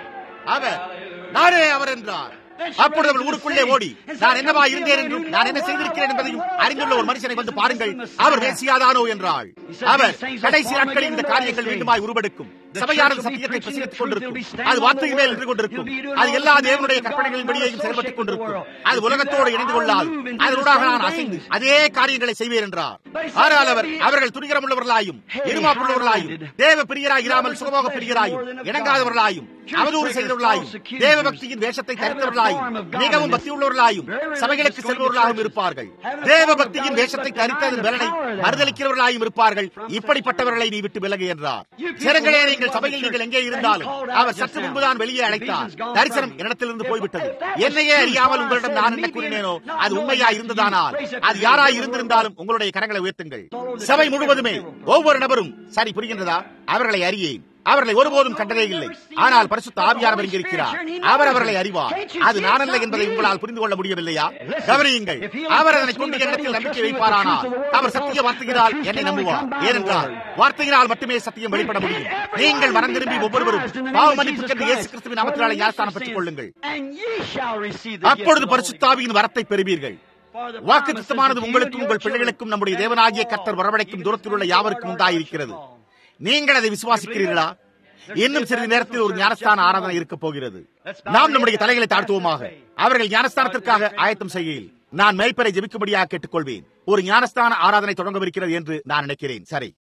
அவர் நானே அவர் என்றார் அப்பொழுது அவள் ஊருக்குள்ளே ஓடி நான் என்னவா இருந்தேன் என்றும் நான் என்ன செய்திருக்கிறேன் என்பதையும் அறிந்துள்ள ஒரு மனுஷனை வந்து பாருங்கள் அவர் மேசியாதானோ என்றாள் அவர் கடைசி நாட்களில் இந்த காரியங்கள் மீண்டுமாய் உருவெடுக்கும் சபையானது சத்தியத்தை பிரசரித்துக் கொண்டிருக்கும் அது வார்த்தையின் மேல் நின்று கொண்டிருக்கும் அது எல்லா தேவனுடைய கற்பனைகளின் படியையும் செயல்பட்டுக் கொண்டிருக்கும் அது உலகத்தோடு இணைந்து கொள்ளாது அதனூடாக நான் அசைந்து அதே காரியங்களை செய்வேன் என்றார் ஆனால் அவர் அவர்கள் துணிகரமுள்ளவர்களாயும் இருமாப்புள்ளவர்களாயும் தேவ பிரியராய் இராமல் சுகமோக பிரியராயும் இணங்காதவர்களாயும் அவதூறு செய்தவர்களாயும் தேவ பக்தியின் வேஷத்தை தரித்தவர்களாயும் மிகவும் பக்தி உள்ளவர்களாயும் சபைகளுக்கு செல்பவர்களாகவும் இருப்பார்கள் தேவ பக்தியின் வேஷத்தை தரித்ததன் பலனை மறுதளிக்கிறவர்களாயும் இருப்பார்கள் இப்படிப்பட்டவர்களை நீ விட்டு விலகு என்றார் சிறங்களே நீங்கள் சபையில் நீங்கள் எங்கே இருந்தாலும் அவர் சற்று முன்புதான் வெளியே அழைத்தார் தரிசனம் என்னிடத்திலிருந்து போய்விட்டது என்னையே அறியாமல் உங்களிடம் நான் என்ன கூறினேனோ அது உண்மையா இருந்ததானால் அது யாராய் இருந்திருந்தாலும் உங்களுடைய கரங்களை உயர்த்துங்கள் சபை முழுவதுமே ஒவ்வொரு நபரும் சரி புரிகின்றதா அவர்களை அறியேன் அவர்களை ஒருபோதும் கண்டதே இல்லை ஆனால் பரிசுத்த ஆவியானவர் இங்கே இருக்கிறார் அவர் அவர்களை அறிவார் அது நானல்ல என்பதை உங்களால் புரிந்து கொள்ள முடியவில்லையா கவனியுங்கள் அவர் அதனை கொண்டு எண்ணத்தில் நம்பிக்கை வைப்பாரானால் அவர் சத்திய வார்த்தையினால் என்னை நம்புவார் ஏனென்றால் வார்த்தையினால் மட்டுமே சத்தியம் வெளிப்பட முடியும் நீங்கள் மனம் திரும்பி ஒவ்வொருவரும் பாவ மன்னிப்புக்கென்று இயேசு கிறிஸ்துவின் நாமத்தினாலே ஞானஸ்தானம் பெற்றுக் கொள்ளுங்கள் And ye shall receive the அப்பொழுது gift of the Holy பரிசுத்தாவியின் வரத்தை பெறுவீர்கள் வாக்கு திட்டமானது உங்களுக்கும் உங்கள் பிள்ளைகளுக்கும் நம்முடைய தேவனாகிய கர்த்தர் வரவழைக்கும் தூரத்தில் உள்ள யாவருக்கும் உண்டாயிருக்கிறது நீங்கள் அதை விசுவாசிக்கிறீர்களா இன்னும் சிறிது நேரத்தில் ஒரு ஞானஸ்தான ஆராதனை இருக்க போகிறது நாம் நம்முடைய தலைகளை தாழ்த்துவோமாக அவர்கள் ஞானஸ்தானத்திற்காக ஆயத்தம் செய்கையில் நான் மேய்ப்பரை ஜெபிக்கும்படியாக கேட்டுக்கொள்வேன் ஒரு ஞானஸ்தான ஆராதனை தொடங்கவிருக்கிறது என்று நான் நினைக்கிறேன் சரி